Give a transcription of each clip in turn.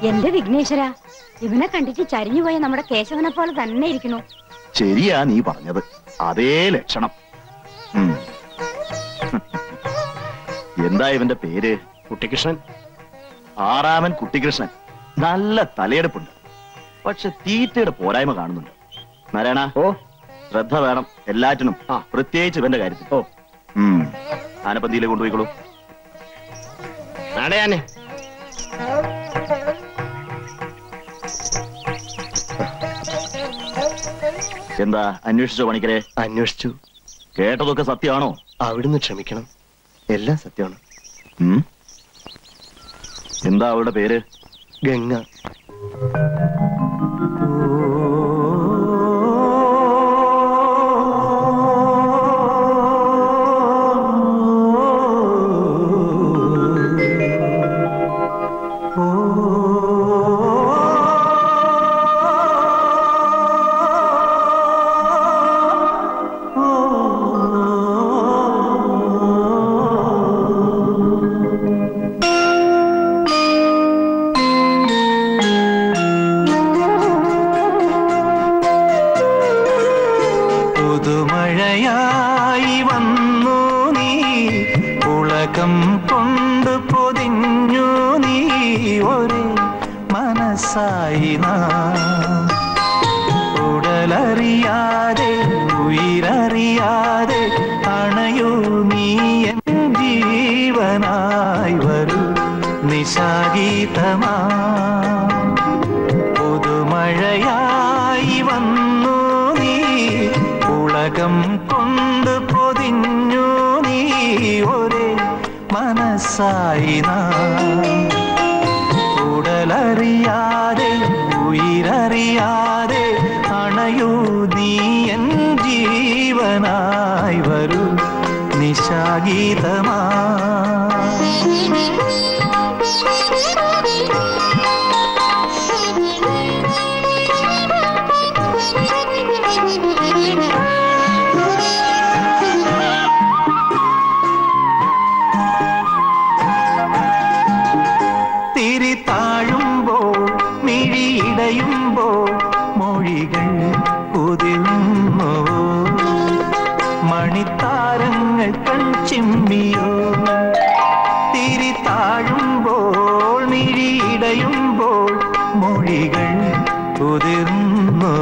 എന്റെ വിഘ്നേശ്വര ഇവനെ കണ്ടിട്ട് ചരിഞ്ഞുപോയ നമ്മുടെ കേശവനെ പോലെ തന്നെ ഇരിക്കണു ശരിയാ നീ പറഞ്ഞത് അതേ ലക്ഷണം ഉം. എന്താ ഇവന്റെ പേര് കുട്ടികൃഷ്ണൻ ആറാമൻ കുട്ടികൃഷ്ണൻ നല്ല തലയെടുപ്പുണ്ട് പക്ഷെ തീറ്റയുടെ പോരായ്മ കാണുന്നുണ്ട് നാരായണ ഓ ശ്രദ്ധ വേണം എല്ലാറ്റിനും ആ. പ്രത്യേകിച്ച് ഇവന്റെ കാര്യത്തിൽ ഓ ഉം. ആനപ്പന്തിയിലേക്ക് കൊണ്ടുപോയിക്കോളൂ നടയാനെ എന്താ അന്വേഷിച്ചോ പണിക്കരെ അന്വേഷിച്ചു കേട്ടതൊക്കെ സത്യമാണോ അവിടുന്ന് ക്ഷമിക്കണം എല്ലാം സത്യമാണ് ഉം? എന്താ അവളുടെ പേര് ഗംഗ പുതുമഴയായി വന്നു നീ ഉളകം കൊണ്ട് പൊതിഞ്ഞു നീ ഒരു മനസ്സായി നാം ഉടലറിയാതെ ഉയരറിയാതെ അണയൂ നീ എൻ ജീവനായി വരൂ നിശാഗീതമാ പുതുമഴയായി വന്നു നീ ഉലകം കൊണ്ട് പൊതിഞ്ഞു നീ ഒരേ മനസ്സായി നാം ഉടലറിയാതെ ഉയരറിയാതെ അണയൂ നീ എൻ ജീവനായി വരൂ നിശാഗീതമാ തിരി താഴുമ്പോൾ മിഴിയിടയുമ്പോൾ മൊഴികൾ കുതിർന്നു മണിത്താരങ്ങൾ കൺചിമ്മിയോ തിരി താഴുമ്പോൾ മിഴിയിടയുമ്പോൾ മൊഴികൾ കുതിർന്നു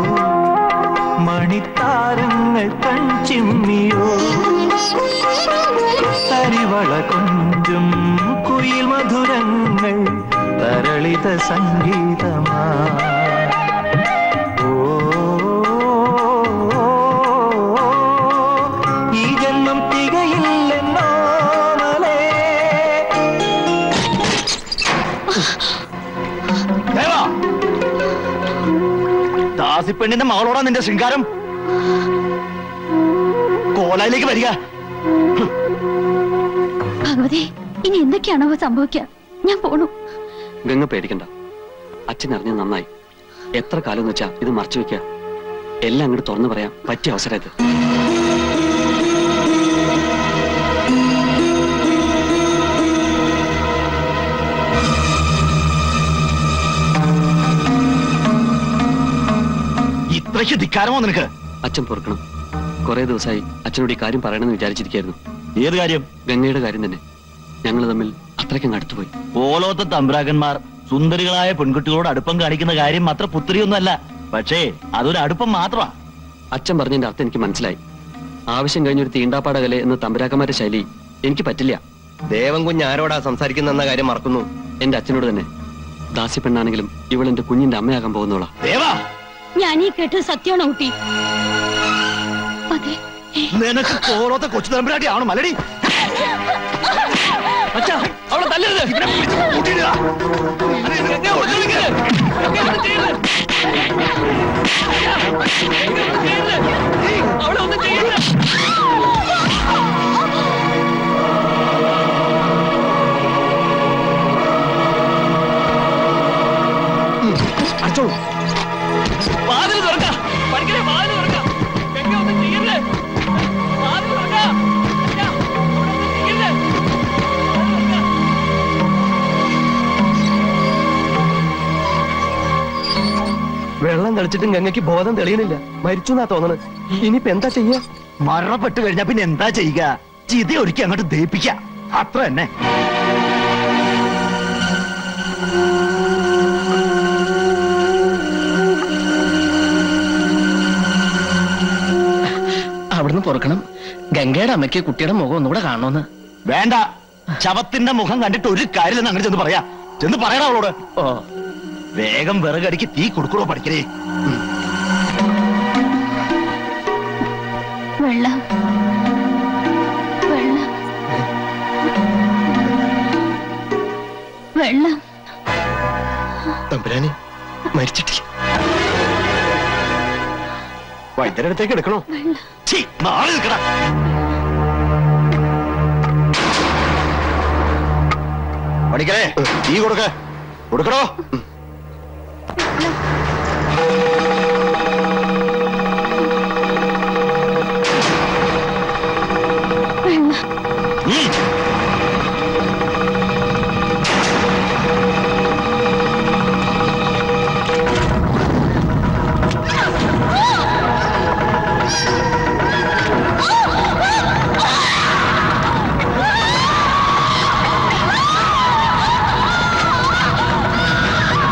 മണിത്താരങ്ങൾ കൺചിമ്മിയോ തരിവള കൊഞ്ചും കുയിൽ മധുരങ്ങൾ തരളിത സംഗീതമാ ഓ, ഈ ജന്മം തികയില്ലെന്നോ മലേ ദേവാ! ദാസിപ്പെണ്ണിന്റെ മകളോടാ നിന്റെ ശൃംഗാരം കോലായിലേക്ക് വരിക ഭഗവതി ഇനി എന്തൊക്കെയാണോ സംഭവിക്കുക ഞാൻ പോണു ഗംഗ പേടിക്കണ്ട അച്ഛൻ അറിഞ്ഞ നന്നായി എത്ര കാലം എന്ന് വെച്ചാ ഇത് മറച്ചു വെക്കുക എല്ലാം അങ്ങോട്ട് തുറന്നു പറയാം പറ്റിയ അവസരം ഇത് ഇത്രയ്ക്ക് ധിക്കാരമോ നിനക്ക് അച്ഛൻ പൊറുക്കണം കുറെ ദിവസമായി അച്ഛനോട് ഈ കാര്യം പറയണമെന്ന് വിചാരിച്ചിരിക്കായിരുന്നു ഏത് കാര്യം ഗംഗയുടെ കാര്യം തന്നെ ഞങ്ങൾ തമ്മിൽ അത്രയ്ക്കങ്ങ് അടുത്തുപോയി പോലോത്തെ തമ്പ്രാക്കന്മാർ സുന്ദരികളായ പെൺകുട്ടികളോട് അടുപ്പം കാണിക്കുന്ന കാര്യം അത്ര പുത്രിയൊന്നുമല്ല പക്ഷേ അതൊരു അടുപ്പം മാത്രമാ അച്ഛൻ പറഞ്ഞതിന്റെ അർത്ഥം എനിക്ക് മനസ്സിലായി ആവശ്യം കഴിഞ്ഞൊരു തീണ്ടാപ്പാടകലെ എന്ന തമ്പരാക്കന്മാരുടെ ശൈലി എനിക്ക് പറ്റില്ല ദേവൻ കുഞ്ഞ് ആരോടാ സംസാരിക്കുന്ന കാര്യം മറക്കുന്നു എന്റെ അച്ഛനോട് തന്നെ ദാസി പെണ്ണാണെങ്കിലും ഇവൾ എന്റെ കുഞ്ഞിന്റെ അമ്മയാകാൻ പോകുന്നോളാ ദേവാ ഞാൻ ഈ കേട്ടത് സത്യമാണോ കുട്ടി അതെ നിനക്ക് പോലോത്തെ കൊച്ചു തമ്പുരാട്ടി ആവണം മലടി അച്ഛാ അവളെ തല്ലരുത് ഇവനെ പിടിച്ച് കൂട്ടിയിടുക. ഗംഗയെ ഉപദ്രവിക്കരുത്. ഗംഗയെ ഒന്നും ചെയ്യരുത്. അവളെ ഒന്നും ചെയ്യരുത് അടിച്ചോളൂ വാതിൽ തുറക്ക പഠിക്കണേ വാതിൽ തുറക്ക ഗംഗ ഒന്നും ചെയ്യരുത് വാതിൽ തുറക്ക അച്ഛാ, അവളെ ഒന്നും ചെയ്യരുത് വാതിൽ തുറക്ക. കളിച്ചിട്ടും ഗംഗയ്ക്ക് ബോധം തെളിയണില്ല മരിച്ചു എന്നാ തോന്നണത് ഇനിയിപ്പോ എന്താ ചെയ്യാ മരണപ്പെട്ട് കഴിഞ്ഞാ പിന്നെ എന്താ ചെയ്യുക ചിത ഒരുക്കി അങ്ങോട്ട് ദയിപ്പിക്ക അത്ര തന്നെ അവിടുന്ന് പൊറുക്കണം ഗംഗയുടെ അമ്മയ്ക്ക് കുട്ടിയുടെ മുഖം ഒന്നുകൂടെ കാണണമെന്ന് വേണ്ട ശവത്തിന്റെ മുഖം കണ്ടിട്ട് ഒരു കാര്യമില്ലെന്ന് അങ്ങനെ ചെന്ന് പറയാ ചെന്ന് പറയടാ അവളോട് ഓ വേഗം വിറകടിക്ക് തീ കൊടുക്കണോ പഠിക്കണേ വെള്ളം വെള്ളം വെള്ളം തമ്പുരാനെ മരിച്ചിട്ടില്ല വൈദ്യരുടെ അടുത്തേക്ക് എടുക്കണോ ഛീ, മാറി നിൽക്കടാ പഠിക്കലേ തീ കൊടുക്ക കൊടുക്കണോ ഉം. വെള്ളം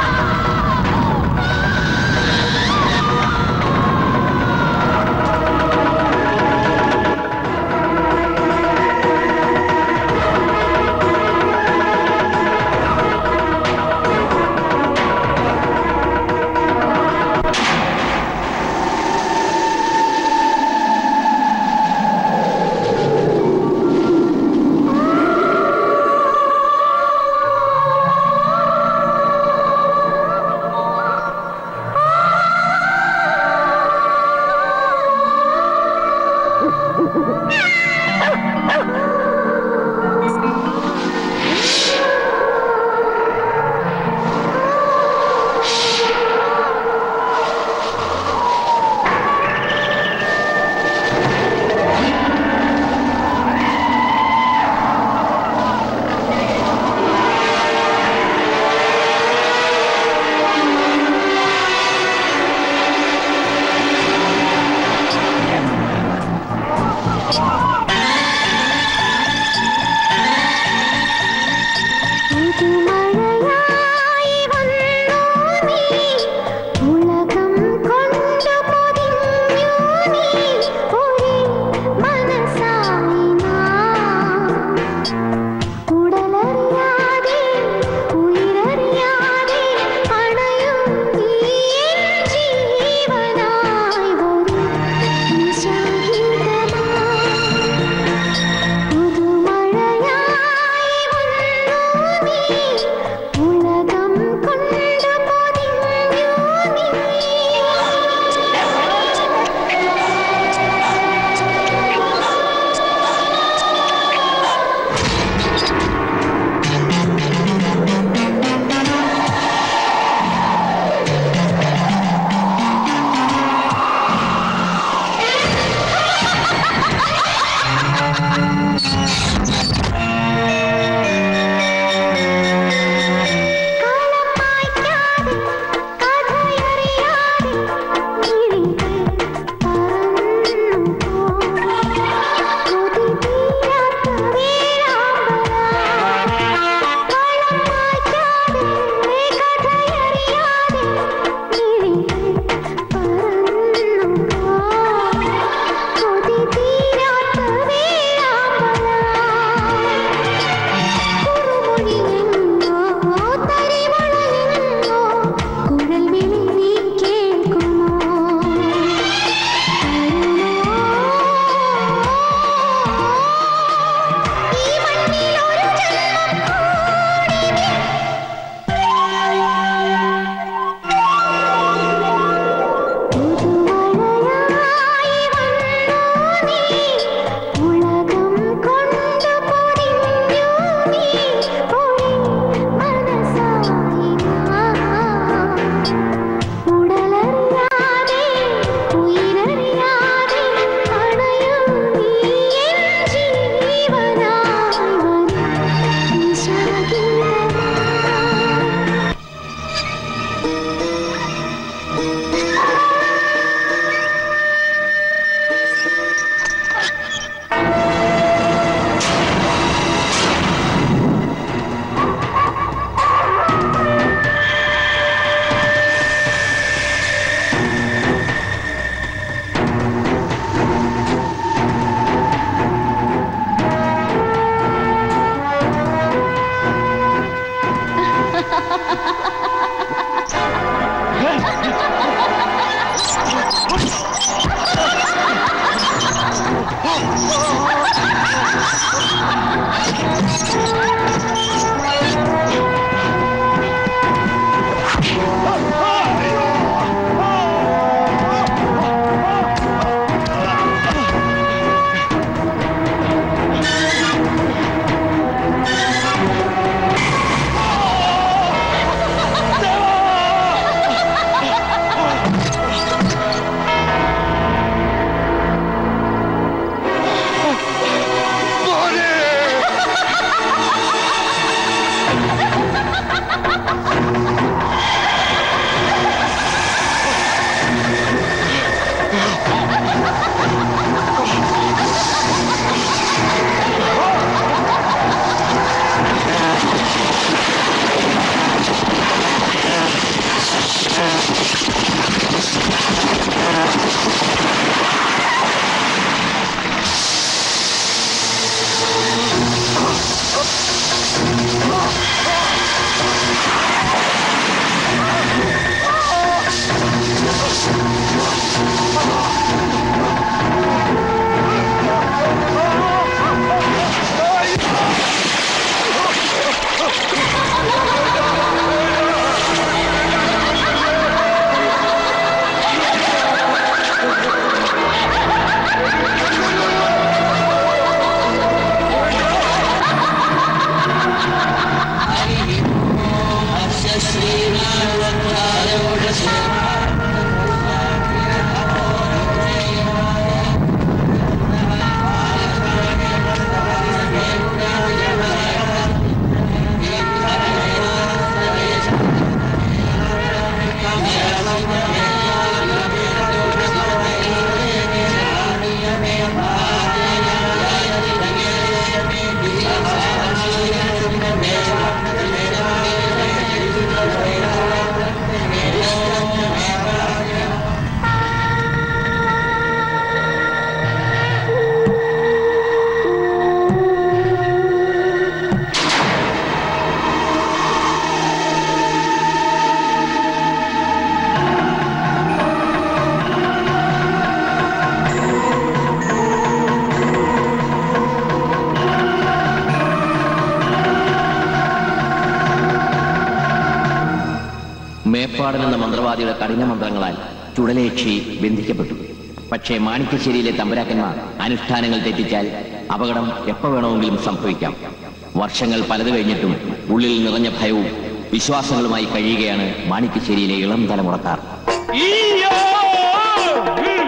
മേപ്പാടൻ എന്ന മന്ത്രവാദിയുടെ കഠിന മന്ത്രങ്ങളാൽ ചുടലേക്ഷി ബന്ധിക്കപ്പെട്ടു പക്ഷേ മാണിക്യശ്ശേരിയിലെ തമ്പരാക്കന്മാർ അനുഷ്ഠാനങ്ങൾ തെറ്റിച്ചാൽ അപകടം എപ്പോ വേണമെങ്കിലും സംഭവിക്കാം വർഷങ്ങൾ പലത് കഴിഞ്ഞിട്ടും ഉള്ളിൽ നിറഞ്ഞ ഭയവും വിശ്വാസങ്ങളുമായി കഴിയുകയാണ് മാണിക്യശ്ശേരിയിലെ ഇളം തലമുറക്കാർ ഈയോ! ഉം.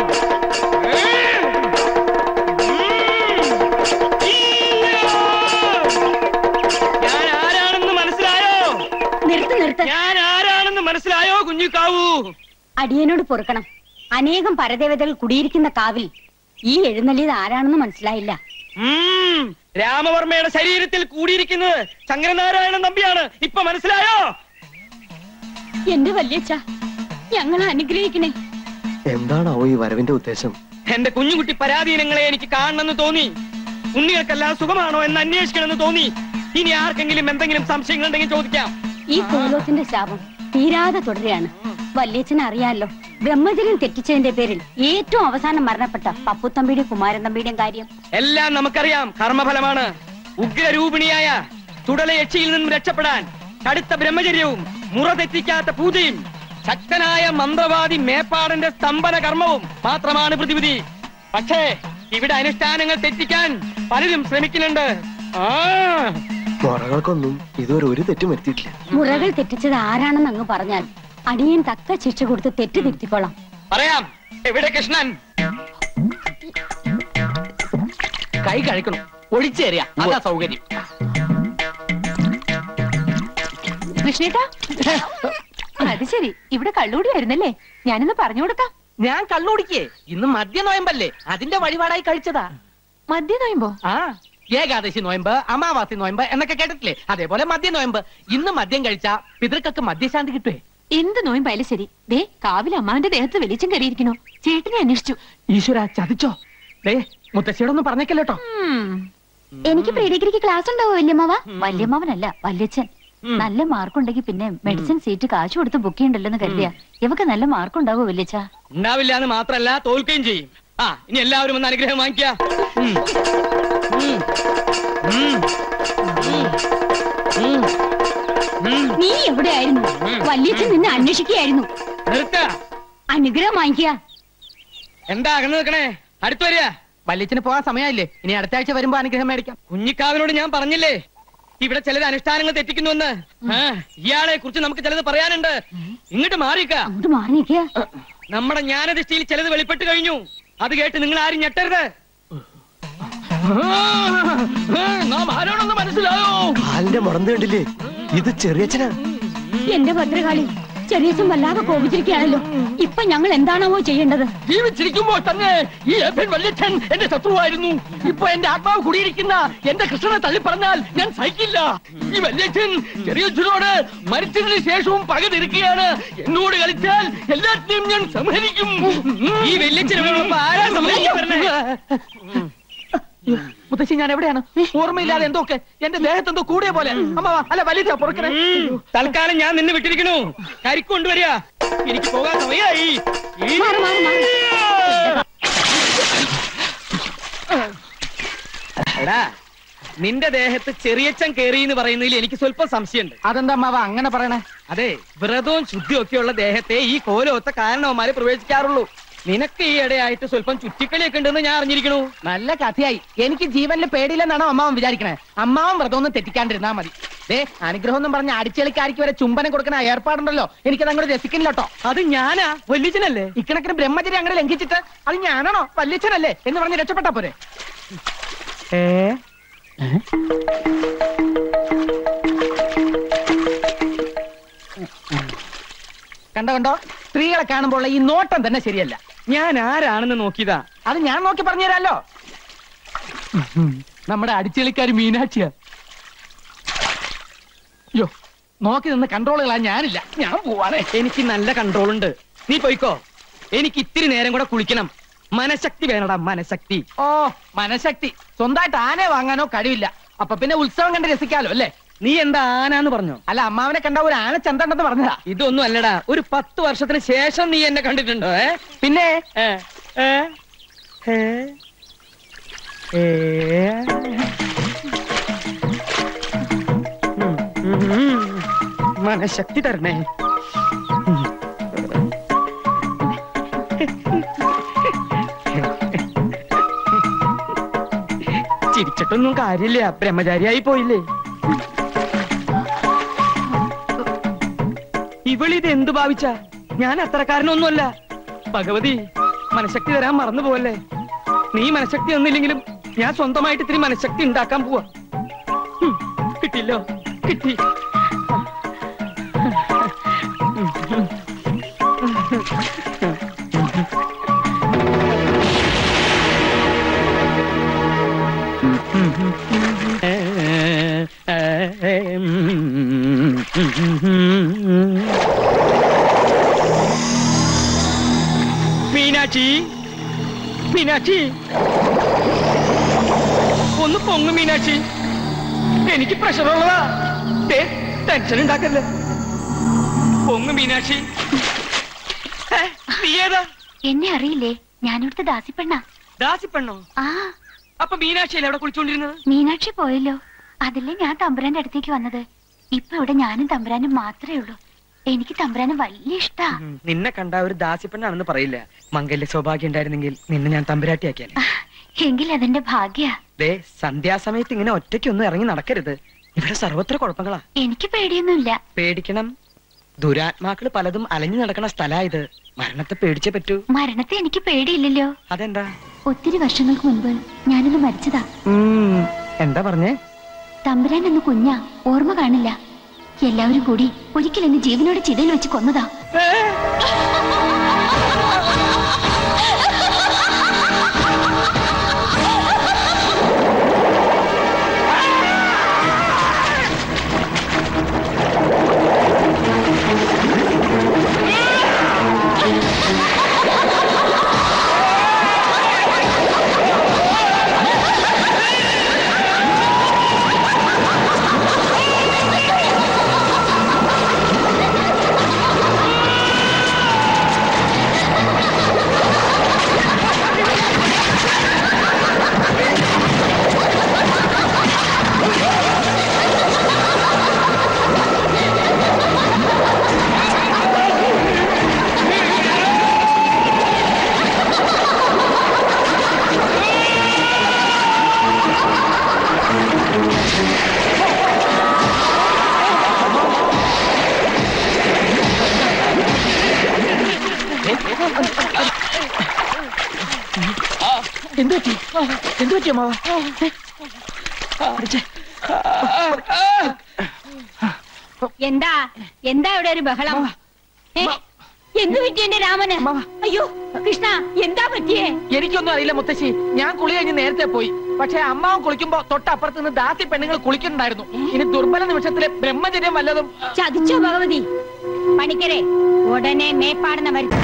ഈയോ! ഞാൻ ആരാണെന്ന് മനസ്സിലായോ നിർത്ത് നിർത്ത് ഞാൻ ആരാണെന്ന് മനസ്സിലായോ കുഞ്ഞിക്കാവൂ അടിയനോട് പൊറുക്കണം അനേകം പരദേവതകൾ കുടിയിരിക്കുന്ന കാവിൽ ഈ എഴുന്നള്ളിയത് ആരാണെന്ന് മനസ്സിലായില്ല ഉം. രാമവർമ്മയുടെ ശരീരത്തിൽ കൂടിയിരിക്കുന്നത് ശങ്കരനാരായണൻ നമ്പിയാണ് ഇപ്പൊ മനസ്സിലായോ എന്റെ വല്യച്ഛ ഞങ്ങളെ അനുഗ്രഹിക്കണേ എന്താണാവോ ഈ വരവിന്റെ ഉദ്ദേശം എന്റെ കുഞ്ഞുകുട്ടി പരാധീനങ്ങളെ എനിക്ക് കാണണമെന്ന് തോന്നി ഉണ്ണികൾക്കെല്ലാം സുഖമാണോ എന്ന് അന്വേഷിക്കണമെന്ന് തോന്നി ഇനി ആർക്കെങ്കിലും എന്തെങ്കിലും സംശയങ്ങൾ ഉണ്ടെങ്കിൽ ചോദിക്കാം ഈ കോലോത്തിന്റെ ശാപം തീരാതെ തുടരുകയാണ് വല്യച്ഛനെ അറിയാലോ ബ്രഹ്മചര്യം തെറ്റിച്ചതിന്റെ പേരിൽ ഏറ്റവും അവസാനം മരണപ്പെട്ട പപ്പുത്തമ്പിയുടെയും കുമാരൻ തമ്പിയുടെയും കാര്യം എല്ലാം നമുക്കറിയാം കർമ്മഫലമാണ് ഉഗ്രരൂപിണിയായ ചുടലയക്ഷിയിൽ നിന്നും രക്ഷപ്പെടാൻ കടുത്ത ബ്രഹ്മചര്യവും മുറ തെറ്റിക്കാത്ത പൂജയും ശക്തനായ മന്ത്രവാദി മേപ്പാടന്റെ സ്തംഭന കർമ്മവും മാത്രമാണ് പ്രതിവിധി പക്ഷേ ഇവിടെ അനുഷ്ഠാനങ്ങൾ തെറ്റിക്കാൻ പലരും ശ്രമിക്കുന്നുണ്ട് ആ മുറകൾക്കൊന്നും ഇതുവരെ ഒരു തെറ്റും വരുത്തിയിട്ടില്ല മുറകൾ തെറ്റിച്ചത് ആരാണെന്ന് അങ്ങ് പറഞ്ഞാൽ അടിയൻ തക്ക ശിക്ഷ കൊടുത്ത് തെറ്റ് തിരുത്തിക്കോളാം പറയാം എവിടെ കൃഷ്ണൻ കൈ കഴിക്കണം ഒഴിച്ചേരിയ അതാ സൗകര്യം കൃഷ്ണേട്ടാ അത് ശരി ഇവിടെ കള്ളുകൂടിയായിരുന്നല്ലേ ഞാനിന്ന് പറഞ്ഞു കൊടുക്കാം ഞാൻ കള്ളുടിക്കേ ഇന്ന് മദ്യ നോയമ്പല്ലേ അതിന്റെ വഴിപാടായി കഴിച്ചതാ മദ്യ നോയുമ്പോ ആ ഏകാദശി നോയമ്പ് അമാവാസി നോയമ്പ് എന്നൊക്കെ കേട്ടിട്ടില്ലേ അതേപോലെ മദ്യ നോയമ്പ് ഇന്ന് മദ്യം കഴിച്ച പിതൃക്കൾക്ക് മദ്യശാന്തി കിട്ടുവേ എന്ത് നോയമ്പായാലും ശരി ദേ കാവിലെ അമ്മാവിന്റെ ദേഹത്ത് വെളിച്ചം കയറിയിരിക്കണോ ചേട്ടനെ അന്വേഷിച്ചു ഈശ്വര ചതിച്ചോ ദേ മുത്തശ്ശിയോടൊന്നും പറഞ്ഞേക്കല്ലേട്ടോ ഉം. എനിക്ക് പ്രീ ഡിഗ്രിക്ക് ക്ലാസ് ഉണ്ടാവോ വല്യമ്മാവ വല്യമ്മാവനല്ല വല്യച്ഛൻ നല്ല മാർക്കുണ്ടെങ്കിൽ പിന്നെ മെഡിസിൻ സീറ്റ് കാശ് കൊടുത്ത് ബുക്ക് ചെയ്യണ്ടല്ലോ കരുതിയ ഇവക്ക് നല്ല മാർക്ക് ഉണ്ടാവോ വല്യച്ഛ ഉണ്ടാവില്ല എന്ന് മാത്രല്ല തോൽക്കുകയും ചെയ്യും ആ ഇനി എല്ലാവരും ഒന്ന് അനുഗ്രഹം വാങ്ങിക്കുക ഉം. ഉം. ഉം. ഉം. ഉം. നീ എവിടെയായിരുന്നു വല്യച്ഛൻ നിന്നെ അന്വേഷിക്കുകയായിരുന്നു നിർത്ത അനുഗ്രഹം വാങ്ങിക്കുക എന്താ അകന്ന് നിൽക്കണേ അടുത്ത് വരിക വല്യച്ഛന് പോകാൻ സമയമില്ലേ ഇനി അടുത്ത ആഴ്ച വരുമ്പോ അനുഗ്രഹം മേടിക്കാം കുഞ്ഞിക്കാവിനോട് ഞാൻ പറഞ്ഞില്ലേ ഇവിടെ ചിലത് അനുഷ്ഠാനങ്ങൾ തെറ്റിക്കുന്നുവെന്ന് ആ, ഇയാളെ കുറിച്ച് നമുക്ക് ചിലത് പറയാനുണ്ട് ഇങ്ങോട്ട് മാറിക്ക അങ്ങോട്ട് മാറി നിൽക്കുക നമ്മുടെ ജ്ഞാനദൃഷ്ടിയിൽ ചിലത് വെളിപ്പെട്ട് കഴിഞ്ഞു അത് കേട്ട് നിങ്ങൾ ആരും ഞെട്ടരുത് നാം ആരോടൊന്ന് മനസ്സിലായോ കാലിന്റെ മുടന്ത് കണ്ടില്ലേ ഇത് ചെറിയച്ഛനാ എന്റെ ഭദ്രകാളി ചെറിയച്ഛൻ വല്ലാതെ കോപിച്ചിരിക്കുകയാണല്ലോ ഇപ്പൊ ഞങ്ങൾ എന്താണാവോ ചെയ്യേണ്ടത് ജീവിച്ചിരിക്കുമ്പോൾ തന്നെ ഈ എഫൻ വല്യച്ഛൻ എന്റെ ശത്രുവായിരുന്നു ഇപ്പൊ എന്റെ ആത്മാവ് കുടിയിരിക്കുന്ന എന്റെ കൃഷ്ണനെ തള്ളി പറഞ്ഞാൽ ഞാൻ സഹിക്കില്ല ഈ വല്യച്ഛൻ ചെറിയച്ഛനോട് മരിച്ചതിന് ശേഷവും പക തിരിക്കുകയാണ് എന്നോട് കളിച്ചാൽ എല്ലാത്തിനെയും ഞാൻ സംഹരിക്കും ഈ വെല്ലിച്ചിനോടൊപ്പം ആരാ സമ്മതിക്കാൻ വരണേ? മുത്തശ്ശി ഞാൻ എവിടെയാണ് ഓർമ്മയില്ലാതെ എന്തൊക്കെ എന്റെ ദേഹത്ത് എന്തോ കൂടിയ പോലെ അമ്മ വാ, അല്ല വലിയ പുറക്കണേ ഉം, തൽക്കാലം ഞാൻ നിന്നെ വിട്ടിരിക്കണു കരിക്ക് കൊണ്ടുവരിക എനിക്ക് പോകാൻ സമയമായി ഈ- മാറ്, മാറ്, മാറ്. എടാ നിന്റെ ദേഹത്ത് ചെറിയച്ചൻ കേറി എന്ന് പറയുന്നതിൽ എനിക്ക് സ്വല്പം സംശയമുണ്ട് അതെന്താ അമ്മാവ അങ്ങനെ പറയണേ അതെ വ്രതവും ശുദ്ധിയും ഒക്കെയുള്ള ദേഹത്തെ ഈ കോലോത്ത കാരണവന്മാരെ പ്രവേശിക്കാറുള്ളൂ നിനക്ക് ഈ ഇടയായിട്ട് സ്വല്പം ചുറ്റിക്കളിയൊക്കെ ഉണ്ടെന്ന് ഞാൻ അറിഞ്ഞിരിക്കണു നല്ല കഥയായി എനിക്ക് ജീവനിൽ പേടിയില്ലെന്നാണോ അമ്മാവൻ വിചാരിക്കണേ അമ്മാവൻ വ്രതമൊന്നും തെറ്റിക്കാണ്ടിരുന്നാ മതി ദേ അനുഗ്രഹം എന്നും പറഞ്ഞ അടിച്ചെളിക്കാരിക്ക് വരെ ചുംബനം കൊടുക്കുന്ന ഏർപ്പാടുണ്ടല്ലോ എനിക്കത് അങ്ങോട്ട് രസിക്കുന്നില്ല കേട്ടോ അത് ഞാനാ വല്യച്ഛനല്ലേ ഇക്കണക്കിന് ബ്രഹ്മചര്യം അങ്ങനെ ലംഘിച്ചിട്ട് അത് ഞാനാണോ വല്യച്ഛനല്ലേ എന്ന് പറഞ്ഞ് രക്ഷപ്പെട്ടാ പോരെ ഏ കണ്ടോ കണ്ടോ സ്ത്രീകളെ കാണുമ്പോൾ ഈ നോട്ടം തന്നെ ശരിയല്ല ഞാൻ ആരാണെന്ന് നോക്കിയതാ അത് ഞാൻ നോക്കി പറഞ്ഞുതരാലോ നമ്മുടെ അടിച്ചെളിക്കാരി മീനാക്ഷിയാ അയ്യോ നോക്കി നിന്ന് കൺട്രോളുകളാ ഞാനില്ല ഞാൻ പോവാണേ എനിക്ക് നല്ല കൺട്രോൾ ഉണ്ട് നീ പോയിക്കോ എനിക്ക് ഇത്തിരി നേരം കൂടെ കുളിക്കണം മനഃശക്തി വേണടാ മനഃശക്തി ഓ മനഃശക്തി സ്വന്തമായിട്ട് ആനയെ വാങ്ങാനോ കഴിവില്ല അപ്പൊ പിന്നെ ഉത്സവം കണ്ട് രസിക്കാലോ അല്ലേ നീ എന്താ ആനാന്ന് പറഞ്ഞോ അല്ല അമ്മാവനെ കണ്ട ഒരു ആന ചന്തണ്ടെന്ന് പറഞ്ഞതാ ഇതൊന്നും അല്ലടാ ഒരു പത്ത് വർഷത്തിന് ശേഷം നീ എന്നെ കണ്ടിട്ടുണ്ടോ ഏ പിന്നെ ഏ? ഏ? ഏ? ഏ? ഉം, ഉം, ഉം. മനഃശക്തി തരണേ ഉം. ചിരിച്ചിട്ടൊന്നും കാര്യമില്ല ബ്രഹ്മചാരിയായി പോയില്ലേ ഇവളിത് എന്തു ഭാവിച്ച ഞാൻ അത്രക്കാരനൊന്നുമല്ല ഭഗവതി മനഃശക്തി തരാൻ മറന്നു പോവല്ലേ നീ മനഃശക്തി ഒന്നില്ലെങ്കിലും ഞാൻ സ്വന്തമായിട്ട് ഇത്തിരി മനഃശക്തി ഉണ്ടാക്കാൻ പോവാ ഹും, കിട്ടില്ലോ കിട്ടി മീനാക്ഷി മീനാക്ഷി ഒന്ന് പൊങ്ങു മീനാക്ഷി എനിക്ക് പ്രഷർ ഉള്ളതാ ദേ, ടെൻഷൻ ഉണ്ടാക്കല്ലേ പൊങ്ങു മീനാക്ഷി ഏ, നീ ഏതാ എന്നെ അറിയില്ലേ ഞാനിവിടുത്തെ ദാസിപ്പെണ്ണ ദാസിപ്പെണ്ണോ ആ അപ്പൊ മീനാക്ഷിയല്ലേ അവിടെ കുളിച്ചോണ്ടിരുന്നത് മീനാക്ഷി പോയല്ലോ അതില്ലേ ഞാൻ തമ്പുരാന്റെ അടുത്തേക്ക് വന്നത് ഇപ്പൊ ഇവിടെ ഞാനും തമ്പുരാനും മാത്രമേ ഉള്ളൂ എനിക്ക് തമ്പുരാന് വലിയ ഇഷ്ടാ ഉം, നിന്നെ കണ്ട ഒരു ദാസിപ്പെണ്ണാണെന്ന് പറയില്ല മംഗല്യ സൗഭാഗ്യം ഉണ്ടായിരുന്നെങ്കിൽ നിന്നെ ഞാൻ തമ്പുരാട്ടിയാക്കിയാലേ എങ്കിൽ അതെന്റെ ഭാഗ്യ ദേ സന്ധ്യാസമയത്ത് ഇങ്ങനെ ഒറ്റയ്ക്കൊന്നും ഇറങ്ങി നടക്കരുത് ഇവിടെ സർവത്ര കുഴപ്പങ്ങളാ എനിക്ക് പേടിയൊന്നുമില്ല പേടിക്കണം ദുരാത്മാക്കള് പലതും അലഞ്ഞു നടക്കണ സ്ഥലാ ഇത് മരണത്തെ പേടിച്ചേ പറ്റൂ മരണത്തെ എനിക്ക് പേടിയില്ലല്ലോ അതെന്താ ഒത്തിരി വർഷങ്ങൾക്ക് മുൻപ് ഞാനൊന്ന് മരിച്ചതാ ഉം, എന്താ പറഞ്ഞേ തമ്പുരാൻ എന്ന് കുഞ്ഞാ ഓർമ്മ കാണില്ല എല്ലാവരും കൂടി ഒരിക്കൽ എന്നെ ജീവനോട് ചിതയിൽ വെച്ച് കൊന്നതാ എന്തു പറ്റി എന്തു പറ്റി അമ്മാവ എന്താ എന്താ ഇവിടെ ഒരു ബഹളം ഏ? എന്തു പറ്റി എന്റെ രാമന് അയ്യോ കൃഷ്ണ എന്താ പറ്റിയേ എനിക്കൊന്നും അറിയില്ല മുത്തശ്ശി ഞാൻ കുളി കഴിഞ്ഞ് നേരത്തെ പോയി പക്ഷെ അമ്മാവൻ കുളിക്കുമ്പോ തൊട്ടപ്പുറത്ത് നിന്ന് ദാസി പെണ്ണുങ്ങൾ കുളിക്കുന്നുണ്ടായിരുന്നു ഇനി ദുർബല നിമിഷത്തിലെ ബ്രഹ്മചര്യം വല്ലതും ചതിച്ചോ ഭഗവതി പണിക്കരെ ഉടനെ മേപ്പാടുന്ന മരുന്ന്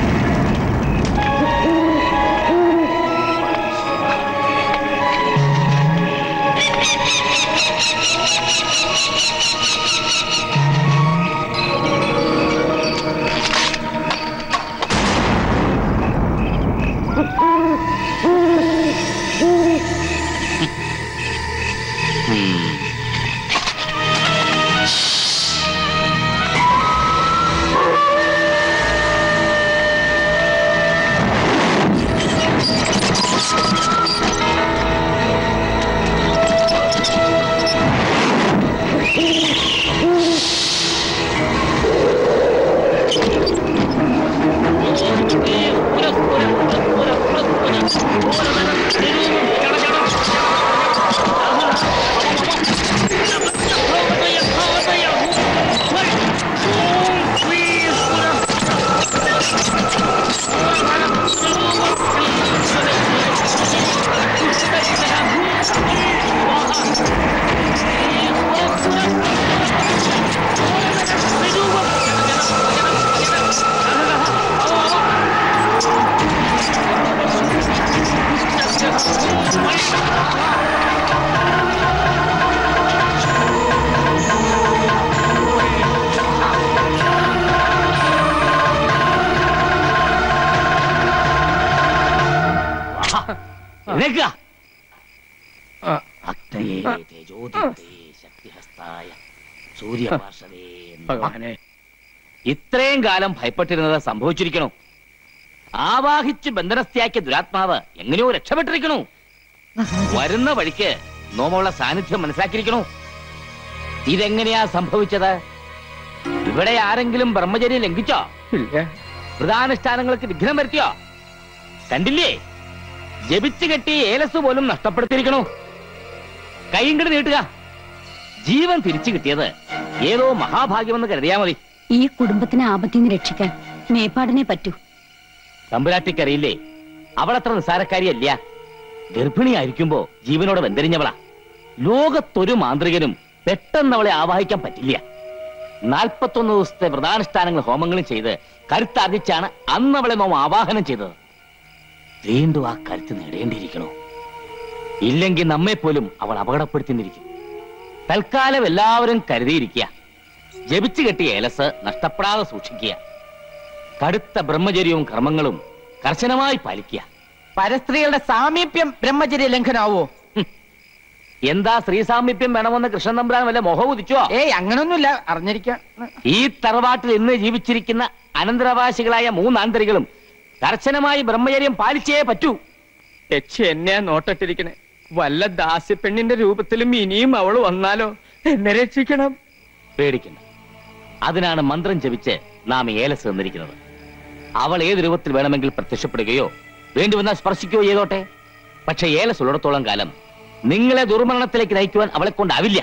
എഴുന്നേൽക്കുക. ആ. അക്തയേ തേജോദിതേ ശക്തിഹസ്തായ സൂര്യപാർഷദേ നമഃ. ഭഗവാനെ ഇത്രയും കാലം ഭയപ്പെട്ടിരുന്നത് സംഭവിച്ചിരിക്കണു ആവാഹിച്ച് ബന്ധനസ്ഥയാക്കിയ ദുരാത്മാവ് എങ്ങനെയോ രക്ഷപ്പെട്ടിരിക്കണു വരുന്ന വഴിക്ക് നോമുള്ള സാന്നിധ്യം മനസ്സിലാക്കിയിരിക്കണു ഇതെങ്ങനെയാ സംഭവിച്ചത് ഇവിടെ ആരെങ്കിലും ബ്രഹ്മചര്യം ലംഘിച്ചോ ഇല്ല പ്രധാനുഷ്ഠാനങ്ങൾക്ക് വിഘ്നം വരുത്തിയോ കണ്ടില്ലേ ജപിച്ചു കെട്ടി ഏലസ് പോലും നഷ്ടപ്പെടുത്തിയിരിക്കണു കൈയിങ്ങട് നീട്ടുക ജീവൻ തിരിച്ചു കിട്ടിയത് ഏതോ മഹാഭാഗ്യമെന്ന് കരുതിയാ മതി ഈ കുടുംബത്തിനെ ആപത്തിൽ നിന്ന് രക്ഷിക്കാൻ മേപ്പാടിനെ പറ്റൂ തമ്പുരാട്ടിക്കറിയില്ലേ അവളത്ര നിസ്സാരക്കാരിയല്ല ഗർഭിണിയായിരിക്കുമ്പോ ജീവനോടെ വെന്തരിഞ്ഞവളാ ലോകത്തൊരു മാന്ത്രികനും പെട്ടെന്ന് അവളെ ആവാഹിക്കാൻ പറ്റില്ല നാൽപ്പത്തൊന്ന് ദിവസത്തെ വ്രതാനുഷ്ഠാനങ്ങൾ ഹോമങ്ങളും ചെയ്ത് കരുത്താർജിച്ചാണ് അന്ന് അവളെ നോം ആവാഹനം ചെയ്തത് വീണ്ടും ആ കരുത്ത് നേടേണ്ടിയിരിക്കണോ ഇല്ലെങ്കിൽ നമ്മെ പോലും അവൾ അപകടപ്പെടുത്തിയിരിക്കും തൽക്കാലം എല്ലാവരും കരുതിയിരിക്കുക ജപിച്ചു കെട്ടിയ ഏലസ് നഷ്ടപ്പെടാതെ സൂക്ഷിക്കുക കടുത്ത ബ്രഹ്മചര്യവും കർമ്മങ്ങളും കർശനമായി പാലിക്കുക പരസ്ത്രീകളുടെ സാമീപ്യം ബ്രഹ്മചര്യ ലംഘനാവോ എന്താ സ്ത്രീ സാമീപ്യം വേണമെന്ന് കൃഷ്ണൻ തമ്പുരാൻ വല്ല മോഹം ഉദിച്ചോ ഏയ് അങ്ങനൊന്നുമില്ല അറിഞ്ഞിരിക്കാം ഈ തറവാട്ടിൽ ഇന്ന് ജീവിച്ചിരിക്കുന്ന അനന്തരാവാസികളായ മൂന്നാന്തരികളും കർശനമായി ബ്രഹ്മചര്യം പാലിച്ചേ പറ്റൂ യക്ഷി എന്നെയാ നോട്ടിട്ടിരിക്കണേ വല്ല ദാസ്യപ്പെണ്ണിന്റെ രൂപത്തിലും ഇനിയും അവൾ വന്നാലോ എന്നെ രക്ഷിക്കണം പേടിക്കണ്ട അതിനാണ് മന്ത്രം ജപിച്ച് നാം ഏലസ് തന്നിരിക്കുന്നത് അവൾ ഏത് രൂപത്തിൽ വേണമെങ്കിൽ പ്രത്യക്ഷപ്പെടുകയോ വേണ്ടി വന്നാൽ സ്പർശിക്കുകയോ ചെയ്തോട്ടെ പക്ഷെ ഏലസ് ഉള്ളിടത്തോളം കാലം നിങ്ങളെ ദുർമരണത്തിലേക്ക് നയിക്കുവാൻ അവളെ കൊണ്ടാവില്ല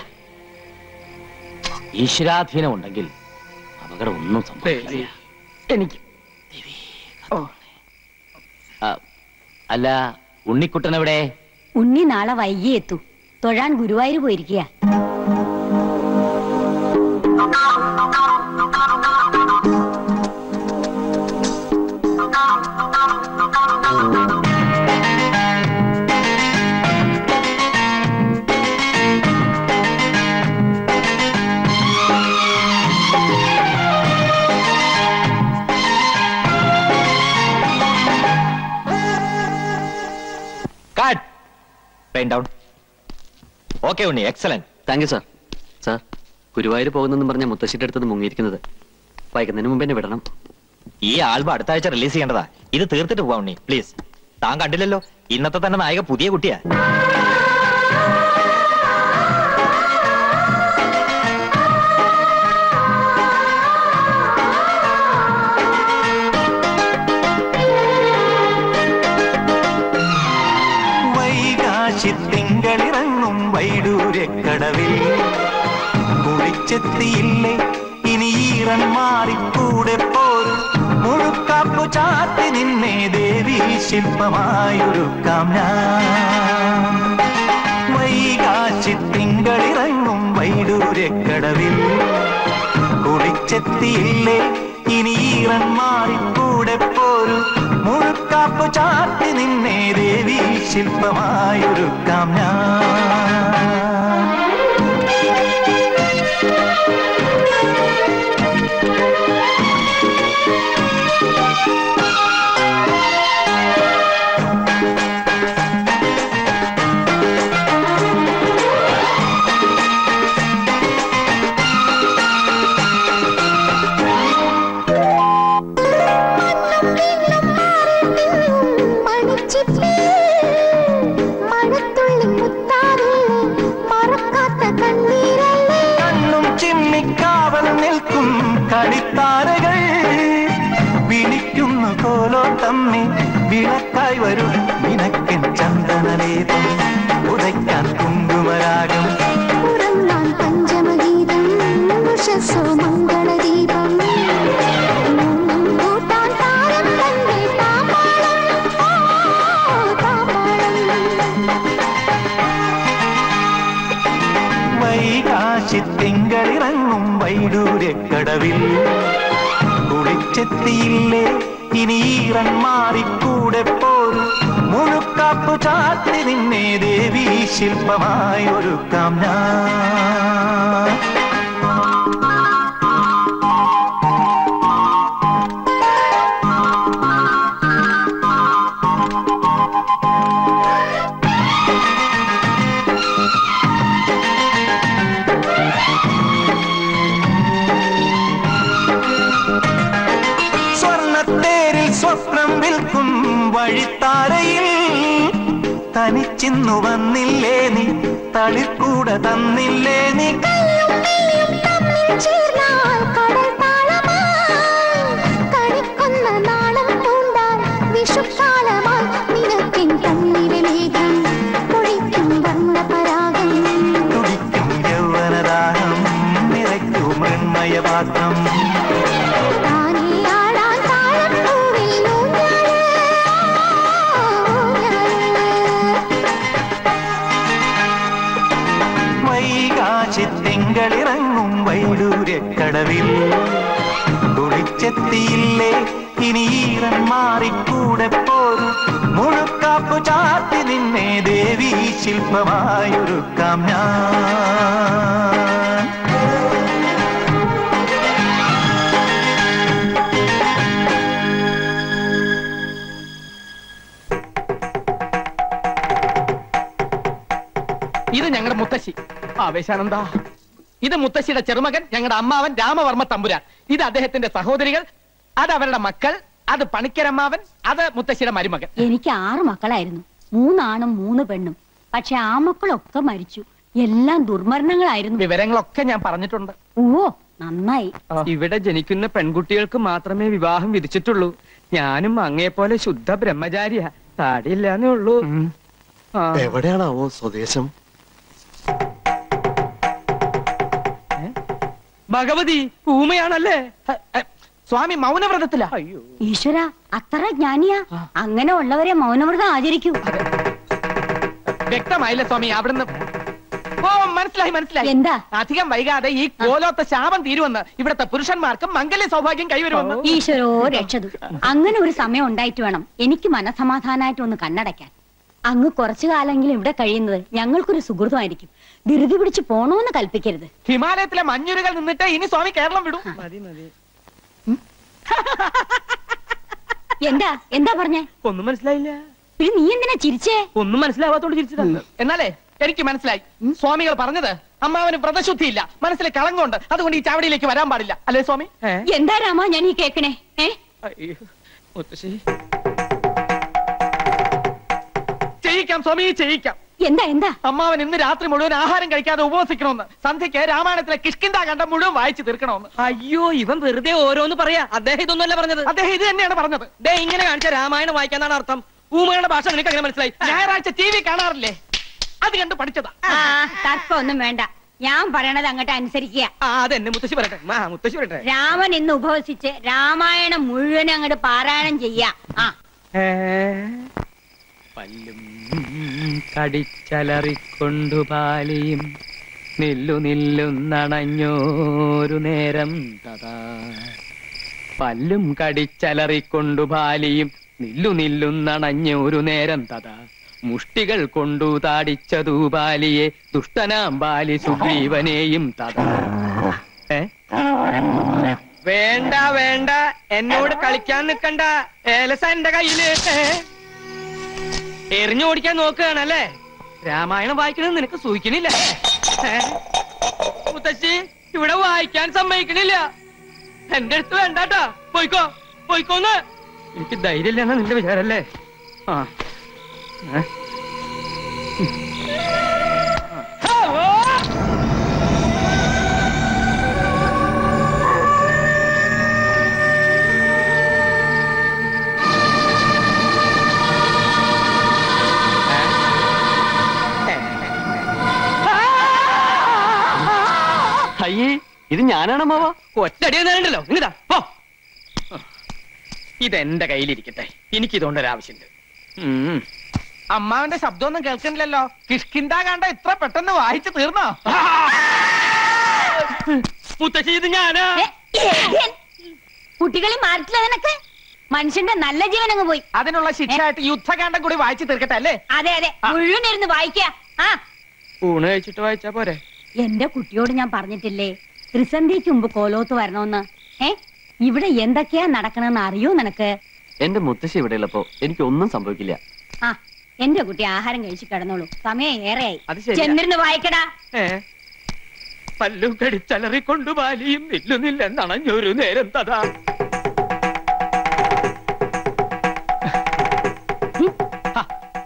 ഈശ്വരാധീനം ഉണ്ടെങ്കിൽ അപകടം ഒന്നും സംഭവിക്കില്ല എനിക്ക് ആ, അല്ല ഉണ്ണിക്കുട്ടൻ എവിടെ ഉണ്ണി നാളെ വൈകി എത്തൂ തൊഴാൻ ഗുരുവായൂർ പോയിരിക്കുക കാട്ട് പെയിൻ ഡൗൺ okay Unni excellent thank you sir sir Guruvayur പോകുന്നെന്നും പറഞ്ഞ മുത്തശ്ശിയുടെ അടുത്ത് മുങ്ങിയിരിക്കുന്നത് വൈകുന്നതിന് മുമ്പ് എന്നെ വിടണം ഈ ആൽബം അടുത്ത ആഴ്ച റിലീസ് ചെയ്യേണ്ടതാ ഇത് തീർത്തിട്ട് പോവാ ഉണ്ണി പ്ലീസ് താൻ കണ്ടില്ലല്ലോ ഇന്നത്തെ തന്നെ നായിക പുതിയ കുട്ടിയാ വൈകാശി തിങ്കളിറങ്ങും വൈഡൂര്യക്കടവിൽ കുളിച്ചെത്തിയില്ലേ ഇനി ഈറൻ മാറിക്കൂടെ പോരും മുഴുക്കാപ്പു ചാത്തി നിന്നെ ദേവി ശില്പമായൊരുക്കാം ഞാൻ വൈകാശി തിങ്കളിറങ്ങും വൈഡൂര്യക്കടവിൽ കുളിച്ചെത്തിയില്ലേ ഇനി ഈറൻ മാറിക്കൂടെ പോരും മുഴുക്കാപ്പു ചാത്തി നിന്നെ ദേവി ശില്പമായൊരുക്കാം ഞാൻ മണിച്ചിപ്പി മഴത്തുള്ളി മുത്താറില്ലേ മറക്കാത്ത കണ്ണീരല്ലേ കണ്ണും ചിമ്മിക്കാവൽ നിൽക്കും കളിത്താരകൾ വിളിക്കുന്നു കോലോ തമ്മി വിളക്കായി വരും നിനക്കൻ ചന്ദനലേതം ഉദയ്ക്കാൻ കുങ്കുമരാഗം ഉറങ്ങാൻ പഞ്ചമഗീതം ഉഷസ്സോ മംഗളദീപം കൂട്ടാൻ താരം തന്നെ താമ്പാളം ഓ താമ്പാളം വൈകാശി തിങ്കളിറങ്ങും വൈഡൂര്യക്കടവിൽ കുളിച്ചെത്തിയില്ലേ ഇനി ഈറൻ മാറിക്കൂടെ പോരും മുഴുക്കാപ്പു ചാത്തി നിന്നെ ദേവി ശില്പമായി ഒരുക്കാം ഞാൻ വഴിത്താരയിൽ തനിച്ചിന്നു വന്നില്ലേ നീ തളിർക്കൂട തന്നില്ലേ നീ കല്ലും നീയും തമ്മിൽ ചേർന്നാൽ കടൽ താളമായി കണിക്കൊന്ന നാളം പൂണ്ടാൽ വിഷുക്കാലമായി നിനക്കെൻ കണ്ണിലെ മേഘം പൊഴിക്കും വർണ്ണപരാഗം തുടിക്കും യൗവനദാഹം നിറയ്ക്കൂ മൃണ്മയപാത്രം താനേ ആടാൻ താഴപ്പൂവിൽ ഊഞ്ഞാല്, ഊഞ്ഞാല്. വൈകാശിത്തിങ്കളിറങ്ങും വൈഡൂര്യക്കടവിൽ കുളിച്ചെത്തിയില്ലേ ഇനി ഈറൻ മാറിക്കൂടെ പോരും മുഴുക്കാപ്പു ചാത്തി നിന്നെ ദേവി ശില്പമായൊരുക്കാം ഞാൻ ഇത് ഞങ്ങളുടെ മുത്തശ്ശി ആവേശാനന്ദ ഇത് മുത്തശ്ശിയുടെ ചെറുമകൻ ഞങ്ങളുടെ അമ്മാവൻ രാമവർമ്മ തമ്പുരാൻ ഇത് അദ്ദേഹത്തിന്റെ സഹോദരികൾ അത് അവരുടെ മക്കൾ അത് പണിക്കരമ്മാവൻ അത് മുത്തശ്ശിയുടെ മരുമകൻ എനിക്ക് ആറ് മക്കളായിരുന്നു മൂന്നാണും മൂന്ന് പെണ്ണും പക്ഷെ ആ മക്കളൊക്കെ മരിച്ചു എല്ലാം ദുർമരണങ്ങളായിരുന്നു വിവരങ്ങളൊക്കെ ഞാൻ പറഞ്ഞിട്ടുണ്ട് ഓ നന്നായി ഇവിടെ ജനിക്കുന്ന പെൺകുട്ടികൾക്ക് മാത്രമേ വിവാഹം വിധിച്ചിട്ടുള്ളൂ ഞാനും അങ്ങേപ്പോലെ ശുദ്ധ ബ്രഹ്മചാരിയാ താടിയില്ലാന്നേ ഉള്ളൂ ആ. എവിടെയാണാവോ സ്വദേശം ഭഗവതി ഊമയാണല്ലേ സ്വാമി മൗനവ്രതത്തില അയ്യോ ഈശ്വര അത്ര ജ്ഞാനിയാ അങ്ങനെ ഉള്ളവരെ മൗനവ്രതം ആചരിക്കൂ വ്യക്തമായില്ല സ്വാമി അവിടുന്ന് ഓ മനസ്സിലായി മനസ്സിലായി എന്താ അധികം വൈകാതെ ഈ കോലോത്ത ശാപം തീരുവന്ന് ഇവിടുത്തെ പുരുഷന്മാർക്കും മംഗല്യ സൗഭാഗ്യം കൈവരുമെന്ന് ഈശ്വരോ രക്ഷതു അങ്ങനെ ഒരു സമയം ഉണ്ടായിട്ട് വേണം എനിക്ക് മനസമാധാനമായിട്ട് ഒന്ന് കണ്ണടയ്ക്കാൻ അങ്ങ് കുറച്ചു കാലെങ്കിലും ഇവിടെ കഴിയുന്നത് ഞങ്ങൾക്കൊരു സുഹൃതമായിരിക്കും ധൃതി പിടിച്ച് പോണോന്ന് കൽപ്പിക്കരുത് ഹിമാലയത്തിലെ മഞ്ഞുരുകൾ നിന്നിട്ട് ഇനി സ്വാമി കേരളം വിടും മതി മതി എന്താ എന്താ പറഞ്ഞേ ഒന്നും മനസ്സിലായില്ല പിന്നെ നീ എന്തിനാ ചിരിച്ചേ ഒന്നും മനസ്സിലാവാത്തോണ്ട് ചിരിച്ചതാ എന്നാലേ എനിക്ക് മനസ്സിലായി സ്വാമികൾ പറഞ്ഞത് അമ്മാവന് വ്രതശുദ്ധിയില്ല മനസ്സിൽ കളങ്കമുണ്ട് അതുകൊണ്ട് ഈ ചാവടിയിലേക്ക് വരാൻ പാടില്ല അല്ലേ സ്വാമി ഏ? എന്താ രാമ ഞാൻ ഈ കേക്കണേ ഏ അയ്യോ മുത്തശ്ശി ചെയ്യിക്കാം സ്വാമി ചെയ്യിക്കാം എന്താ എന്താ അമ്മാവൻ ഇന്ന് രാത്രി മുഴുവൻ ആഹാരം കഴിക്കാതെ ഉപവസിക്കണമെന്ന് സന്ധ്യയ്ക്ക് രാമായണത്തിലെ കിഷ്കിന്ത കണ്ടം മുഴുവൻ വായിച്ചു തീർക്കണമെന്ന് അയ്യോ ഇവൻ വെറുതെ ഓരോന്ന് പറയാ അദ്ദേഹം ഇതൊന്നുമല്ല പറഞ്ഞത് അദ്ദേഹം ഇത് തന്നെയാണ് പറഞ്ഞത് ദേ ഇങ്ങനെ കാണിച്ച രാമായണം വായിക്കാന്നാണ് അർത്ഥം ഊമയുടെ ഭാഷ നിനക്ക് അങ്ങനെ മനസ്സിലായി ഞായറാഴ്ച ടി വി കാണാറില്ലേ അത് കണ്ട് പഠിച്ചതാ ആ തർക്കം ഒന്നും വേണ്ട ഞാൻ പറയണത് അങ്ങോട്ട് അനുസരിക്കുക ആ അതെന്നെ മുത്തശ്ശി പറയട്ടെ ആ മുത്തശ്ശി പറയട്ടെ രാമൻ ഇന്ന് ഉപവസിച്ച് രാമായണം മുഴുവൻ അങ്ങോട്ട് പാരായണം ചെയ്യാ ആ ഏ? പല്ലും കടിച്ചലറിക്കൊണ്ടു പാലിയും നില്ലു നില്ലുന്നണഞ്ഞോരു നേരം തഥാ പല്ലും കടിച്ചലറിക്കൊണ്ടു പാലിയും നില്ലു നില്ലുന്നണഞ്ഞൊരു നേരം തഥാ മുഷ്ടികൾ കൊണ്ടു താടിച്ചതു ബാലിയെ ദുഷ്ടനാം ബാലി സുഗ്രീവനെയും തഥാ ഏ വേണ്ട വേണ്ട എന്നോട് കളിക്കാൻ നിക്കണ്ട ഏലസ എന്റെ കയ്യില് ഏ? എറിഞ്ഞു ഓടിക്കാൻ നോക്കുകയാണല്ലേ രാമായണം വായിക്കണത് നിനക്ക് സൂഹിക്കണില്ല ഏ? മുത്തശ്ശി ഇവിടെ വായിക്കാൻ സമ്മതിക്കണില്ല എന്റെ അടുത്ത് വേണ്ടാട്ടാ പോയിക്കോ പോയിക്കോന്ന് എനിക്ക് ധൈര്യമില്ലെന്ന നിന്റെ വിചാരല്ലേ ആ ഏ? ആ, ഓ! അയ്യേ ഇത് ഞാനാണ് മാവ ഒറ്റടി നേരണ്ടല്ലോ ഇങ്ങതാ പോ ഇതെന്റെ കയ്യിലിരിക്കട്ടെ എനിക്കിതുകൊണ്ടൊരു ആവശ്യമുണ്ട് ഉം. അമ്മാവന്റെ ശബ്ദമൊന്നും കേൾക്കണില്ലല്ലോ കിഷ്കിന്ത കണ്ട ഇത്ര പെട്ടെന്ന് വായിച്ചു തീർന്നോ മുത്തശ്ശി ഇത് ഞാനാ ഏ, ഏതിയൻ? കുട്ടികളെ മാറിട്ടില്ല നിനക്ക് മനുഷ്യന്റെ നല്ല ജീവൻ അങ്ങ് പോയി അതിനുള്ള ശിക്ഷയായിട്ട് യുദ്ധകാന്ഡം കൂടി വായിച്ചു തീർക്കട്ടെ അല്ലേ അതെ അതെ മുഴുവൻ ഇരുന്ന് വായിക്ക ആ ഊണ് കഴിച്ചിട്ട് വായിച്ചാ പോരെ എന്റെ കുട്ടിയോട് ഞാൻ പറഞ്ഞിട്ടില്ലേ ത്രിസന്ധിക്ക് മുമ്പ് കോലോത്ത് വരണമെന്ന് ഏ ഇവിടെ എന്തൊക്കെയാ നടക്കണെന്ന് അറിയോ നിനക്ക് എന്റെ മുത്തശ്ശി ഇവിടെ ഉള്ളപ്പോ എനിക്ക് ഒന്നും സംഭവിക്കില്ല ആ എന്റെ കുട്ടി ആഹാരം കഴിച്ച് കിടന്നോളൂ സമയം ഏറെയായി അത് ശരിയാ. ചെന്നിരുന്ന് വായിക്കടാ ഏ പല്ലും കടിച്ചലറിക്കൊണ്ടു ബാലിയും നില്ലുന്നില്ലെന്നണഞ്ഞൊരു നേരം തഥാ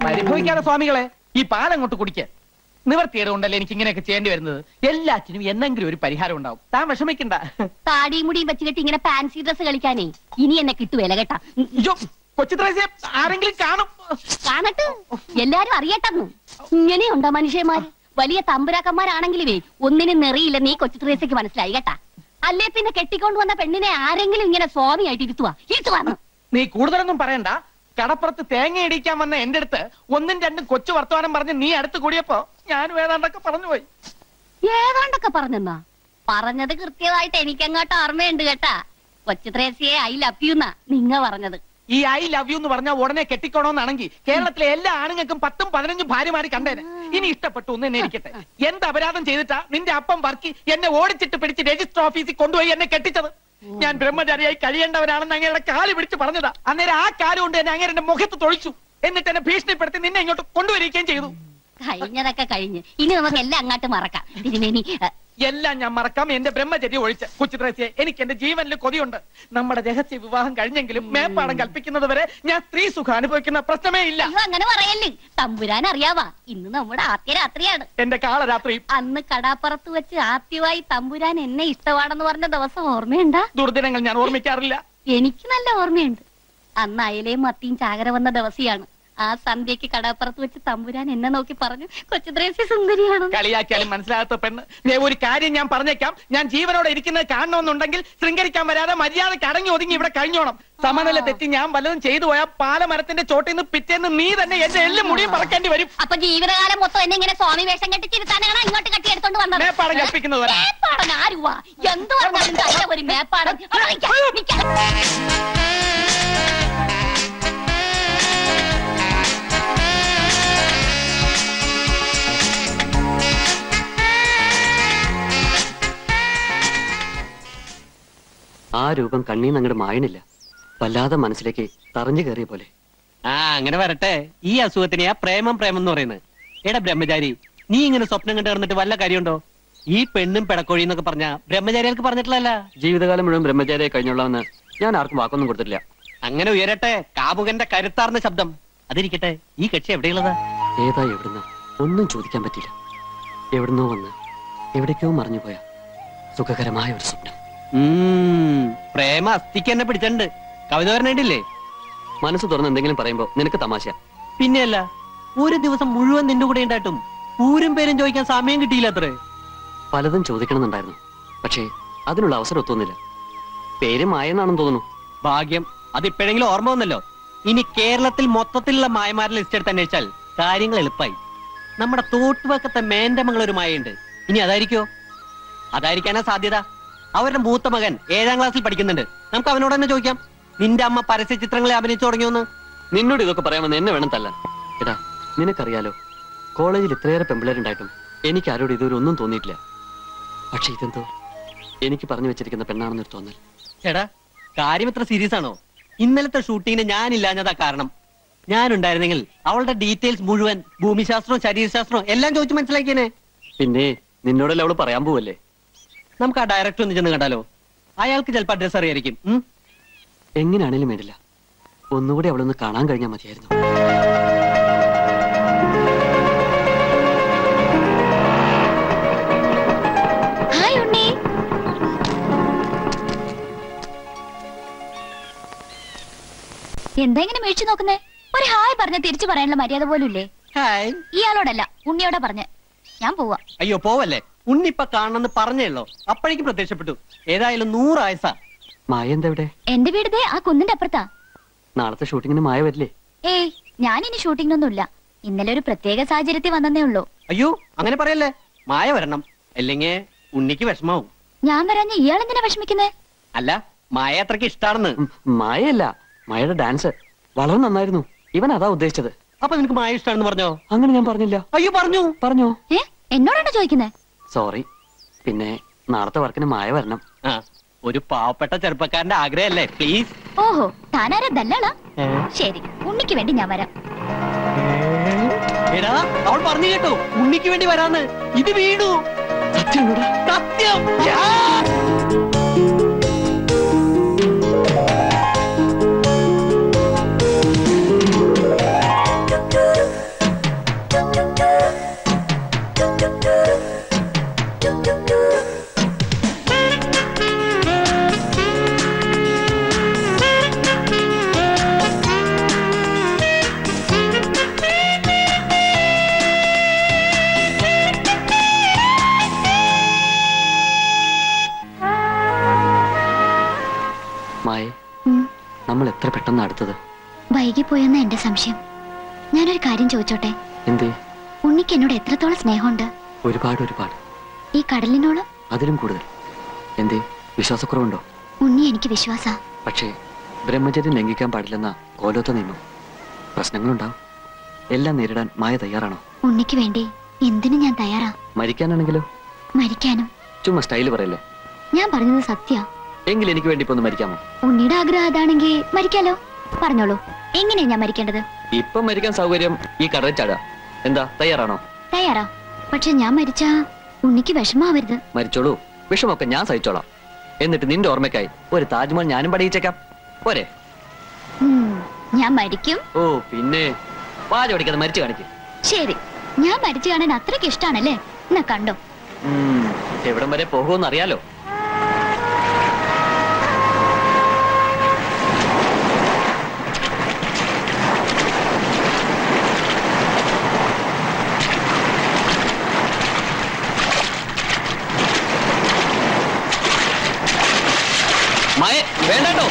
പരിഭവിക്കാതെ സ്വാമികളെ ഈ പാലങ്ങോട്ട് കുടിക്ക നിവർത്തിയത് കൊണ്ടല്ലേ എനിക്ക് ഇങ്ങനെയൊക്കെ ചെയ്യേണ്ടി വരുന്നത് എല്ലാറ്റിനും എന്നെങ്കിലും ഒരു പരിഹാരം ഉണ്ടാവും താൻ വിഷമിക്കണ്ട താടിയും മുടിയും വെച്ചിട്ട് ഇങ്ങനെ ഫാൻസി ഡ്രസ് കളിക്കാനേ ഇനി എന്നെ കിട്ടുവല്ല കേട്ടാ അയ്യോ കൊച്ചു ത്രേസ്യ ആരെങ്കിലും കാണും കാണട്ടെ എല്ലാരും അറിയട്ടെന്ന് ഇങ്ങനെയുണ്ടോ മനുഷ്യന്മാര് വലിയ തമ്പുരാക്കന്മാരാണെങ്കിലുമേ ഒന്നിനും നെറിയില്ല നീ കൊച്ചു ത്രേസ്യക്ക് മനസ്സിലായി കേട്ടാ അല്ലേ പിന്നെ കെട്ടിക്കൊണ്ട് വന്ന പെണ്ണിനെ ആരെങ്കിലും ഇങ്ങനെ സ്വാമിയായിട്ട് ഇരുത്തുവാ ഇരുത്തുവാന്ന് നീ കൂടുതലൊന്നും പറയണ്ട കടപ്പുറത്ത് തേങ്ങ ഇടിക്കാൻ വന്ന എന്റെ അടുത്ത് ഒന്നും രണ്ടും കൊച്ചു വർത്തമാനം പറഞ്ഞ് നീ അടുത്ത് കൂടിയപ്പോ ഞാനും ഏതാണ്ടൊക്കെ പറഞ്ഞു പോയി ഏതാണ്ടൊക്കെ പറഞ്ഞെന്നാ പറഞ്ഞത് കൃത്യമായിട്ട് എനിക്കങ്ങോട്ട് ഓർമ്മയുണ്ട് കേട്ടാ കൊച്ചു ത്രേസ്യയെ ഐ ലവ് യു എന്നാ നിങ്ങ പറഞ്ഞത് ഈ ഐ ലവ് യു എന്ന് പറഞ്ഞാൽ ഉടനെ കെട്ടിക്കോണോന്നാണെങ്കിൽ കേരളത്തിലെ എല്ലാ ആണുങ്ങൾക്കും പത്തും പതിനഞ്ചും ഭാര്യമാര് കണ്ടേനെ ഇനി ഇഷ്ടപ്പെട്ടു ഒന്ന് എന്നെ ഇരിക്കട്ടെ എന്ത് അപരാധം ചെയ്തിട്ടാ നിന്റെ അപ്പം വർക്കി എന്നെ ഓടിച്ചിട്ട് പിടിച്ച് രജിസ്റ്റർ ഓഫീസിൽ കൊണ്ടുപോയി എന്നെ കെട്ടിച്ചത് ഞാൻ ബ്രഹ്മചാരിയായി കഴിയേണ്ടവരാണെന്ന് അങ്ങയുടെ കാല് പിടിച്ച് പറഞ്ഞതാ അന്നേരം ആ കാല് കൊണ്ട് എന്നെ അങ്ങനെ എന്റെ മുഖത്ത് തൊഴിച്ചു എന്നിട്ട് എന്നെ ഭീഷണിപ്പെടുത്തി നിന്നെ ഇങ്ങോട്ട് കൊണ്ടുവരികയും ചെയ്തു കഴിഞ്ഞതൊക്കെ കഴിഞ്ഞ് ഇനി നമുക്ക് എല്ലാം അങ്ങോട്ട് മറക്കാം തിരുമേനി അ, എല്ലാം ഞാൻ മറക്കാം എന്റെ ബ്രഹ്മചര്യ ഒഴിച്ച് കൊച്ചുത്രേസ്യെ എനിക്ക് എന്റെ ജീവനിൽ കൊതിയുണ്ട് നമ്മുടെ രഹസ്യ വിവാഹം കഴിഞ്ഞെങ്കിലും മേപ്പാടം കൽപ്പിക്കുന്നത് വരെ ഞാൻ സ്ത്രീ സുഖം അനുഭവിക്കുന്ന പ്രശ്നമേ ഇല്ല അയ്യോ അങ്ങനെ പറയല്ലേ തമ്പുരാൻ അറിയാവാ ഇന്ന് നമ്മുടെ ആദ്യ രാത്രിയാണ് എന്റെ കാളരാത്രി അന്ന് കടാപ്പുറത്ത് വെച്ച് ആദ്യമായി തമ്പുരാൻ എന്നെ ഇഷ്ടമാണെന്ന് പറഞ്ഞ ദിവസം ഓർമ്മയുണ്ടാ ദുർദിനങ്ങൾ ഞാൻ ഓർമ്മിക്കാറില്ല എനിക്ക് നല്ല ഓർമ്മയുണ്ട് അന്ന് അയലയും മത്തിയും ചാകര വന്ന ദിവസിയാണ് ആ സന്ധ്യക്ക് കടാപ്പുറത്ത് വെച്ച് തമ്പുരാൻ എന്നെ നോക്കി പറഞ്ഞു കൊച്ചുദ്രേസ്യ സുന്ദരിയാണ് കളിയാക്കിയാലും മനസ്സിലാകാത്ത പെണ്ണ് ദേ ഒരു കാര്യം ഞാൻ പറഞ്ഞേക്കാം ഞാൻ ജീവനോടെ ഇരിക്കുന്നത് കാണണമെന്നുണ്ടെങ്കിൽ ശൃംഗരിക്കാൻ വരാതെ മര്യാദ അടങ്ങി ഒതുങ്ങി ഇവിടെ കഴിഞ്ഞോണം സമനില തെറ്റി ഞാൻ വല്ലതും ചെയ്തു പോയാൽ പാലമരത്തിന്റെ ചോട്ടിൽ നിന്ന് പിറ്റേന്ന് നീ തന്നെ എന്റെ എല്ലും മുടിയും പറക്കേണ്ടി വരും അപ്പൊ ജീവിതകാലം മൊത്തം എന്നെ ഇങ്ങനെ സ്വാമി വേഷം കെട്ടിച്ചിരുത്താനാണ് ഇങ്ങോട്ട് കെട്ടിയെടുത്തോണ്ട് വന്നത് മേപ്പാടം കൽപ്പിക്കുന്നത് വരെ. മേപ്പാടൻ ആരുവാ എന്ത് പറഞ്ഞാലും തല്ല ഒരു മേപ്പാടൻ അവിടെ നിൽക്കാം, നിൽക്കാം. ആ രൂപം കണ്ണീന്ന് അങ്ങോട്ട് മായണില്ല വല്ലാതെ മനസ്സിലേക്ക് തറഞ്ഞു കയറിയ പോലെ ആ അങ്ങനെ വരട്ടെ ഈ അസുഖത്തിനെയാ പ്രേമം പ്രേമം എന്ന് പറയുന്നത് എടാ ബ്രഹ്മചാരി നീ ഇങ്ങനെ സ്വപ്നം കണ്ടു കിടന്നിട്ട് വല്ല കാര്യമുണ്ടോ ഈ പെണ്ണും പിടക്കോഴി എന്നൊക്കെ പറഞ്ഞ ബ്രഹ്മചാരികൾക്ക് പറഞ്ഞിട്ടില്ലല്ല ജീവിതകാലം മുഴുവൻ ബ്രഹ്മചാരിയെ കഴിഞ്ഞോളാമെന്ന് ഞാൻ ആർക്കും വാക്കൊന്നും കൊടുത്തിട്ടില്ല അങ്ങനെ ഉയരട്ടെ കാമുകന്റെ കരുത്താർന്ന ശബ്ദം അതിരിക്കട്ടെ ഈ കക്ഷി എവിടെയുള്ളതാ ഏതാ എവിടുന്ന ഒന്നും ചോദിക്കാൻ പറ്റില്ല എവിടുന്നോ വന്ന് എവിടേക്കോ മറിഞ്ഞു പോയ സുഖകരമായ ഒരു സ്വപ്നം ഉം, പ്രേമ അസ്ഥിക്ക് എന്നെ പിടിച്ചിട്ടുണ്ട് കവിത പറഞ്ഞിട്ടില്ലേ മനസ്സ് തുറന്ന് എന്തെങ്കിലും പറയുമ്പോ നിനക്ക് തമാശ പിന്നെയല്ല ഒരു ദിവസം മുഴുവൻ നിന്റെ കൂടെ ഉണ്ടായിട്ടും ഊരും പേരും ചോദിക്കാൻ സമയം കിട്ടിയില്ല അത്രേ പലതും ചോദിക്കണമെന്നുണ്ടായിരുന്നു പക്ഷേ അതിനുള്ള അവസരം ഒത്തുന്നില്ല പേര് മായെന്നാണെന്ന് തോന്നുന്നു ഭാഗ്യം അതിപ്പോഴെങ്കിലും ഓർമ്മ വന്നല്ലോ ഇനി കേരളത്തിൽ മൊത്തത്തിലുള്ള മായമാരുടെ ലിസ്റ്റ് എടുത്ത് അന്വേഷിച്ചാൽ കാര്യങ്ങൾ എളുപ്പമായി നമ്മുടെ തോട്ടുവക്കത്തെ മേന്റമംഗൾ ഒരു മായുണ്ട് ഇനി അതായിരിക്കോ അതായിരിക്കാനാ സാധ്യത അവരുടെ മൂത്ത മകൻ ഏഴാം ക്ലാസ്സിൽ പഠിക്കുന്നുണ്ട് നമുക്ക് അവനോട് തന്നെ ചോദിക്കാം നിന്റെ അമ്മ പരസ്യ ചിത്രങ്ങളെ അഭിനയിച്ചു തുടങ്ങിയോന്ന് നിന്നോട് ഇതൊക്കെ പറയാമെന്ന് എന്നെ വേണം തല്ലാൻ എടാ നിനക്കറിയാലോ കോളേജിൽ ഇത്രയേറെ പെമ്പിളരുണ്ടായിട്ടും എനിക്ക് ആരോട് ഇതുവരെ ഒന്നും തോന്നിയിട്ടില്ല പക്ഷെ ഇതെന്തോ എനിക്ക് പറഞ്ഞു വെച്ചിരിക്കുന്ന പെണ്ണാണെന്നൊരു തോന്നൽ എടാ കാര്യം ഇത്ര സീരിയസ് ആണോ ഇന്നലത്തെ ഷൂട്ടിങ്ങിന് ഞാനില്ലാഞ്ഞതാ കാരണം ഞാനുണ്ടായിരുന്നെങ്കിൽ അവളുടെ ഡീറ്റെയിൽസ് മുഴുവൻ ഭൂമിശാസ്ത്രവും ശരീരശാസ്ത്രവും എല്ലാം ചോദിച്ചു മനസ്സിലാക്കിയേനെ പിന്നെ നിന്നോടല്ലേ അവള് പറയാൻ പോവല്ലേ നമുക്ക് ആ ഡയറക്ടർ ഒന്ന് ചെന്ന് കണ്ടാലോ അയാൾക്ക് ചിലപ്പോൾ അഡ്രസ് അറിയായിരിക്കും ഉം? എങ്ങനെയാണേലും വേണ്ടില്ല ഒന്നുകൂടി അവളൊന്ന് കാണാൻ കഴിഞ്ഞാൽ മതിയായിരുന്നു ഹായ് ഉണ്ണി എന്താ ഇങ്ങനെ മേടിച്ചു നോക്കുന്നേ ഒരു ഹായ് പറഞ്ഞ തിരിച്ചു പറയാനുള്ള മര്യാദ പോലും ഇല്ലേ ഹായ് ഇയാളോടല്ല ഉണ്ണിയോടെ പറഞ്ഞ് ഞാൻ പോവാ അയ്യോ പോവല്ലേ ഉണ്ണിപ്പ കാണണമെന്ന് പറഞ്ഞേ ഉള്ളൂ അപ്പോഴേക്കും പ്രത്യക്ഷപ്പെട്ടു ഏതായാലും നൂറായസ മായ എന്താ ഇവിടെ എന്റെ വീട് ദേ ആ കുന്നിന്റെ അപ്പുറത്താ നാളത്തെ ഷൂട്ടിങ്ങിന് മായ വരില്ലേ ഏയ് ഞാൻ ഇനി ഷൂട്ടിങ്ങിനൊന്നുമില്ല ഇന്നലെ ഒരു പ്രത്യേക സാഹചര്യത്തിൽ വന്നതേ ഉള്ളൂ അയ്യോ അങ്ങനെ പറയല്ലേ മായ വരണം അല്ലെങ്കിൽ ഉണ്ണിക്ക് വിഷമാവും ഞാൻ വരാഞ്ഞ ഇയാൾ എന്തിനാ വിഷമിക്കുന്നേ അല്ല മായ അത്രയ്ക്ക് ഇഷ്ടാണെന്ന് ഉം, മായയല്ല മായയുടെ ഡാൻസ് വളരെ നന്നായിരുന്നു ഇവൻ അതാ ഉദ്ദേശിച്ചത് അപ്പൊ നിനക്ക് മായ ഇഷ്ടാണെന്ന് പറഞ്ഞോ അങ്ങനെ ഞാൻ പറഞ്ഞില്ല അയ്യോ പറഞ്ഞു പറഞ്ഞോ ഏ എന്നോടാണോ ചോദിക്കുന്നേ സോറി പിന്നെ നാളത്തെ വർക്കിന് മായ വരണം ആ ഒരു പാവപ്പെട്ട ചെറുപ്പക്കാരന്റെ ആഗ്രഹമല്ലേ പ്ലീസ് ഓഹോ താനാരാ ദല്ലാളാ ശരി ഉണ്ണിക്ക് വേണ്ടി ഞാൻ വരാം എടാ അവൾ പറഞ്ഞു കേട്ടോ ഉണ്ണിക്ക് വേണ്ടി വരാന്ന് ഇത് വീണു സത്യം യാ! മായെ ഉം, നമ്മൾ എത്ര പെട്ടെന്ന് അടുത്തത് വൈകിപ്പോയെന്ന എന്റെ സംശയം ഞാനൊരു കാര്യം ചോദിച്ചോട്ടെ എന്തേ ഉണ്ണിക്ക് എന്നോട് എത്രത്തോളം സ്നേഹമുണ്ട് ഒരുപാട് ഒരുപാട് ഈ കടലിനോളം അതിലും കൂടുതൽ എന്തേ വിശ്വാസക്കുറവുണ്ടോ ഉണ്ണി എനിക്ക് വിശ്വാസ പക്ഷേ ബ്രഹ്മചര്യം ലംഘിക്കാൻ പാടില്ലെന്ന കോലോത്ത നിയമം പ്രശ്നങ്ങളുണ്ടാവും എല്ലാം നേരിടാൻ മായ തയ്യാറാണോ ഉണ്ണിക്ക് വേണ്ടി എന്തിനു ഞാൻ തയ്യാറാ മരിക്കാനാണെങ്കിലോ മരിക്കാനും ചുമ്മാ സ്റ്റൈല് പറയല്ലേ ഞാൻ പറഞ്ഞത് സത്യ എങ്കിൽ എനിക്ക് വേണ്ടി ഇപ്പൊ ഒന്ന് മരിക്കാമോ ഉണ്ണിയുടെ ആഗ്രഹം അതാണെങ്കിൽ മരിക്കാലോ പറഞ്ഞോളൂ എങ്ങനെയാ ഞാൻ മരിക്കേണ്ടത് ഇപ്പൊ മരിക്കാൻ സൗകര്യം ഈ കടലിൽ ചാടുക എന്താ തയ്യാറാണോ തയ്യാറാ പക്ഷെ ഞാൻ മരിച്ചാ ഉണ്ണിക്ക് വിഷമാവരുത് മരിച്ചോളൂ വിഷമൊക്കെ ഞാൻ സഹിച്ചോളാം എന്നിട്ട് നിന്റെ ഓർമ്മയ്ക്കായി ഒരു താജ്മഹൽ ഞാനും പടിയിച്ചേക്കാം പോരെ ഉം, ഞാൻ മരിക്കും ഓ പിന്നെ വാച പഠിക്കാതെ മരിച്ചു കാണിക്ക് ശരി ഞാൻ മരിച്ചു കാണാൻ അത്രയ്ക്ക് ഇഷ്ടാണല്ലേ എന്നാ കണ്ടോ ഉം, എവിടം വരെ പോകുമെന്ന് അറിയാലോ മായ വേണ്ടോ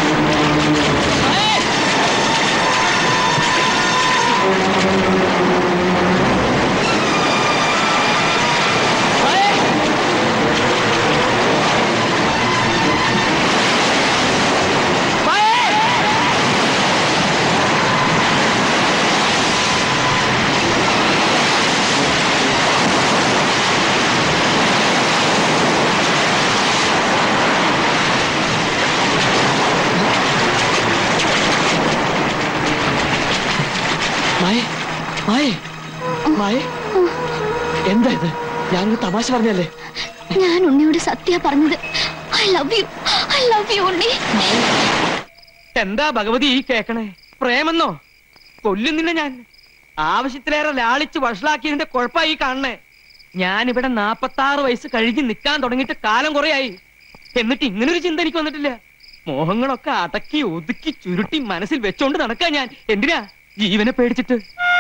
മായ മായ മായ എന്താ ഇത് ഞാനൊരു തമാശ പറഞ്ഞല്ലേ ഞാൻ ഉണ്ണിയോട് സത്യ പറഞ്ഞത് I love you I love you Unni എന്താ ഭഗവതി ഈ കേക്കണേ പ്രേമെന്നോ കൊല്ലുന്നില്ല ഞാൻ ആവശ്യത്തിലേറെ ലാളിച്ച് വഷളാക്കിയതിന്റെ കുഴപ്പമായി കാണണേ ഞാൻ ഇവിടെ നാപ്പത്തി ആറ് വയസ്സ് കഴിഞ്ഞ് നിൽക്കാൻ തുടങ്ങിയിട്ട് കാലം കുറയായി എന്നിട്ട് ഇങ്ങനൊരു ചിന്ത എനിക്ക് വന്നിട്ടില്ല മോഹങ്ങളൊക്കെ അടക്കി ഒതുക്കി ചുരുട്ടി മനസ്സിൽ വെച്ചോണ്ട് നടക്കാൻ ഞാൻ എന്തിനാ ജീവനെ പേടിച്ചിട്ട്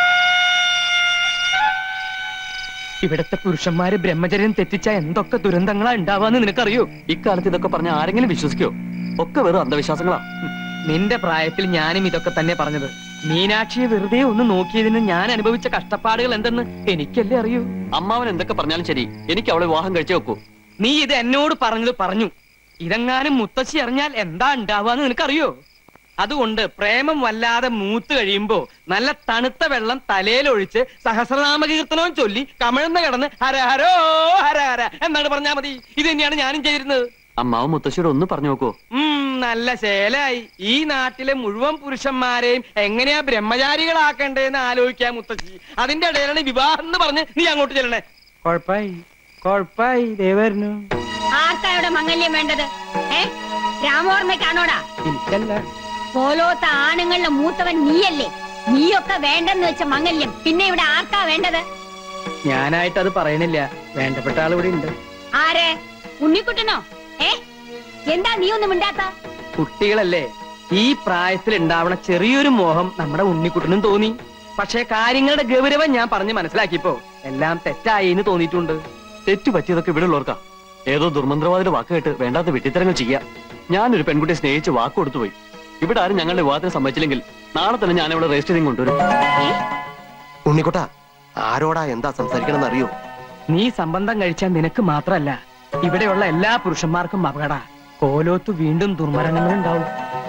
ഇവിടത്തെ പുരുഷന്മാര് ബ്രഹ്മചര്യം തെറ്റിച്ച എന്തൊക്കെ ദുരന്തങ്ങളാ ഉണ്ടാവാന്ന് നിനക്കറിയോ ഇക്കാലത്ത് ഇതൊക്കെ പറഞ്ഞ ആരെങ്കിലും വിശ്വസിക്കോ ഒക്കെ വെറും അന്ധവിശ്വാസങ്ങളാ നിന്റെ പ്രായത്തിൽ ഞാനും ഇതൊക്കെ തന്നെ പറഞ്ഞത് മീനാക്ഷിയെ വെറുതെ ഒന്ന് നോക്കിയതിന് ഞാൻ അനുഭവിച്ച കഷ്ടപ്പാടുകൾ എന്തെന്ന് എനിക്കല്ലേ അറിയൂ അമ്മാവൻ എന്തൊക്കെ പറഞ്ഞാലും ശരി എനിക്ക് അവളെ വിവാഹം കഴിച്ചു വെക്കൂ നീ ഇത് എന്നോട് പറഞ്ഞത് പറഞ്ഞു ഇതെങ്ങാനും മുത്തശ്ശി അറിഞ്ഞാൽ എന്താ ഉണ്ടാവാന്ന് നിനക്കറിയോ അതുകൊണ്ട് പ്രേമം വല്ലാതെ മൂത്ത് കഴിയുമ്പോ നല്ല തണുത്ത വെള്ളം തലയിലൊഴിച്ച് സഹസ്രനാമ കീർത്തനവും ചൊല്ലി കമിഴ്ന്ന് കിടന്ന് ഹര ഹരോ ഹര ഹര എന്നാണ് പറഞ്ഞാ മതി ഇത് തന്നെയാണ് ഞാനും ചെയ്തിരുന്നത് അമ്മാവൻ മുത്തശ്ശിയോട് ഒന്ന് പറഞ്ഞു നോക്കൂ ഉം നല്ല ശേലായി ഈ നാട്ടിലെ മുഴുവൻ പുരുഷന്മാരെയും എങ്ങനെയാ ബ്രഹ്മചാരികളാക്കണ്ടേന്ന് ആലോചിക്കാൻ മുത്തശ്ശി അതിന്റെ ഇടയിലാണ് ഈ വിവാഹം എന്ന് പറഞ്ഞ് നീ അങ്ങോട്ട് ചെല്ലണേ കൊഴപ്പായി കൊഴപ്പായി ദേവരുന്നു ആർക്കാ ഇവിടെ മംഗല്യം വേണ്ടത് ഏ രാമോർമ്മയ്ക്കാണോടാ ഇല്ലല്ല പോലോത്ത ആണുങ്ങളുടെ മൂത്തവൻ നീയല്ലേ നീയൊക്കെ വേണ്ടെന്ന് വെച്ച മംഗല്യം പിന്നെ ഇവിടെ ആർക്കാ വേണ്ടത് ഞാനായിട്ട് അത് പറയണില്ല വേണ്ടപ്പെട്ട ആൾ ഇവിടെ ഉണ്ട് ആരെ ഉണ്ണിക്കുട്ടനോ ഏ എന്താ നീ ഒന്നും മിണ്ടാത്ത കുട്ടികളല്ലേ ഈ പ്രായത്തിൽ ഉണ്ടാവണ ചെറിയൊരു മോഹം നമ്മുടെ ഉണ്ണിക്കുട്ടനും തോന്നി പക്ഷേ കാര്യങ്ങളുടെ ഗൗരവം ഞാൻ പറഞ്ഞ് മനസ്സിലാക്കിയപ്പോ എല്ലാം തെറ്റായി എന്ന് തോന്നിയിട്ടുണ്ട് തെറ്റു പറ്റിയതൊക്കെ ഇവിടെ ഉള്ളവർക്കാ ഏതോ ദുർമന്ത്രവാദിയുടെ വാക്ക് കേട്ട് വേണ്ടാത്ത വെട്ടിത്തരങ്ങൾ ചെയ്യാ ഞാനൊരു പെൺകുട്ടിയെ സ്നേഹിച്ച് വാക്ക് കൊടുത്തു പോയി ഇവിടെ ആരും ഞങ്ങളുടെ വിവാഹത്തിന് സമ്മതിച്ചില്ലെങ്കിൽ നാളെ തന്നെ ഞാൻ ഇവിടെ രജിസ്റ്റർ ചെയ്ത് കൊണ്ടുവരും ഉണ്ണിക്കുട്ട ആരോടാ എന്താ സംസാരിക്കണം അറിയോ നീ സംബന്ധം കഴിച്ചാൽ നിനക്ക് മാത്രല്ല ഇവിടെയുള്ള എല്ലാ പുരുഷന്മാർക്കും അപകട കോലോത്ത് വീണ്ടും ദുർമരണങ്ങൾ ഉണ്ടാവും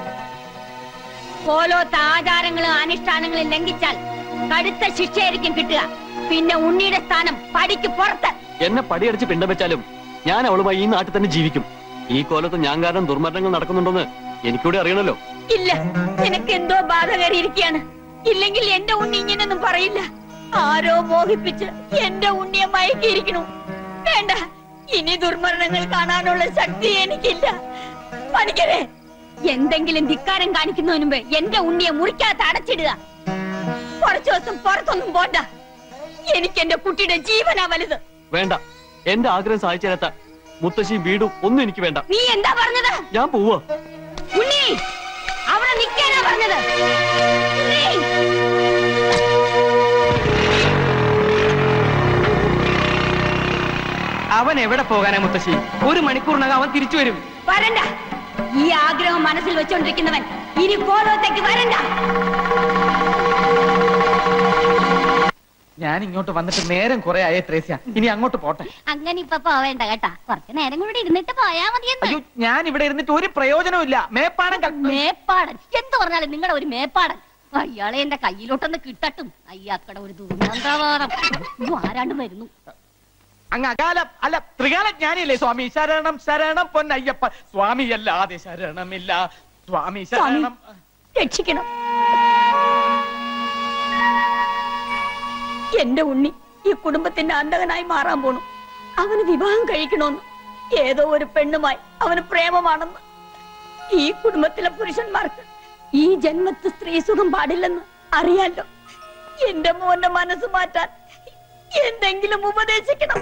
പോലോത്ത ആചാരങ്ങളും അനുഷ്ഠാനങ്ങളും ലംഘിച്ചാൽ കടുത്ത ശിക്ഷയായിരിക്കും കിട്ടുക പിന്നെ ഉണ്ണിയുടെ സ്ഥാനം പടിക്ക് പുറത്ത് എന്നെ പടിയടിച്ച് പിണ്ടം വെച്ചാലും ഞാൻ അവളുമായി ഈ നാട്ടിൽ തന്നെ ജീവിക്കും ഈ കോലത്ത് ഞാൻ കാരണം ദുർമരണങ്ങൾ നടക്കുന്നുണ്ടെന്ന് എനിക്കൂടെ അറിയണല്ലോ ഇല്ല നിനക്ക് എന്തോ ബാധ കയറിയിരിക്കുകയാണ് ഇല്ലെങ്കിൽ എന്റെ ഉണ്ണി ഇങ്ങനെയൊന്നും പറയില്ല ആരോ മോഹിപ്പിച്ച് എന്റെ ഉണ്ണിയെ മയക്കിയിരിക്കണു വേണ്ട ഇനി ദുർമരണങ്ങൾ കാണാനുള്ള ശക്തി എനിക്കില്ല പണിക്കരെ എന്തെങ്കിലും ധിക്കാരം കാണിക്കുന്നതിന് മുമ്പ് എന്റെ ഉണ്ണിയെ മുറിക്കകത്ത് അടച്ചിടുക കുറച്ചു ദിവസം പുറത്തൊന്നും പോണ്ട എനിക്ക് എന്റെ കുട്ടിയുടെ ജീവനാ വലുത് വേണ്ട എന്റെ ആഗ്രഹം സാധിച്ചു തരാത്ത മുത്തശ്ശിയും വീടും ഒന്നും എനിക്ക് വേണ്ട നീ എന്താ പറഞ്ഞത് ഞാൻ പോവാ ഉണ്ണി അവിടെ നിൽക്കാനാ പറഞ്ഞത് ഉണ്ണി! അവൻ എവിടെ പോകാനാ മുത്തശ്ശി ഒരു മണിക്കൂറിനകം അവൻ തിരിച്ചു വരും വരണ്ട ഈ ആഗ്രഹം മനസ്സിൽ വെച്ചോണ്ടിരിക്കുന്നവൻ ഇനി കോലോത്തേക്ക് വരണ്ട ഞാൻ ഇങ്ങോട്ട് വന്നിട്ട് നേരം കുറെ ആയേ ത്രേസ്യ ഇനി അങ്ങോട്ട് പോട്ടെ അങ്ങനെ ഇപ്പൊ പോവേണ്ട കേട്ടാ കുറച്ച് നേരം കൂടി ഇരുന്നിട്ട് പോയാ മതിയെന്ന് അയ്യോ ഞാൻ ഇവിടെ ഇരുന്നിട്ട് ഒരു പ്രയോജനവും ഇല്ല മേപ്പാടം ക- മേപ്പാടൻ എന്ത് പറഞ്ഞാലും നിങ്ങളുടെ ഒരു മേപ്പാടൻ അയാളെ എന്റെ കയ്യിലോട്ടൊന്ന് കിട്ടട്ടും അയ്യാക്കടെ ഒരു ദുർഗന്ധവാദം അയ്യോ, ആരാണ്ട് വരുന്നു അങ്ങ് അകാല അല്ല ത്രികാല ജ്ഞാനിയല്ലേ സ്വാമി ശരണം ശരണം പൊന്നയ്യപ്പ സ്വാമി അല്ലാതെ ശരണമില്ല സ്വാമി ശരണം രക്ഷിക്കണം എന്റെ ഉണ്ണി ഈ കുടുംബത്തിന്റെ അന്തകനായി മാറാൻ പോണു അവന് വിവാഹം കഴിക്കണമെന്ന് ഏതോ ഒരു പെണ്ണുമായി അവന് പ്രേമമാണെന്ന് ഈ കുടുംബത്തിലെ പുരുഷന്മാർക്ക് ഈ ജന്മത്ത് സ്ത്രീ സുഖം പാടില്ലെന്ന് അറിയാലോ എന്റെ മോന്റെ മനസ്സ് മാറ്റാൻ എന്തെങ്കിലും ഉപദേശിക്കണം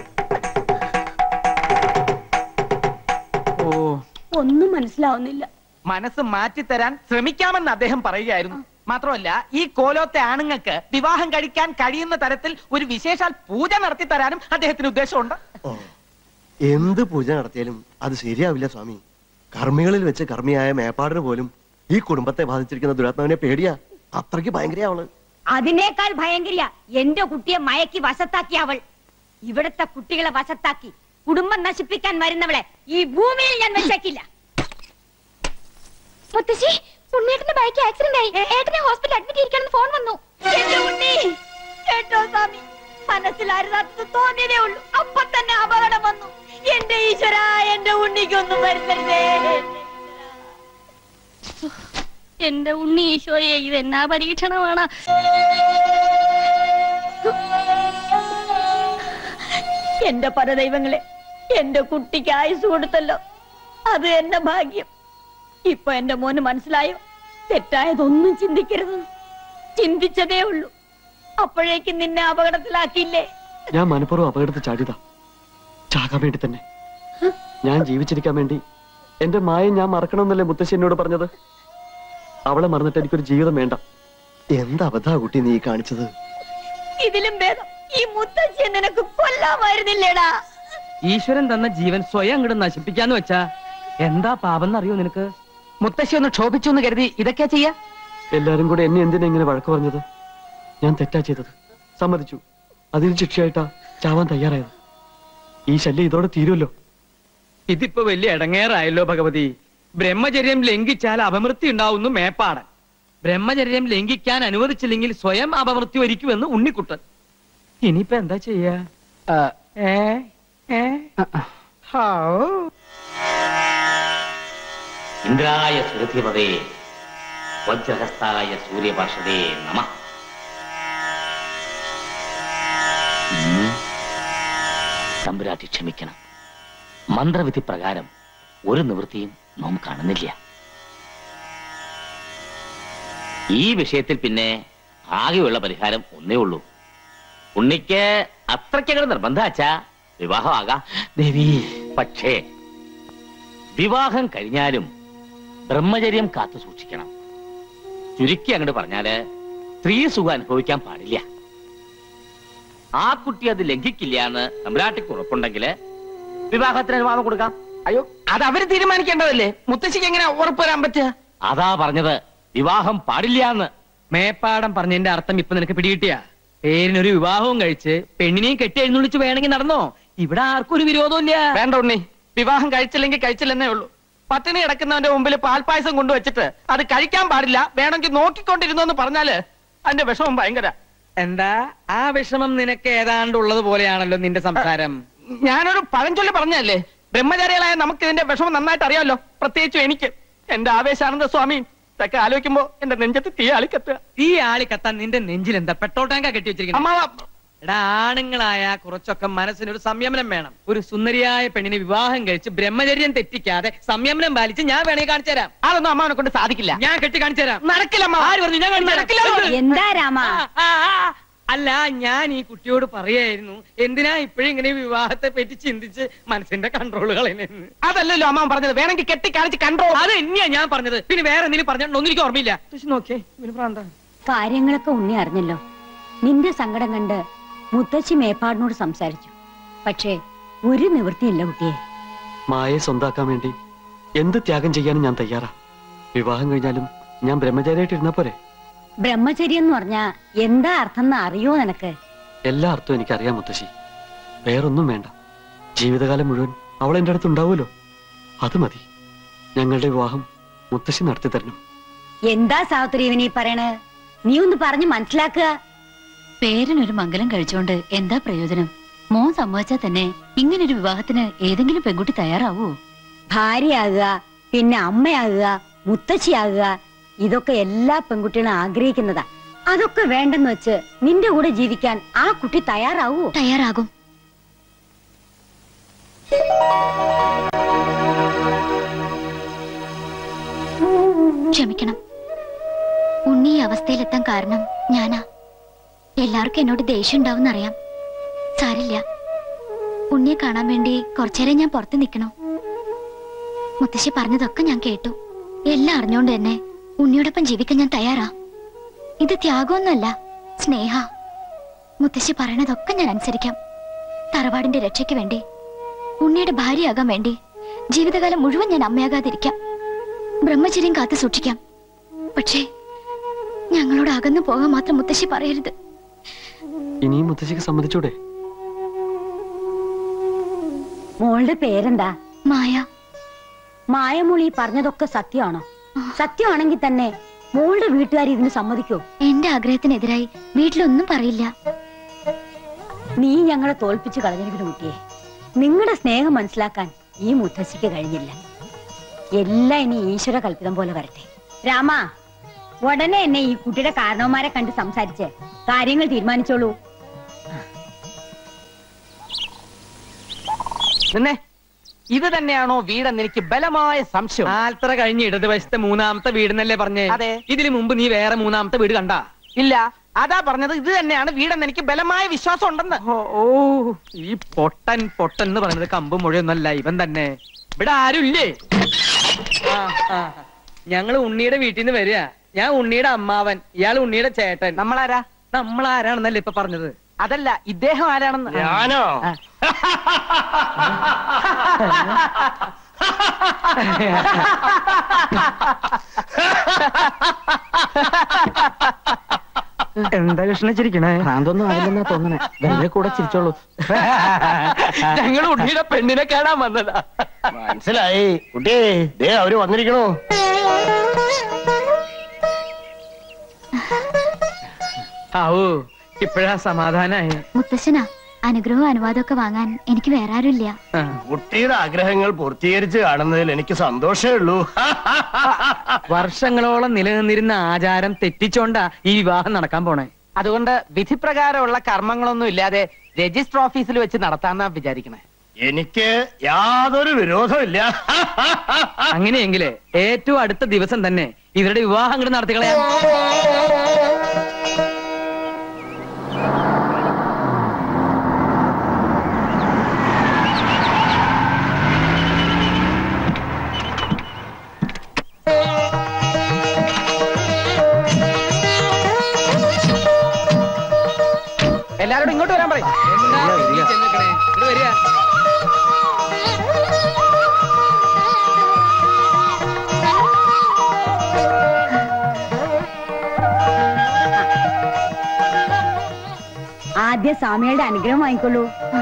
ഓ ഒന്നും മനസ്സിലാവുന്നില്ല മനസ്സ് മാറ്റിത്തരാൻ ശ്രമിക്കാമെന്ന് അദ്ദേഹം പറയുകയായിരുന്നു മാത്രമല്ല ഈ കോലോത്തെ ആണുങ്ങൾക്ക് വിവാഹം കഴിക്കാൻ കഴിയുന്ന തരത്തിൽ ഒരു വിശേഷാൽ പൂജ നടത്തി തരാനും അദ്ദേഹത്തിന് ഉദ്ദേശമുണ്ട് എന്ത് പൂജ നടത്തിയാലും അത് ശരിയാവില്ല സ്വാമി കർമ്മികളിൽ വെച്ച് കർമ്മിയായ മേപ്പാടിന് പോലും ഈ കുടുംബത്തെ ബാധിച്ചിരിക്കുന്ന ദുരാത്മാവിനെ പേടിയാ അത്രയ്ക്ക് ഭയങ്കര അവള് അതിനേക്കാൾ ഭയങ്കരിയ എന്റെ കുട്ടിയെ മയക്കി വശത്താക്കി അവൾ ഇവിടത്തെ കുട്ടികളെ വശത്താക്കി കുടുംബം നശിപ്പിക്കാൻ വരുന്നവളെ ഈ ഭൂമിയിൽ ഞാൻ വെച്ചേക്കില്ല മുത്തശ്ശി ഉണ്ണേട്ടന്റെ ബൈക്ക് ആക്സിഡന്റ് ആയി ഏട്ടനെ ഹോസ്പിറ്റലിൽ അഡ്മിറ്റ് ചെയ്യിക്കണം ഫോൺ വന്നു എന്റെ ഉണ്ണി കേട്ടോ സ്വാമി മനസ്സിലായിരുന്നത് തോന്നിയതേ ഉള്ളൂ അപ്പൊ തന്നെ അപകടം വന്നു എന്റെ ഈശ്വര എന്റെ ഉണ്ണിക്കൊന്നും വരുത്തരുതേ എന്റെ ഉണ്ണി ഈശോയെ ഇത് എന്നാ പരീക്ഷണമാണ് എന്റെ പരദൈവങ്ങളെ എന്റെ കുട്ടിക്ക് ആയുസ് കൊടുത്തല്ലോ അത് എന്റെ ഭാഗ്യം ഇപ്പൊ എന്റെ മോന് മനസ്സിലായോ തെറ്റായതൊന്നും ചിന്തിക്കരുത് ചിന്തിച്ചതേ ഉള്ളൂ അപ്പോഴേക്കും നിന്നെ അപകടത്തിലാക്കിയില്ലേ ഞാൻ മനഃപൂർവ്വം അപകടത്തിൽ ചാടിയതാ ചാകാൻ വേണ്ടി തന്നെ ഞാൻ ജീവിച്ചിരിക്കാൻ വേണ്ടി എന്റെ മായ ഞാൻ മറക്കണമെന്നല്ലേ മുത്തശ്ശി എന്നോട് പറഞ്ഞത് അവളെ മറന്നിട്ട് എനിക്കൊരു ജീവിതം വേണ്ട എന്ത് അബദ്ധാ കുട്ടി നീ കാണിച്ചത് ഇതിലും ഭേദം ഈ മുത്തശ്ശിയെ നിനക്ക് കൊല്ലാമായിരുന്നില്ലേടാ ഈശ്വരൻ തന്ന ജീവൻ സ്വയം അങ്ങോട്ട് നശിപ്പിക്കാന്ന് വെച്ചാ എന്താ പാപം എന്നറിയോ നിനക്ക് മുത്തശ്ശി ഒന്ന് ക്ഷോഭിച്ചു എന്ന് കരുതി ഇതൊക്കെയാ ചെയ്യാ എല്ലാരും കൂടെ എന്നെ എന്തിനാ ഇങ്ങനെ വഴക്ക് പറഞ്ഞത് ഞാൻ തെറ്റാ ചെയ്തത് സമ്മതിച്ചു അതിന് ശിക്ഷയായിട്ടാ ചാവാൻ തയ്യാറായത് ഈ ശല്യം ഇതോടെ തീരുമല്ലോ ഇതിപ്പോ വലിയ ഇടങ്ങേറായല്ലോ ഭഗവതി ബ്രഹ്മചര്യം ലംഘിച്ചാൽ അപമൃത്യു ഉണ്ടാവുന്നു മേപ്പാടൻ ബ്രഹ്മചര്യം ലംഘിക്കാൻ അനുവദിച്ചില്ലെങ്കിൽ സ്വയം അപമൃത്യു വരിക്കുമെന്ന് ഉണ്ണിക്കുട്ടൻ ഇനിയിപ്പോ എന്താ ചെയ്യാ ഏ ഏ ഹാവൂ ഇന്ദ്രായ സുരഥിപതേ വജ്രഹസ്തായ സൂര്യപാർഷദേ നമ തമ്പുരാട്ടി ക്ഷമിക്കണം മന്ത്രവിധി പ്രകാരം ഒരു നിവൃത്തിയും നാം കാണുന്നില്ല ഈ വിഷയത്തിൽ പിന്നെ ആകെയുള്ള പരിഹാരം ഒന്നേ ഉള്ളൂ ഉണ്ണിക്ക് അത്രയ്ക്കങ്ങട് നിർബന്ധാച്ചാ വിവാഹമാകാം ദേവി പക്ഷേ വിവാഹം കഴിഞ്ഞാലും ബ്രഹ്മചര്യം കാത്തു സൂക്ഷിക്കണം ചുരുക്കി അങ്ങോട്ട് പറഞ്ഞാല് സ്ത്രീ സുഖം അനുഭവിക്കാൻ പാടില്ല ആ കുട്ടി അത് ലംഘിക്കില്ല എന്ന് തമ്പുരാട്ടിക്ക് ഉറപ്പുണ്ടെങ്കിൽ വിവാഹത്തിന് അനുവാദം കൊടുക്കാം അയ്യോ അത് അവര് തീരുമാനിക്കേണ്ടതല്ലേ മുത്തശ്ശിക്ക് എങ്ങനെ ഉറപ്പ് വരാൻ പറ്റുക അതാ പറഞ്ഞത് വിവാഹം പാടില്ല എന്ന് മേപ്പാടം പറഞ്ഞതിന്റെ അർത്ഥം ഇപ്പൊ നിനക്ക് പിടികിട്ടിയ പേരിനൊരു വിവാഹവും കഴിച്ച് പെണ്ണിനെയും കെട്ടി എഴുന്നള്ളിച്ച് വേണമെങ്കിൽ നടന്നോ ഇവിടെ ആർക്കും ഒരു വിരോധമില്ല വേണ്ട ഉണ്ണി വിവാഹം കഴിച്ചില്ലെങ്കിൽ കഴിച്ചില്ലെന്നേ ഉള്ളൂ പട്ടിണി കിടക്കുന്നവന്റെ മുമ്പിൽ പാൽപ്പായസം കൊണ്ടുവച്ചിട്ട് അത് കഴിക്കാൻ പാടില്ല വേണമെങ്കിൽ നോക്കിക്കൊണ്ടിരുന്നു എന്ന് പറഞ്ഞാല് അതിന്റെ വിഷമം ഭയങ്കര എന്താ ആ വിഷമം നിനക്ക് ഏതാണ്ട് ഉള്ളത് പോലെയാണല്ലോ നിന്റെ സംസാരം ഞാനൊരു പഴഞ്ചൊല്ലി പറഞ്ഞല്ലേ ബ്രഹ്മചാരികളായ നമുക്ക് ഇതിന്റെ വിഷമം നന്നായിട്ട് അറിയാമല്ലോ പ്രത്യേകിച്ചും എനിക്ക് എന്റെ ആവേശാനന്ദ സ്വാമി ഇതൊക്കെ ആലോചിക്കുമ്പോ എന്റെ നെഞ്ചത്ത് തീ ആളിക്കത്തുക തീ ആളിക്കത്താൻ നിന്റെ നെഞ്ചിൽ എന്താ പെട്രോൾ ടാങ്കാ കെട്ടി വെച്ചിരിക്കുന്നത് എടാ ആണുങ്ങളായ കുറച്ചൊക്കെ മനസ്സിനൊരു സംയമനം വേണം ഒരു സുന്ദരിയായ പെണ്ണിനെ വിവാഹം കഴിച്ച് ബ്രഹ്മചര്യം തെറ്റിക്കാതെ സംയമനം പാലിച്ച് ഞാൻ വേണമെങ്കിൽ കാണിച്ചു തരാം അതൊന്നും അമ്മാവനെ കൊണ്ട് സാധിക്കില്ല ഞാൻ കെട്ടി കാണിച്ചു തരാം നടക്കില്ല അമ്മ ആര് പറഞ്ഞു ഞാൻ കാണിച്ചു തരാം. എന്താ രാമ ആ, ആ, അല്ല ഞാൻ ഈ കുട്ടിയോട് പറയായിരുന്നു എന്തിനാ ഇപ്പോഴും ഇങ്ങനെ വിവാഹത്തെ പറ്റി ചിന്തിച്ച് മനസ്സിന്റെ കൺട്രോൾ കളയുന്നെന്ന് അതല്ലല്ലോ അമ്മ പറഞ്ഞത് വേണമെങ്കിൽ കെട്ടി കാണിച്ച് കൺട്രോൾ അത് തന്നെയാ ഞാൻ പറഞ്ഞത് പിന്നെ വേറെ എന്തെങ്കിലും പറഞ്ഞിട്ടുണ്ടോ ഒന്നും എനിക്ക് ഓർമ്മയില്ല നോക്കിയേ ഇവന് പ്രാന്താ കാര്യങ്ങളൊക്കെ ഉണ്ണി അറിഞ്ഞല്ലോ നിന്റെ സങ്കടം കണ്ട് മുത്തച്ഛി മേപ്പാടിനോട് സംസാരിച്ചു പക്ഷേ ഒരു നിവൃത്തിയില്ല കുട്ടിയെ മായയെ സ്വന്താക്കാൻ വേണ്ടി എന്ത് ത്യാഗം ചെയ്യാനും ഞാൻ തയ്യാറാ വിവാഹം കഴിഞ്ഞാലും ഞാൻ ബ്രഹ്മചാരിയായിട്ട് ഇരുന്നാ പോരെ ബ്രഹ്മചര്യം എന്ന് പറഞ്ഞാ എന്താ അർത്ഥം എന്ന് അറിയോ നിനക്ക് എല്ലാ അർത്ഥവും എനിക്കറിയാം മുത്തശ്ശി വേറൊന്നും വേണ്ട ജീവിതകാലം മുഴുവൻ അവൾ എൻ്റെ അടുത്ത് ഉണ്ടാവുമല്ലോ അത് മതി ഞങ്ങളുടെ വിവാഹം മുത്തശ്ശി നടത്തി തരണം എന്താ സാവിത്രി ഇവനീ പറയണേ നീ ഒന്ന് പറഞ്ഞു മനസ്സിലാക്കുക പേരിനൊരു മംഗലം കഴിച്ചോണ്ട് എന്താ പ്രയോജനം മോൻ സമ്മതിച്ചാ തന്നെ ഇങ്ങനൊരു വിവാഹത്തിന് ഏതെങ്കിലും പെൺകുട്ടി തയ്യാറാവോ ഭാര്യയാകുക പിന്നെ അമ്മയാകുക മുത്തശ്ശിയാകുക ഇതൊക്കെ എല്ലാ പെൺകുട്ടികളും ആഗ്രഹിക്കുന്നതാ അതൊക്കെ വേണ്ടെന്ന് വെച്ച് നിന്റെ കൂടെ ജീവിക്കാൻ ആ കുട്ടി തയ്യാറാവോ തയ്യാറാകും ക്ഷമിക്കണം ഉണ്ണി ഈ അവസ്ഥയിലെത്താൻ കാരണം ഞാനാ എല്ലാവർക്കും എന്നോട് ദേഷ്യം ഉണ്ടാവും അറിയാം സാരില്ല ഉണ്ണിയെ കാണാൻ വേണ്ടി കുറച്ചേരം ഞാൻ പുറത്ത് നിൽക്കണോ മുത്തശ്ശി പറഞ്ഞതൊക്കെ ഞാൻ കേട്ടു എല്ലാം അറിഞ്ഞോണ്ട് തന്നെ ഉണ്ണിയോടൊപ്പം ജീവിക്കാൻ ഞാൻ തയ്യാറാ ഇത് ത്യാഗമൊന്നുമല്ല സ്നേഹ മുത്തശ്ശി പറയണതൊക്കെ ഞാൻ അനുസരിക്കാം തറവാടിന്റെ രക്ഷയ്ക്ക് വേണ്ടി ഉണ്ണിയുടെ ഭാര്യയാകാൻ വേണ്ടി ജീവിതകാലം മുഴുവൻ ഞാൻ അമ്മയാകാതിരിക്കാം ബ്രഹ്മചര്യം കാത്തു സൂക്ഷിക്കാം പക്ഷേ ഞങ്ങളോട് അകന്നു പോകാൻ മാത്രം മുത്തശ്ശി പറയരുത് ഇനിയും മുത്തശ്ശിക്ക് സമ്മതിച്ചൂടെ മോളുടെ പേരെന്താ മായ മായമൊളി പറഞ്ഞതൊക്കെ സത്യമാണോ സത്യമാണെങ്കിൽ തന്നെ മോളുടെ വീട്ടുകാർ ഇതിന് സമ്മതിക്കോ എന്റെ ആഗ്രഹത്തിനെതിരായി വീട്ടിലൊന്നും പറയില്ല നീ ഞങ്ങളെ തോൽപ്പിച്ച് കളഞ്ഞിരിക്കുന്നു കുട്ടിയെ നിങ്ങളുടെ സ്നേഹം മനസ്സിലാക്കാൻ ഈ മുത്തശ്ശിക്ക് കഴിഞ്ഞില്ല എല്ലാം ഇനി ഈശ്വര കൽപ്പിതം പോലെ വരട്ടെ രാമ ഉടനെ എന്നെ ഈ കുട്ടിയുടെ കാരണവന്മാരെ കണ്ട് സംസാരിച്ച് കാര്യങ്ങൾ തീരുമാനിച്ചോളൂ നിന്നെ ഇത് തന്നെയാണോ വീടെന്ന് എനിക്ക് ബലമായ സംശയം ആൽത്തറ കഴിഞ്ഞ് ഇടതുവശത്തെ മൂന്നാമത്തെ വീടെന്നല്ലേ പറഞ്ഞേ അതെ ഇതിനു മുമ്പ് നീ വേറെ മൂന്നാമത്തെ വീട് കണ്ടാ ഇല്ല അതാ പറഞ്ഞത് ഇത് തന്നെയാണ് വീടെന്ന് എനിക്ക് ബലമായ വിശ്വാസം ഉണ്ടെന്ന് ഓ ഈ പൊട്ടൻ പൊട്ടൻ എന്ന് പറയുന്നത് കമ്പും മുഴയൊന്നല്ല ഇവൻ തന്നെ ഇവിടെ ആരും ഇല്ലേ ആ, ആ. ഞങ്ങള് ഉണ്ണിയുടെ വീട്ടിൽ നിന്ന് വരിക ഞാൻ ഉണ്ണിയുടെ അമ്മാവൻ ഇയാൾ ഉണ്ണിയുടെ ചേട്ടൻ നമ്മളാരാ നമ്മളാരാണെന്നല്ലേ ഇപ്പൊ പറഞ്ഞത് അതല്ല ഇദ്ദേഹം ആരാണെന്ന് ഞാനോ? ആ. എന്താ കൃഷ്ണ ചിരിക്കണേ ഭ്രാന്തൊന്നും ആയില്ലെന്നാ തോന്നണേ വെറുതെ കൂടെ ചിരിച്ചോളൂ ഞങ്ങൾ ഉണ്ണിയുടെ പെണ്ണിനെ കാണാൻ വന്നതാ മനസ്സിലായി കുട്ടിയെ ദേ അവര് വന്നിരിക്കണോ ആവൂ ഇപ്പഴാ സമാധാനായി മുത്തശ്ശനാ അനുഗ്രഹവും അനുവാദമൊക്കെ വാങ്ങാൻ എനിക്ക് വേറെ ആരുമില്ല കുട്ടിയുടെ ആഗ്രഹങ്ങൾ പൂർത്തീകരിച്ച് കാണുന്നതിൽ എനിക്ക് സന്തോഷമേ ഉള്ളൂ വർഷങ്ങളോളം നിലനിന്നിരുന്ന ആചാരം തെറ്റിച്ചോണ്ടാ ഈ വിവാഹം നടക്കാൻ പോണേ അതുകൊണ്ട് വിധിപ്രകാരമുള്ള കർമ്മങ്ങളൊന്നും ഇല്ലാതെ രജിസ്റ്റർ ഓഫീസിൽ വെച്ച് നടത്താന്നാ വിചാരിക്കണേ എനിക്ക് യാതൊരു വിരോധമില്ല അങ്ങനെയെങ്കില് ഏറ്റവും അടുത്ത ദിവസം തന്നെ ഇവരുടെ വിവാഹം അങ്ങോട്ട് നടത്തിക്കളയാം എല്ലാരോടും ഇങ്ങോട്ട് വരാൻ പറയും വരിക ആദ്യം സ്വാമികളുടെ അനുഗ്രഹം വാങ്ങിക്കൊള്ളൂ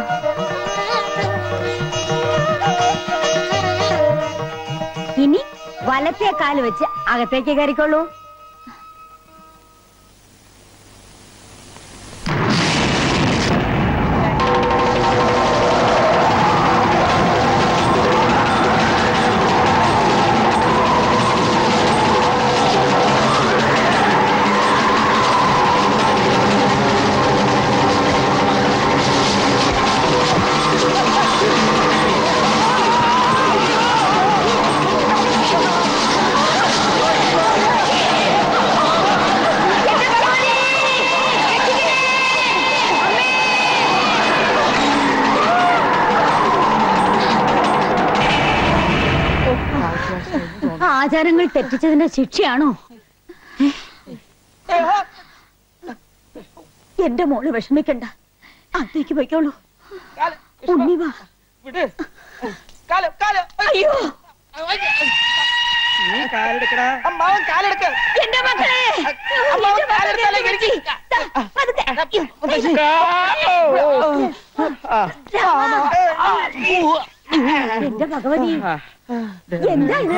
ഇനി വലത്തെ കാല് വെച്ച് അകത്തേക്ക് കയറിക്കൊള്ളൂ ആചാരങ്ങൾ തെറ്റിച്ചതിന്റെ ശിക്ഷയാണോ എന്റെ മോള് വിഷമിക്കണ്ട അകത്തേക്ക് പോയിക്കോളൂ ഉണ്ണി വാ വിട് കാലം കാലം അയ്യോ നീ കാലെടുക്കടാ അമ്മാവൻ കാലെടുക്ക് എന്റെ മക്കളെ അമ്മാവൻ എന്റെ മക്കളെ കാലെടുത്താലേ പിടിച്ച്. ദാ, പതുക്കെ. എന്റെ ഭഗവതി എന്താ ഇത്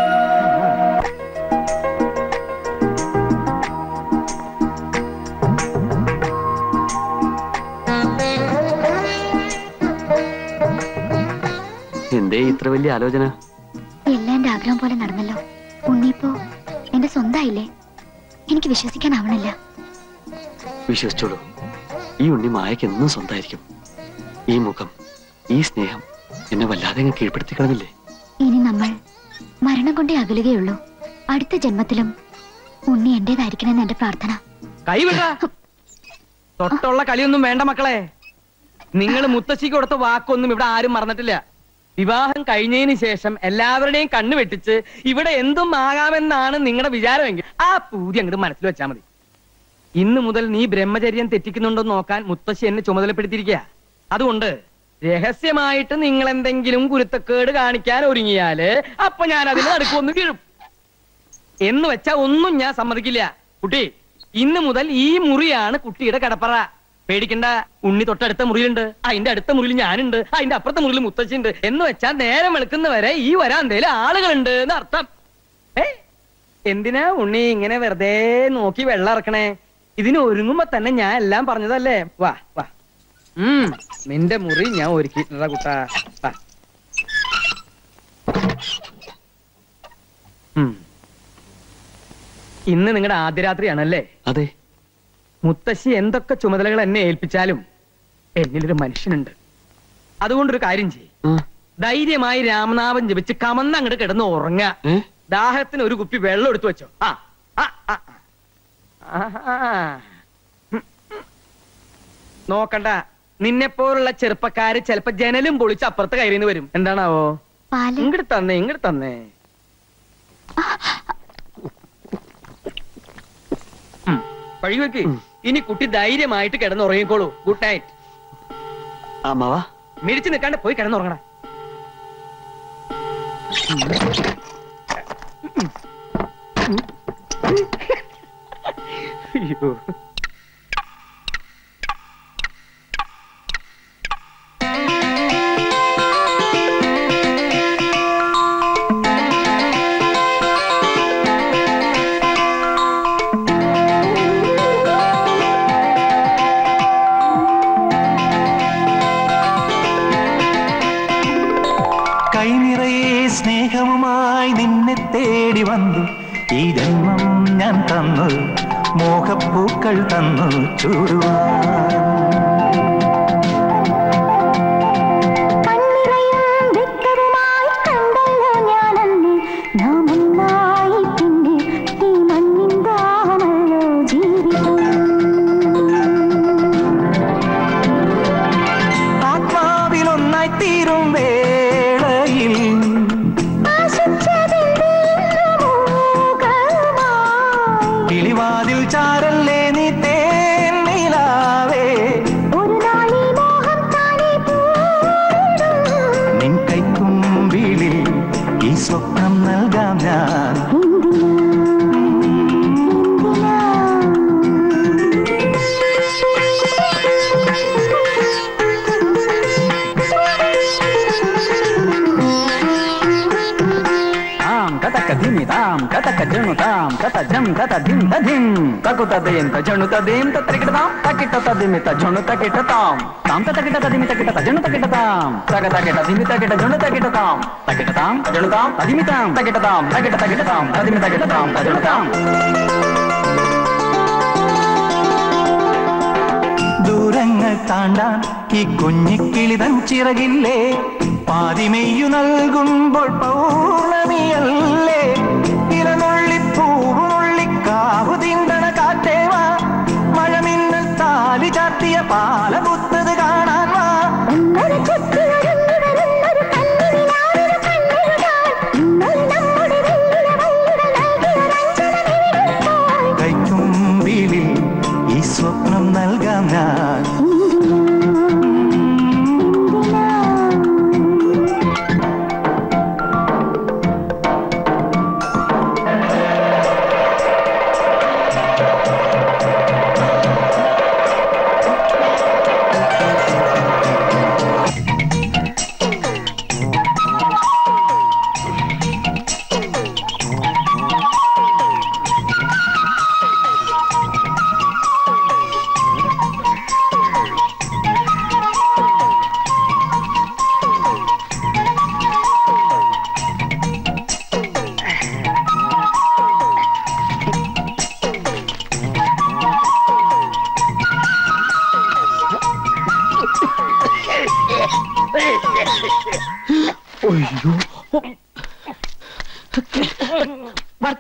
എന്തേ ഇത്ര വലിയ ആലോചന എല്ലാം എന്റെ ആഗ്രഹം പോലെ നടന്നല്ലോ ഉണ്ണിപ്പോ എന്റെ സ്വന്തമായില്ലേ എനിക്ക് വിശ്വസിക്കാനാവണില്ല വിശ്വസിച്ചോളൂ ഈ ഉണ്ണി മായക്ക് എന്നും സ്വന്തമായിരിക്കും ഈ മുഖം ഈ സ്നേഹം എന്നെ വല്ലാതെ അങ്ങ് കീഴ്പ്പെടുത്തി കളഞ്ഞില്ലേ ഇനി നമ്മൾ മരണം കൊണ്ടേ അകലുകയുള്ളൂ അടുത്ത ജന്മത്തിലും ഉണ്ണി എന്റേതായിരിക്കണമെന്ന് എന്റെ പ്രാർത്ഥന കൈവിട തൊട്ടുള്ള കളിയൊന്നും വേണ്ട മക്കളെ നിങ്ങൾ മുത്തശ്ശിക്ക് കൊടുത്ത വാക്കൊന്നും ഇവിടെ ആരും മറന്നിട്ടില്ല വിവാഹം കഴിഞ്ഞതിന് ശേഷം എല്ലാവരുടെയും കണ്ണു വെട്ടിച്ച് ഇവിടെ എന്തും ആകാമെന്നാണ് നിങ്ങളുടെ വിചാരമെങ്കിൽ ആ പൂതി അങ്ങോട്ട് മനസ്സിൽ വെച്ചാൽ മതി ഇന്ന് മുതൽ നീ ബ്രഹ്മചര്യം തെറ്റിക്കുന്നുണ്ടോ എന്ന് നോക്കാൻ മുത്തശ്ശി എന്നെ ചുമതലപ്പെടുത്തിയിരിക്കുക അതുകൊണ്ട് രഹസ്യമായിട്ട് നിങ്ങൾ എന്തെങ്കിലും കുരുത്തക്കേട് കാണിക്കാൻ ഒരുങ്ങിയാല് അപ്പൊ ഞാൻ അതിന് നടുക്കൊന്ന് വീഴും എന്ന് വെച്ചാ ഒന്നും ഞാൻ സമ്മതിക്കില്ല കുട്ടി ഇന്ന് മുതൽ ഈ മുറിയാണ് കുട്ടിയുടെ കടപ്പറ പേടിക്കണ്ട ഉണ്ണി തൊട്ടടുത്ത മുറിയിലുണ്ട് അതിന്റെ അടുത്ത മുറിയിൽ ഞാനുണ്ട് അതിന്റെ അപ്പുറത്തെ മുറിയിൽ മുത്തശ്ശിണ്ട് എന്ന് വെച്ചാൽ നേരം വെളുക്കുന്നവരെ ഈ വരാന്തേല് ആളുകളുണ്ട് എന്ന് അർത്ഥം ഏ എന്തിനാ ഉണ്ണി ഇങ്ങനെ വെറുതെ നോക്കി വെള്ളം ഇറക്കണേ ഇതിന് ഒരുങ്ങുമ്പോ തന്നെ ഞാൻ എല്ലാം പറഞ്ഞതല്ലേ വാ വാ ഉം നിന്റെ മുറി ഞാൻ ഒരുക്കിയിട്ടുള്ള കുട്ടാ വാ ഉം. ഇന്ന് നിങ്ങളുടെ ആദ്യ രാത്രിയാണല്ലേ അതെ മുത്തശ്ശി എന്തൊക്കെ ചുമതലകൾ എന്നെ ഏൽപ്പിച്ചാലും എന്നിലൊരു മനുഷ്യനുണ്ട് അതുകൊണ്ടൊരു കാര്യം ചെയ്യും ധൈര്യമായി രാമനാമം ജപിച്ച് കമന്ന് അങ്ങോട്ട് കിടന്ന് ഉറങ്ങ ദാഹത്തിന് ഒരു കുപ്പി വെള്ളം എടുത്തു വെച്ചോ ആ ആ, ആ, ആ. ആഹാ. ഉം, ഉം. നോക്കണ്ട നിന്നെ പോലുള്ള ചെറുപ്പക്കാര് ചിലപ്പോ ജനലും പൊളിച്ച് അപ്പുറത്ത് കയറിന്ന് വരും എന്താണാവോ ഇങ്ങോട്ട് തന്നേ ഇങ്ങോട്ട് തന്നേ ഉം, വഴി വെക്ക് ഇനി കുട്ടി ധൈര്യമായിട്ട് കിടന്നുറങ്ങിക്കോളൂ ഗുഡ് നൈറ്റ് അമ്മാവാ മിടിച്ചു നിൽക്കാണ്ട് പോയി കിടന്നുറങ്ങണ അയ്യോ കൈനിറയെ സ്നേഹവുമായി നിന്നെ തേടി വന്നു ഈ ജന്മം ഞാൻ തന്നു മോഹപ്പൂക്കൾ തന്നു ചൂടുവാൻ ആത്മാവിലൊന്നായി തീരും വേളയിൽ കിളിവാതിൽ ചാരല്ലേ നീ തേന്നിലാവേ നിൻ കൈക്കുമ്പിളിൽ ഈ സ്വപ്നം നൽകാം ഞാൻ తాం కతక ధిమి తాం కతక జను తాం కత జం కత ధిం తధిం తకుత దేం త జను తదేం తత్రికిట తాం తకిట తదిమి త జను తకిట తాం తాం తకిట తదిమి తకిట త జను తకిట తాం తగ తకిట ధిమి తకిట జను తకిట తాం తకిట తాం జను తాం తదిమి తాం తకిట తాం తకిట తకిట తాం తదిమి తకిట తాం తజను తాం ദൂരങ്ങൾ താണ്ടാൻ ഈ കുഞ്ഞിക്കിളിതൻ ചിറകില്ലേ പാതിമെയ്യു നൽകുമ്പോൾ പൗർണമിയല്ലേ ഇലനുള്ളിപ്പൂവുള്ളിക്കാവു തിണ്ടണ കാറ്റേവാ മഴമിന്നൽ താലി ചാത്തിയ പാലപുത്തത് കാണാൻ വാ കൈക്കുമ്പിളിൽ ഈ സ്വപ്നം നൽകാം ഞാൻ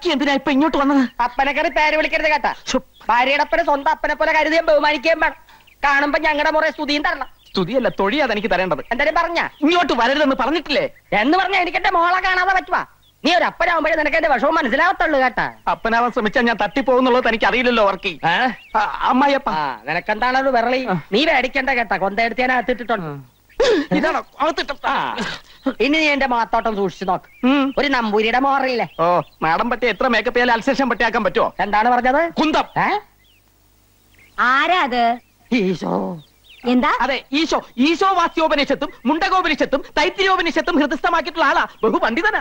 വർക്കി എന്തിനാ ഇപ്പൊ ഇങ്ങോട്ട് വന്നത് അപ്പനെ കറി പേര് വിളിക്കരുത് കേട്ടാ ഭാര്യയുടെ അപ്പനെ സ്വന്തം അപ്പനെ പോലെ കരുതിയും ബഹുമാനിക്കുകയും വേണം കാണുമ്പോ ഞങ്ങളുടെ മുറേ സ്തുതിയും തരണം സ്തുതിയല്ല തൊഴിയാ എനിക്ക് തരേണ്ടത് എന്തായാലും പറഞ്ഞ ഇങ്ങോട്ട് വരരുതെന്ന് പറഞ്ഞിട്ടില്ലേ എന്ന് പറഞ്ഞ എനിക്ക് എന്റെ മോളെ കാണാതെ പറ്റുവാ നീ ഒരു അപ്പനാവുമ്പോഴേ നിനക്ക് എന്റെ വിഷമം മനസ്സിലാവത്തുള്ളൂ കേട്ടാ അപ്പനാവാൻ ശ്രമിച്ചാൽ ഞാൻ തട്ടിപ്പോകുന്നുള്ളത് എനിക്ക് അറിയില്ലല്ലോ വർക്കി അമ്മായിയപ്പ ആ നിനക്കെന്താണ് ഒരു വിരളി നീ മേടിക്കണ്ട കേട്ടാ കൊന്തയെടുത്ത് ഞാൻ അകത്തിട്ടിട്ടുണ്ട് ഇതാണോ അകത്തിട്ട ആ. ഇനി നീ എന്റെ മാത്തോട്ടം സൂക്ഷിച്ചു നോക്ക് ഒരു നമ്പൂരിയുടെ മോറിയില്ലേ ഓ മാഡം പറ്റി എത്ര മേക്കപ്പ് ചെയ്യാൻ അൽസേഷൻ പറ്റിയാക്കാൻ പറ്റുമോ എന്താണ് പറഞ്ഞത് കുന്തം ആരാ അത് ഈശോ എന്താ അതെ ഈശോ ഈശോ വാസ്യോപനിഷത്തും മുണ്ടകോപനിഷത്തും തൈത്തിരിയോപനിഷത്തും ഹൃദയസ്ഥമാക്കിയിട്ടുള്ള ആളാ ബഹു പണ്ഡിതനാ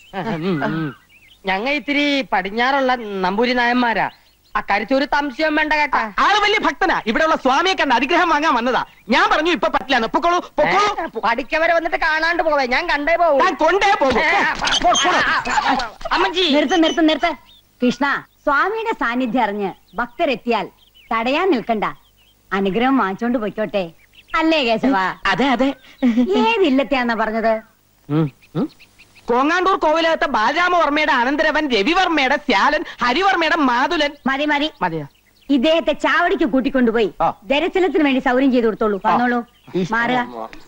ഞങ്ങ ഇത്തിരി പടിഞ്ഞാറുള്ള നമ്പൂരി നായന്മാരാ അക്കാര്യത്തിൽ ഒരു സംശയം വേണ്ട കേട്ടാ ആള് വലിയ ഭക്തനാ ഇവിടെയുള്ള സ്വാമിയെ കണ്ട് അനുഗ്രഹം വാങ്ങാൻ വന്നതാ ഞാൻ പറഞ്ഞു ഇപ്പൊ പറ്റില്ല പൊക്കോളൂ പൊക്കോളൂ പഠിക്കവരെ വന്നിട്ട് കാണാണ്ട് പോവേ ഞാൻ കണ്ടേ പോവൂ ഞാൻ കൊണ്ടേ പോകും അമ്മജി നിർത്ത് നിർത്ത് നിർത്ത് കൃഷ്ണ സ്വാമിയുടെ സാന്നിധ്യം അറിഞ്ഞ് ഭക്തരെത്തിയാൽ തടയാൻ നിൽക്കണ്ട അനുഗ്രഹം വാങ്ങിച്ചോണ്ട് പൊയ്ക്കോട്ടെ അല്ലേ കേശവ അതെ അതെ ഏതില്ലത്തെയാന്നാ പറഞ്ഞത് കോങ്ങാണ്ടൂർ കോവിലകത്തെ ബാലരാമവർമ്മയുടെ അനന്തരവൻ രവിവർമ്മയുടെ ശ്യാലൻ ഹരിവർമ്മയുടെ മാതുലൻ മതി മതി മതിയോ ഇദ്ദേഹത്തെ ചാവടിക്ക് കൂട്ടിക്കൊണ്ടുപോയി ദർശനത്തിന് വേണ്ടി സൗകര്യം ചെയ്തു കൊടുത്തോളൂ വന്നോളൂ മാറുക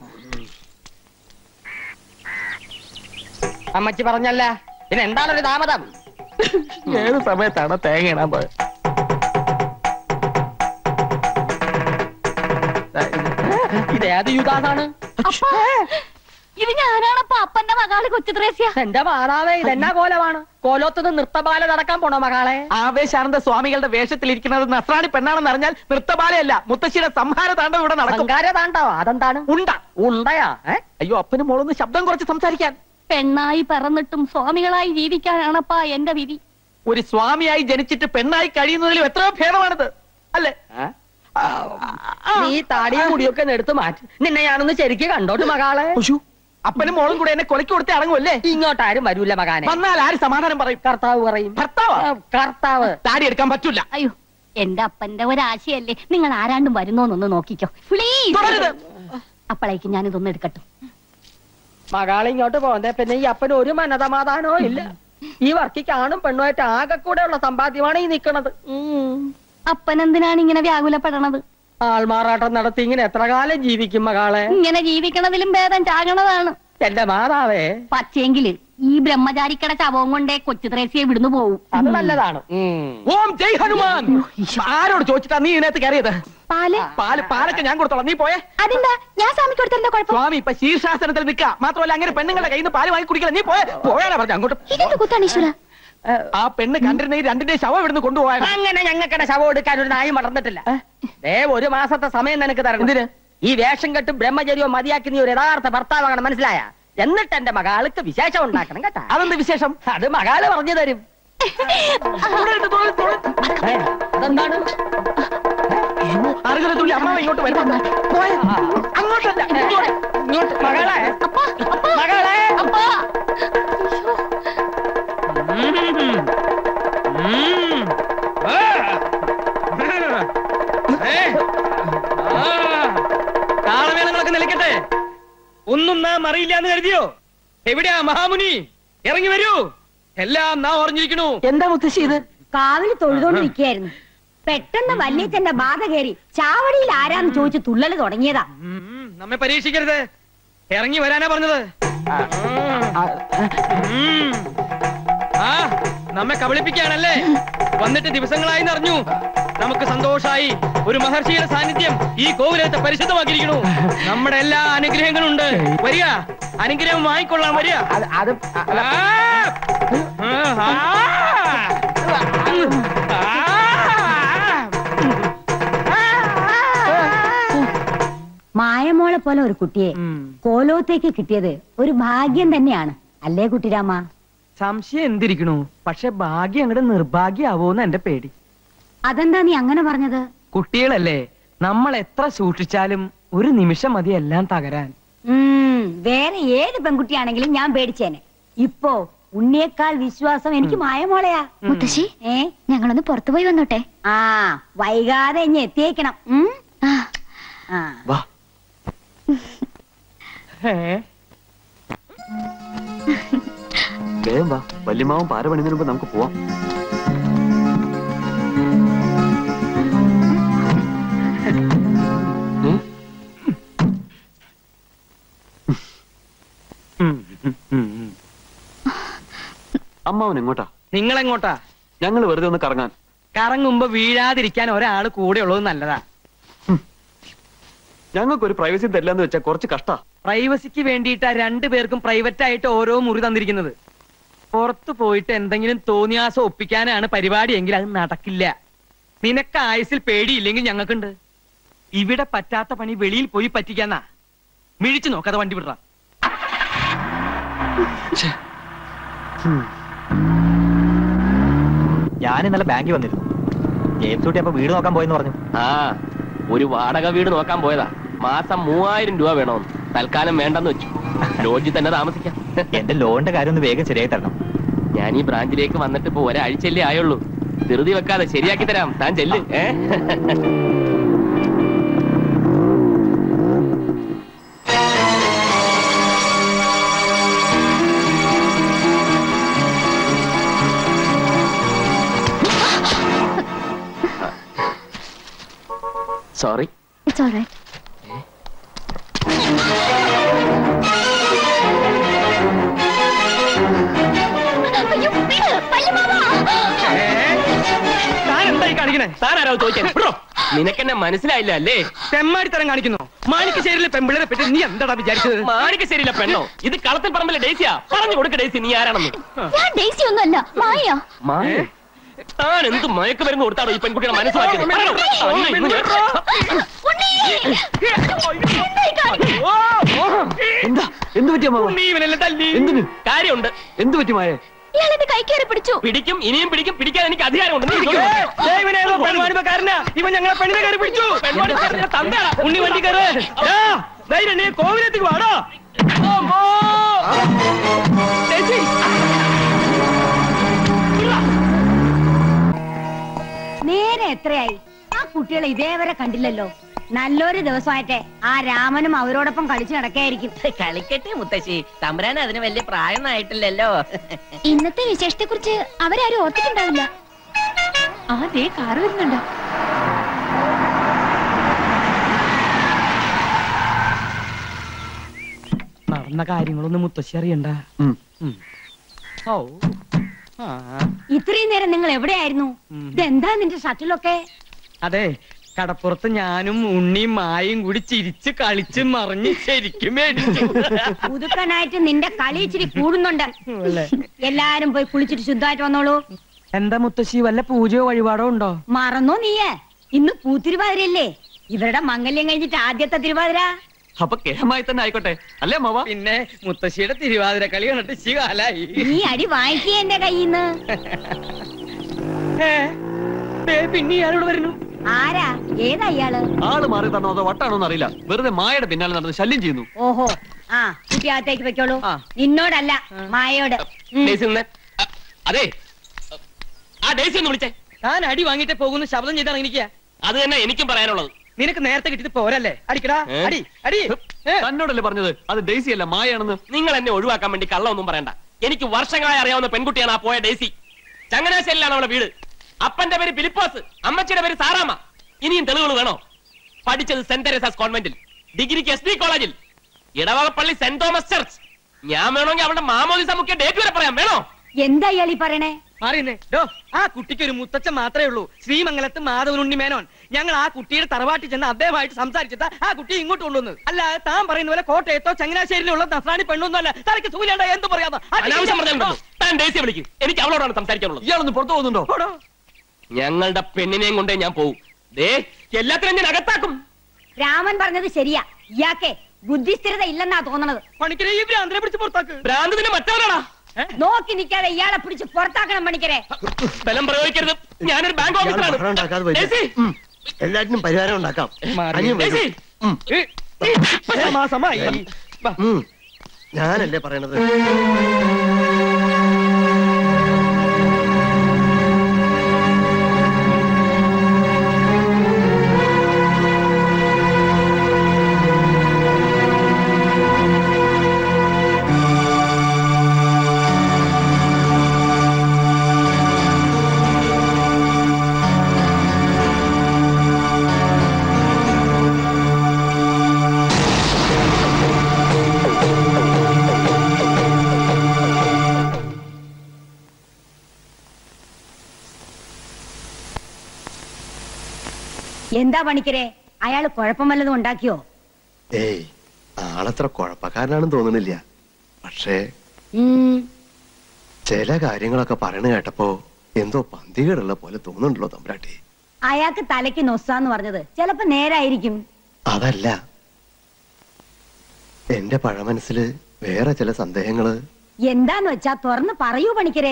അമ്മച്ചി പറഞ്ഞല്ല പിന്നെ എന്താണൊരു താമതം ഏത് സമയത്താണ് തേങ്ങ ഇടാൻ പോയത് ഇത് ഏത് യുഗാതാണ് ഇത് ഞാനാണപ്പ അപ്പന്റെ മകള് കൊച്ചു ത്രേസ്യ എന്റെ മാതാവേ ഇതെന്നാ കോലമാണ് കോലോത്തുനിന്ന് നൃത്തബാല നടക്കാൻ പോണോ മകളെ ആവേശാനന്ദ സ്വാമികളുടെ വേഷത്തിലിരിക്കുന്നത് നസ്രാണി പെണ്ണാണെന്ന് അറിഞ്ഞാൽ നൃത്തബാലയല്ല മുത്തശ്ശിയുടെ സംഹാര താണ്ഡവം ഇവിടെ നടക്കും അഹങ്കാര താണ്ടാവോ അതെന്താണ് ഉണ്ട ഉണ്ടയാ ഏ? അയ്യോ അപ്പനും മോളൊന്ന് ശബ്ദം കുറച്ച് സംസാരിക്കാൻ പെണ്ണായി പറന്നിട്ടും സ്വാമികളായി ജീവിക്കാനാണപ്പാ എന്റെ വിധി ഒരു സ്വാമിയായി ജനിച്ചിട്ട് പെണ്ണായി കഴിയുന്നതിലും എത്രയോ ഭേദമാണിത് അല്ലേ നീ താടിയും മുടിയൊക്കെ ഒന്ന് എടുത്ത് മാറ്റി നിന്നെ ഞാനൊന്ന് ശരിക്ക് കണ്ടോട്ട് മകളെ അപ്പനും മോളും കൂടെ എന്നെ കൊലക്കി കൊടുത്തേ അടങ്ങുമല്ലേ ഇങ്ങോട്ട് ആരും വരൂല മകാനെ വന്നാൽ ആര് സമാധാനം പറയും കർത്താവ് പറയും ഭർത്താവ് കർത്താവ് താടി എടുക്കാൻ പറ്റൂല അയ്യോ എന്റെ അപ്പന്റെ ഒരാശയല്ലേ നിങ്ങൾ ആരാണ്ടും വരുന്നോന്നൊന്ന് നോക്കിക്കോ പ്ലീസ് അപ്പോഴേക്കും ഞാനിതൊന്ന് എടുക്കട്ടെ മകളെ ഇങ്ങോട്ട് പോകുന്നേ പിന്നെ ഈ അപ്പന് ഒരു മനസമാധാനവും ഇല്ല ഈ വർക്കി കാണും പെണ്ണുമായിട്ട് ആകെ കൂടെ ഉള്ള സമ്പാദ്യമാണ് ഈ നിക്കണത് അപ്പൻ എന്തിനാണ് ഇങ്ങനെ വ്യാകുലപ്പെടണത് ആൾമാറാട്ടം നടത്തി ഇങ്ങനെ എത്ര കാലം ജീവിക്കും മകളെ ഇങ്ങനെ ജീവിക്കണതിലും ഭേദം ചാകണതാണ് എന്റെ മാതാവേ പക്ഷേങ്കില് ഈ ബ്രഹ്മചാരിക്കട ശവവും കൊണ്ടേ കൊച്ചു ത്രേസ്യെ വിടുന്നു പോവും അത് നല്ലതാണ് ഓം ജയ് ഹനുമാൻ ആരോട് ചോദിച്ചിട്ടാ നീ ഇതിനകത്ത് കയറിയത് പാല് പാല് പാലൊക്കെ ഞാൻ കൊടുത്തോളാം നീ പോയേ അതെന്താ ഞാൻ സ്വാമിക്ക് കൊടുത്തല്ലോ കുഴപ്പം സ്വാമി ഇപ്പൊ ശീർഷാസനത്തിൽ നിൽക്കുക മാത്രമല്ല അങ്ങനെ പെണ്ണുങ്ങളുടെ കയ്യിൽ നിന്ന് പാല് വാങ്ങി കുടിക്കണം നീ പോയേ പോയാലാ പറഞ്ഞു അങ്ങോട്ട് ഇതെന്ത് കുത്താണ് ഈശ്വര ആ പെണ്ണ് കണ്ടിരുന്ന ഈ രണ്ടിന്റെ ശവം ഇവിടുന്ന് കൊണ്ടുപോയാൽ അങ്ങനെ ഞങ്ങൾക്കടെ ശവം എടുക്കാൻ ഒരു നായും വളർന്നിട്ടില്ല ദേ ഒരു മാസത്തെ സമയം നിനക്ക് തരണം ഈ വേഷം കെട്ടും ബ്രഹ്മചര്യവും മതിയാക്കി നീ ഒരു യഥാർത്ഥ ഭർത്താവാകണം മനസ്സിലായ എന്നിട്ട് എന്റെ മകാൾക്ക് വിശേഷം ഉണ്ടാക്കണം കേട്ടാ അതെന്ത് വിശേഷം അത് മകാള് പറഞ്ഞു തരും ഏ, അതെന്താണ് അറുകല തുള്ളി അമ്മ ഇങ്ങോട്ട് വരും പോയെ. അങ്ങോട്ടല്ല ഇങ്ങോട്ട്. ഇങ്ങോട്ട് മകളെ മകളെ താളമേളങ്ങളൊക്കെ നിലയ്ക്കട്ടെ ഒന്നും നാം അറിയില്ല എന്ന് കരുതിയോ എവിടെയാ മഹാമുനി ഇറങ്ങി വരൂ എല്ലാം നാം ഓർഞ്ഞിരിക്കണു എന്താ മുത്തശ്ശി ഇത് കാവില് തൊഴുതോണ്ട് നിൽക്കുകയായിരുന്നു പെട്ടെന്ന് വല്യച്ഛന്റെ ബാധ കയറി ചാവടിയിൽ ആരാന്ന് ചോദിച്ചു തുള്ളല് തുടങ്ങിയതാ നമ്മെ പരീക്ഷിക്കരുത് ഇറങ്ങി വരാനാ പറഞ്ഞത് ഉം. ആ നമ്മെ കബളിപ്പിക്കുകയാണല്ലേ വന്നിട്ട് ദിവസങ്ങളായി അറിഞ്ഞു നമുക്ക് സന്തോഷായി ഒരു മഹർഷിയുടെ സാന്നിധ്യം ഈ കോവിലത്തെ പരിശുദ്ധമാക്കിയിരിക്കണു നമ്മുടെ എല്ലാ അനുഗ്രഹങ്ങളും ഉണ്ട് വരിക അനുഗ്രഹം വാങ്ങിക്കൊള്ളാം വരിക അത് ആ! ആ! മായമോളെ പോലെ ഒരു കുട്ടിയെ കോലോത്തേക്ക് കിട്ടിയത് ഒരു ഭാഗ്യം തന്നെയാണ് അല്ലേ കുട്ടിരാമ സംശയം എന്തിരിക്കണു പക്ഷെ ഭാഗ്യം അങ്ങോട്ട് നിർഭാഗ്യാവോന്ന് എന്റെ പേടി അതെന്താ നീ അങ്ങനെ പറഞ്ഞത് കുട്ടികളല്ലേ നമ്മൾ എത്ര സൂക്ഷിച്ചാലും ഒരു നിമിഷം മതി എല്ലാം തകരാൻ ഉം, വേറെ ഏത് പെൺകുട്ടിയാണെങ്കിലും ഞാൻ പേടിച്ചേനെ ഇപ്പോ ഉണ്ണിയേക്കാൾ വിശ്വാസം എനിക്ക് മായമോളയാ മുത്തശ്ശി ഏ ഞങ്ങളൊന്ന് പുറത്തു പോയി വന്നോട്ടെ ആ വൈകാതെ ഇനി എത്തിയേക്കണം ഉം? ആ വാ വേഗം വാ വല്യമാവും പാര പണിതിന് മുമ്പ് നമുക്ക് പോവാം ഉം? അമ്മാവൻ എങ്ങോട്ടാ നിങ്ങൾ എങ്ങോട്ടാ ഞങ്ങൾ വെറുതെ ഒന്ന് കറങ്ങാൻ കറങ്ങുമ്പോ വീഴാതിരിക്കാൻ ഒരാള് കൂടെ ഉള്ളത് നല്ലതാ ഞങ്ങൾക്ക് ഒരു പ്രൈവസി തരില്ലെന്ന് വെച്ചാൽ കുറച്ച് കഷ്ടാ പ്രൈവസിക്ക് വേണ്ടിയിട്ടാ രണ്ടു പേർക്കും പ്രൈവറ്റ് ആയിട്ട് ഓരോ മുറി തന്നിരിക്കുന്നത് പുറത്തു പോയിട്ട് എന്തെങ്കിലും തോന്നിയാസം ഒപ്പിക്കാനാണ് പരിപാടി എങ്കിൽ അത് നടക്കില്ല നിനക്ക് ആയുസിൽ പേടിയില്ലെങ്കിൽ ഞങ്ങൾക്കുണ്ട് ഇവിടെ പറ്റാത്ത പണി വെളിയിൽ പോയി പറ്റിക്കാന്നാ മിഴിച്ചു നോക്കാതെ വണ്ടി വിടറ ഞാൻ ഇന്നലെ ബാങ്കിൽ വന്നിരുന്നു ജെയിംസ് കുട്ടി അപ്പൊ വീട് നോക്കാൻ പോയെന്ന് പറഞ്ഞു ആ ഒരു വാടക വീട് നോക്കാൻ പോയതാ മാസം മൂവായിരം രൂപ വേണമെന്ന് തൽക്കാലം വേണ്ടെന്ന് വെച്ചു ലോഡ്ജിൽ തന്നെ താമസിക്കാം എന്റെ ലോണിന്റെ കാര്യം ഒന്ന് വേഗം ശരിയായി തരണം ഞാൻ ഈ ബ്രാഞ്ചിലേക്ക് വന്നിട്ട് ഇപ്പൊ ഒരാഴ്ചയല്ലേ ആയുള്ളൂ ധൃതി വെക്കാതെ ശരിയാക്കി തരാം താൻ ചെല്ല് ഏ സോറി ഇറ്റ്സ് ഓൾ റൈറ്റ് താൻ എന്തായി കാണിക്കണേ താനാരോ ചോദിക്കാൻ വിടോ. നിനക്കെന്നെ മനസ്സിലായില്ല അല്ലേ തെമ്മാടിത്തരം കാണിക്കുന്നു മാണിക്കശ്ശേരിയിലെ പെമ്പിളരെ പറ്റി നീ എന്താടാ വിചാരിച്ചത് മാണിക്കശ്ശേരിയിലെ പെണ്ണോ ഇത് കളത്തിൽ പറമ്പിലെ ഡേസിയാ പറഞ്ഞു കൊടുക്ക ഡേസി നീ ആരാണെന്ന് ഞാൻ ഡേസി ഒന്നുമല്ല മായ മായ താൻ എന്ത് മയക്ക് മരുന്ന് കൊടുത്താടോ ഈ പെൺകുട്ടിയുടെ മനസ്സിലാക്കിയത് പറയണോ? അന്ന് ഇന്ന് ഞാൻ- എന്താ എന്ത് പറ്റിയ എന്തിന് കാര്യമുണ്ട് എന്ത് പറ്റി മായ ഇയാളെന്റെ കൈ കയറി പിടിച്ചു പിടിക്കും ഇനിയും പിടിക്കും പിടിക്കാൻ എനിക്ക് അധികാരമുണ്ട് നീ ഇങ്ങോട്ട് ഏയ്, വരൂ. ഏയ്, ഇവനേതോ പെൺവാണിഭക്കാരനാ. ഇവൻ ഞങ്ങളെ പെണ്ണിനെ കയറി പിടിച്ചു പെൺവാണിഭക്കാരന്റെ തന്തയാടാ. ഉണ്ണി വണ്ടി കയറ് ദാ, ധൈര്യം നീ കോവിലത്തേക്ക് വാടാ അമ്മോ. ഡേസി. നേരെ എത്രയായി ആ കുട്ടികളെ ഇതേവരെ കണ്ടില്ലല്ലോ നല്ലൊരു ദിവസമായിട്ടെ ആ രാമനും അവരോടൊപ്പം കളിച്ചു നടക്കായിരിക്കും കളിക്കട്ടെ മുത്തശ്ശി തമ്പുരാൻ അതിന് വലിയ പ്രായമൊന്നും ആയിട്ടില്ലല്ലോ ഇന്നത്തെ വിശേഷത്തെ കുറിച്ച് അവരാരും ഓർത്തിട്ടുണ്ടാവില്ല ആ ദേ കാറ് വരുന്നുണ്ടോ നടന്ന കാര്യങ്ങളൊന്നും മുത്തശ്ശി അറിയണ്ട ഓ ആ ഇത്രയും നേരം നിങ്ങൾ എവിടെയായിരുന്നു ഇതെന്താ നിന്റെ ഷട്ടിലൊക്കെ അതെ കടപ്പുറത്ത് ഞാനും ഉണ്ണിയും മായും കൂടി ചിരിച്ച് കളിച്ച് മറിഞ്ഞ് ശരിക്കും മേടിച്ചു പുതുക്കനായിട്ട് നിന്റെ കളി ഇച്ചിരി കൂടുന്നുണ്ട് എല്ലാരും പോയി കുളിച്ചിട്ട് ശുദ്ധമായിട്ട് വന്നോളൂ എന്താ മുത്തശ്ശി വല്ല പൂജയോ വഴിപാടോ ഉണ്ടോ മറന്നോ നീയേ ഇന്ന് പൂത്തിരുവാതിരല്ലേ ഇവരുടെ മംഗല്യം കഴിഞ്ഞിട്ട് ആദ്യത്തെ തിരുവാതിര അപ്പൊ കേമായി തന്നെ ആയിക്കോട്ടെ അല്ലേ അമ്മാവ പിന്നെ മുത്തശ്ശിയുടെ തിരുവാതിര കളി കണ്ടിട്ട് ഇച്ചി കാലായി നീ അടി വാങ്ങിക്കേ എന്റെ കയ്യിന്ന് ഏ, ദേ പിന്നെ ഇയാളോട് വരുന്നു ആരാ ഏതാ ഇയാള് ആള് മാറി തന്നോ അതോ വട്ടാണോന്ന് അറിയില്ല വെറുതെ മായയുടെ പിന്നാലെ നടന്ന് ശല്യം ചെയ്യുന്നു ഓഹോ ആ കുട്ടി അകത്തേക്ക് വെക്കോളൂ നിന്നോടല്ല മായയോട് ഉം. ഡേസി നിന്നെ. അ- അതെ ആ ഡേസി ഒന്ന് വിളിച്ചേ താൻ അടി വാങ്ങിട്ട് പോകുന്ന ശബ്ദം ചെയ്താണ് എനിക്ക് അത് തന്നെ എനിക്കും പറയാനുള്ളത് നിനക്ക് നേരത്തെ കിട്ടിയത് പോരല്ലേ അടിക്കടാ ഏ? അടി അടി തന്നോടല്ലേ പറഞ്ഞത് അത് ഡേസി അല്ല മായാണെന്ന് നിങ്ങൾ എന്നെ ഒഴിവാക്കാൻ വേണ്ടി കള്ളമൊന്നും പറയണ്ട എനിക്ക് വർഷങ്ങളായി അറിയാവുന്ന പെൺകുട്ടിയാണ് ആ പോയ ഡേസി ചങ്ങനാശ്ശേരിയിലാണ് അവളെ വീട് അപ്പന്റെ പേര് ഫിലിപ്പോസ് അമ്മച്ചിയുടെ പേര് സാറാമ ഇനിയും തെളിവുകൾ വേണോ പഠിച്ചത് സെന്റ് തെരേസാസ് കോൺവെന്റിൽ ഡിഗ്രിക്ക് എസ് ഡി കോളേജിൽ ഇടവകപ്പള്ളി സെന്റ് തോമസ് ചർച്ച് ഞാൻ വേണമെങ്കിൽ അവളുടെ മാമോദിസ മുഖ്യ ഡേറ്റ് വരെ പറയാം വേണോ എന്താ ഇയാൾ ഈ പറയണേ മാറിയെന്നേ ഡോ ആ കുട്ടിക്ക് ഒരു മുത്തച്ഛൻ മാത്രമേ ഉള്ളൂ ശ്രീമംഗലത്ത് മാധവൻ ഉണ്ണി മേനോൻ ഞങ്ങൾ ആ കുട്ടിയുടെ തറവാട്ടിൽ ചെന്ന് അദ്ദേഹമായിട്ട് സംസാരിച്ചിട്ട് ആ കുട്ടി ഇങ്ങോട്ട് കൊണ്ടുവന്നത് അല്ല താൻ പറയുന്ന പോലെ കോട്ടയത്തോ ചങ്ങനാശ്ശേരിയിലുള്ള നസ്രാണി പെണ്ണൊന്നും അല്ല തനിക്ക് സുഖമില്ലാണ്ട എന്ത് പറയാതെ അനാവശ്യം പറഞ്ഞാൽ താൻ ഡേസിയെ വിളിക്കും എനിക്ക് അവളോടാണ് സംസാരിക്കാനുള്ളത് ഇയാളൊന്ന് പുറത്തു പോകുന്നുണ്ടോ ഞങ്ങളുടെ പെണ്ണിനെയും കൊണ്ടേ ഞാൻ പോവും ദേ എല്ലാത്തിനും ഞാൻ അകത്താക്കും രാമൻ പറഞ്ഞത് ശരിയാ ഇയാക്കെ ബുദ്ധിസ്ഥിരത ഇല്ലെന്നാ തോന്നണത് പണിക്കരെ ഈ ഭ്രാന്തനെ പിടിച്ച് പുറത്താക്ക് ഭ്രാന്ത് പിന്നെ മറ്റവരാടാ നോക്കി നിൽക്കാതെ ഇയാളെ പിടിച്ച് പുറത്താക്കണം പണിക്കരെ ബലം പ്രയോഗിക്കരുത് ഞാനൊരു ബാങ്ക് ഇയാൾ ബഹളം ഓഫീസറാണ് ഉണ്ടാക്കാതെ വരിക. ഡേസി, ഉം. എല്ലാറ്റിനും പരിഹാരം ഉണ്ടാക്കാം അനിയൻ വരും. ഡേസി. ഉം. സമാസമായി ഉം. ഞാനല്ലേ പറയണത് എന്താ പണിക്കരെ അയാള് കുഴപ്പം വല്ലതും ഉണ്ടാക്കിയോ ഏയ് ആളത്ര കുഴപ്പക്കാരനാണെന്ന് തോന്നുന്നില്ല പക്ഷേ ചില കാര്യങ്ങളൊക്കെ പറയണ കേട്ടപ്പോ എന്തോ പന്തികേടുള്ള പോലെ തോന്നുന്നുണ്ടല്ലോ തമ്പുരാട്ടി അയാൾക്ക് തലയ്ക്ക് നൊസ്സാന്ന് പറഞ്ഞത് ചിലപ്പോ നേരായിരിക്കും അതല്ല എന്റെ പഴമനസ്സില് വേറെ ചില സന്ദേഹങ്ങള് എന്താന്ന് വെച്ചാ തുറന്ന് പറയൂ പണിക്കരെ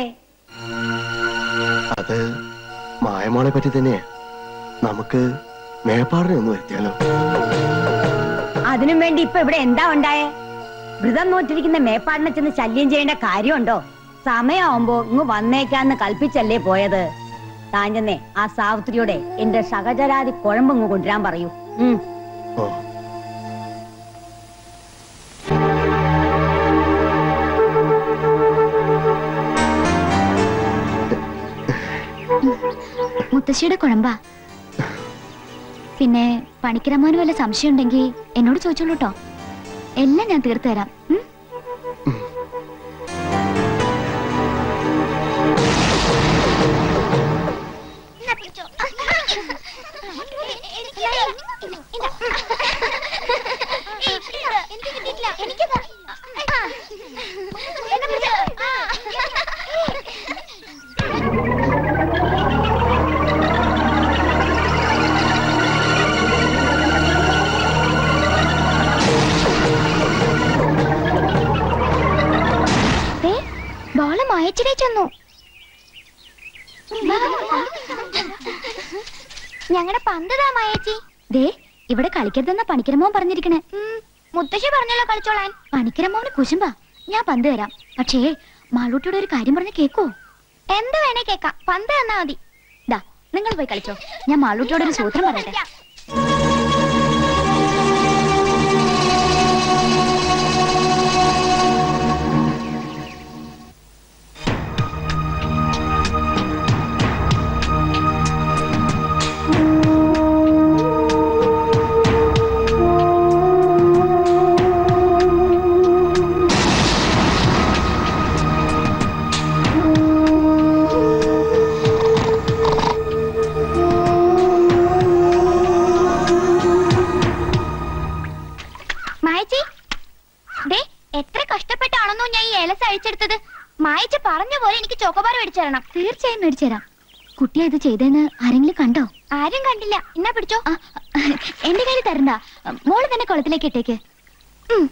അത് മായമോളെ പറ്റി തന്നെയാ നമുക്ക് മേപ്പാടിനെ ഒന്ന് വരുത്തിയാലോ അതിനും വേണ്ടി ഇപ്പൊ ഇവിടെ എന്താ ഉണ്ടായേ വ്രതം നോറ്റിരിക്കുന്ന മേപ്പാടിനെ ചെന്ന് ശല്യം ചെയ്യേണ്ട കാര്യമുണ്ടോ സമയമാവുമ്പോ ഇങ്ങ് വന്നേക്കാന്ന് കൽപ്പിച്ചല്ലേ പോയത് താൻ ചെന്നേ ആ സാവിത്രിയോടെ എന്റെ സഹചരാതി കുഴമ്പങ്ങ് കൊണ്ടുവരാൻ പറയൂ ഉം മുത്തശ്ശിയുടെ കുഴമ്പാ പിന്നെ പണിക്കരമാന് വല്ല സംശയം ഉണ്ടെങ്കിൽ എന്നോട് ചോദിച്ചോളൂ കേട്ടോ എല്ലാം ഞാൻ തീർത്തു തരാം ഉം? ദേ, ബോള് മായച്ചിടെ ചെന്നു ഞങ്ങളുടെ പന്തതാ മായേച്ചി ദേ ഇവിടെ കളിക്കരുതെന്ന പണിക്കരമോൻ പറഞ്ഞിരിക്കണേ മുത്തശ്ശി പറഞ്ഞല്ലോ കളിച്ചോളാൻ പണിക്കരമോന് കുശുമ്പാ ഞാൻ പന്ത് തരാം പക്ഷേ മാളൂട്ടിയുടെ ഒരു കാര്യം പറഞ്ഞ് കേക്കോ എന്ത് വേണേ കേക്കാം പന്ത് തന്നാ മതി ദാ നിങ്ങൾ പോയി കളിച്ചോ ഞാൻ മാളൂട്ടിയോട് ഒരു സൂത്രം പറയട്ടെ മായച്ചി ദേ എത്ര കഷ്ടപ്പെട്ടാണെന്നോ ഞാൻ ഈ ഏലസ് അഴിച്ചെടുത്തത് മായച്ചി പറഞ്ഞ പോലെ എനിക്ക് ചോക്കോബാർ മേടിച്ചു തരണം തീർച്ചയായും മേടിച്ചു തരാം കുട്ടിയാ ഇത് ചെയ്തതെന്ന് ആരെങ്കിലും കണ്ടോ ആരും കണ്ടില്ല എന്നാ പിടിച്ചോ എന്റെ കയ്യിൽ തരണ്ട മോള് തന്നെ കുളത്തിലേക്ക് ഇട്ടേക്ക് ഉം.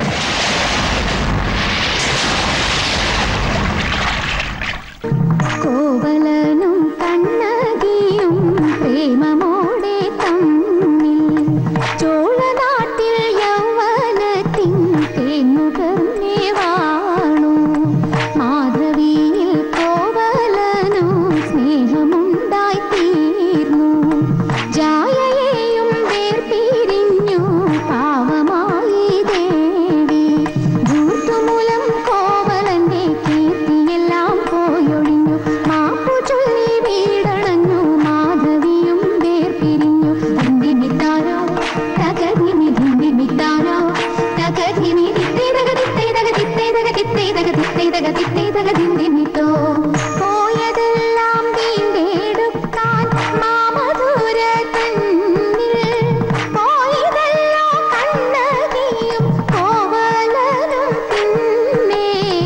കോവലനും കണ്ണകിയും പ്രേമമോടെ തമ്മിൽ ചോളനാട്ടിൽ യൗവനത്തിൻ തേന്നുകർന്നേ വാണു മാധവിയിൽ കോവലനും സ്നേഹമുണ്ടായി തീർന്നു ജായയെയും വേർപിരിഞ്ഞു പാവമായി ദേവി ധൂർത്തുമൂലം കോവലന്റെ കീർത്തിയെല്ലാം പോയൊഴിഞ്ഞു മാപ്പു ചൊല്ലി വീടണഞ്ഞു മാധവിയും വേർപിരിഞ്ഞു ധിന്ദിമിത്താരോ തകർന്നിനി ധിന്ദിമിത്താരോ തകർന്നിനി ദിത്തേതക ദിത്തേതക ദിത്തേതക ദിത്തേതക ദിത്തേതക ദിത്തേതക ധിന്ദിമിത്തോ പോയതെല്ലാം വീണ്ടെടുക്കാൻ മാമധുര തന്നിൽ പോയതെല്ലോ കണ്ണകിയും കോവലനും പിന്നെ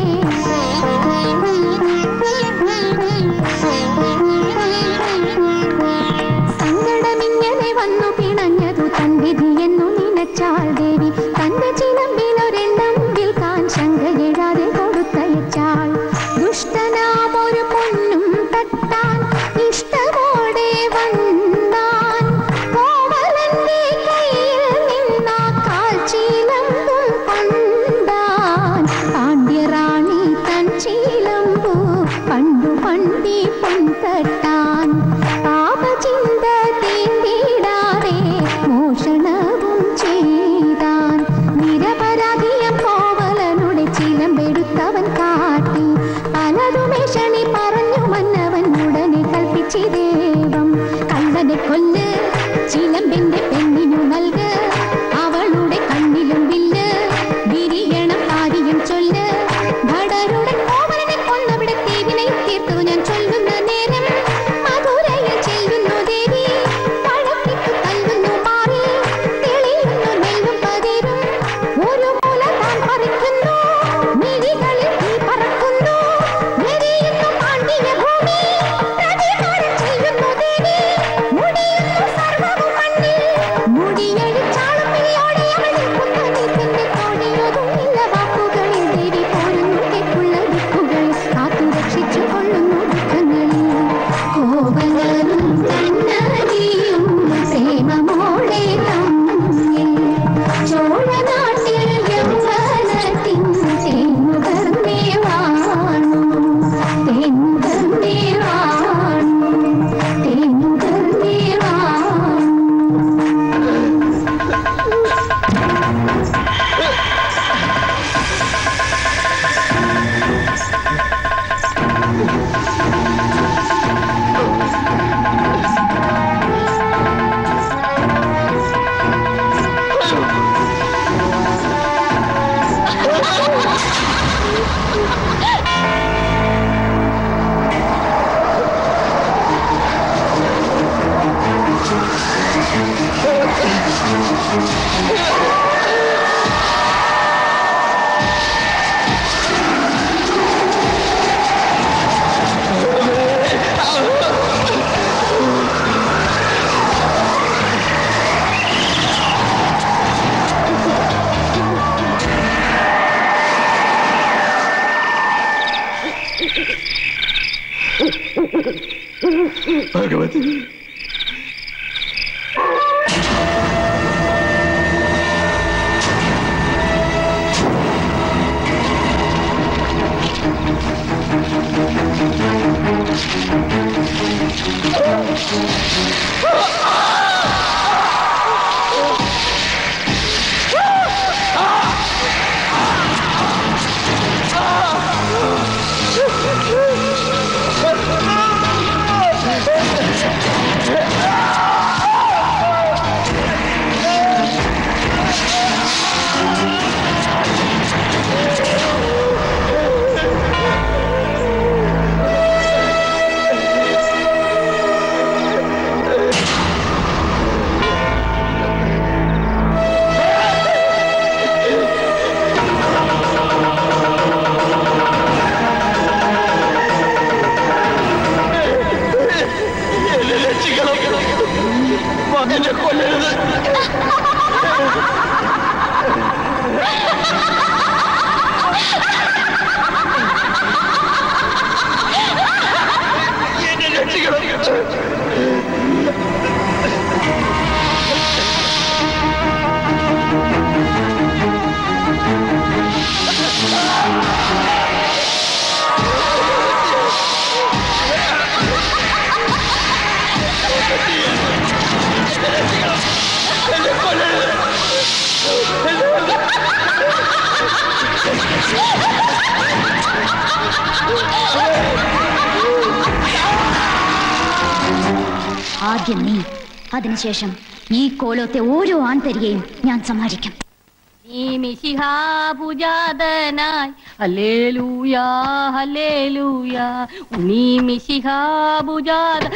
സങ്കടമിങ്ങനെ വന്നു പിണഞ്ഞതു തൻ വിധിയെന്നു നിനച്ചാൾ ദേവി തന്റെ ചിലമ്പിലൊരെണ്ണം വിൽക്കാൻ ശങ്കയെഴാതെ കൊടുത്തയച്ചാൾ ദുഷ്ടനാം ഒരു പൊന്നും തട്ടാൻ ഇഷ്ടമോടെ വന്നാൻ കോവലന്റെ കയ്യിൽ നിന്നാ കാൽച്ചീലമ്പും കൊണ്ടാൻ പാണ്ഡ്യറാണി തൻ ചീലമ്പു പണ്ടു പണ്ടി പൊൻതട്ടാൻ പാപചിന്ത തീണ്ടിടാതെ മോഷണവും ചെയ്താൻ നിരപരാധിയം കോവലനുടെ ചിലമ്പെടുത്തവൻ കാട്ടി പലതുമേഷണി പറഞ്ഞു മന്നവൻ ഉടനെ കൽപ്പിച്ചി ദേവം കള്ളനെ കൊല്ല് ചിലമ്പിന്റെ പെണ്ണിനു നൽക് അവളുടെ കണ്ണിലും വില്ല് വിരിയണം കാര്യം ചൊല്ല് ഭടരുടെ കോവലനെ കൊന്നവിടെ തീവിനെ തീർത്തു ഞാൻ ചൊല്ലുന്ന നേരം മധുരയിൽ ചെല്ലുന്നു ദേവി പഴക്കിട്ടു കോവലരും കണ്ണകിയും പ്രേമമോടെ തമ്മിൽ ചോഴനാട്ടിൽ യൗവനത്തിൻ തേനുകർന്നേ വാണു തേനുകർന്നേ വാണു തേനുകർന്നേ വാണു ഭഗവതി എന്നെ രക്ഷിക്കണം മകനെ കൊല്ലരുത് എന്നെ രക്ഷിക്കണം എന്നെ കൊല്ലരുത് ആദ്യം നീ അതിനുശേഷം ഈ കോലത്തെ ഓരോ ആൺതരികയും ഞാൻ സമ്മാനിക്കും നീ മിശിഹാപുജാതനായി ഹല്ലേലൂയാ ഹല്ലേലൂയാ നീ മിശിഹാപുജാത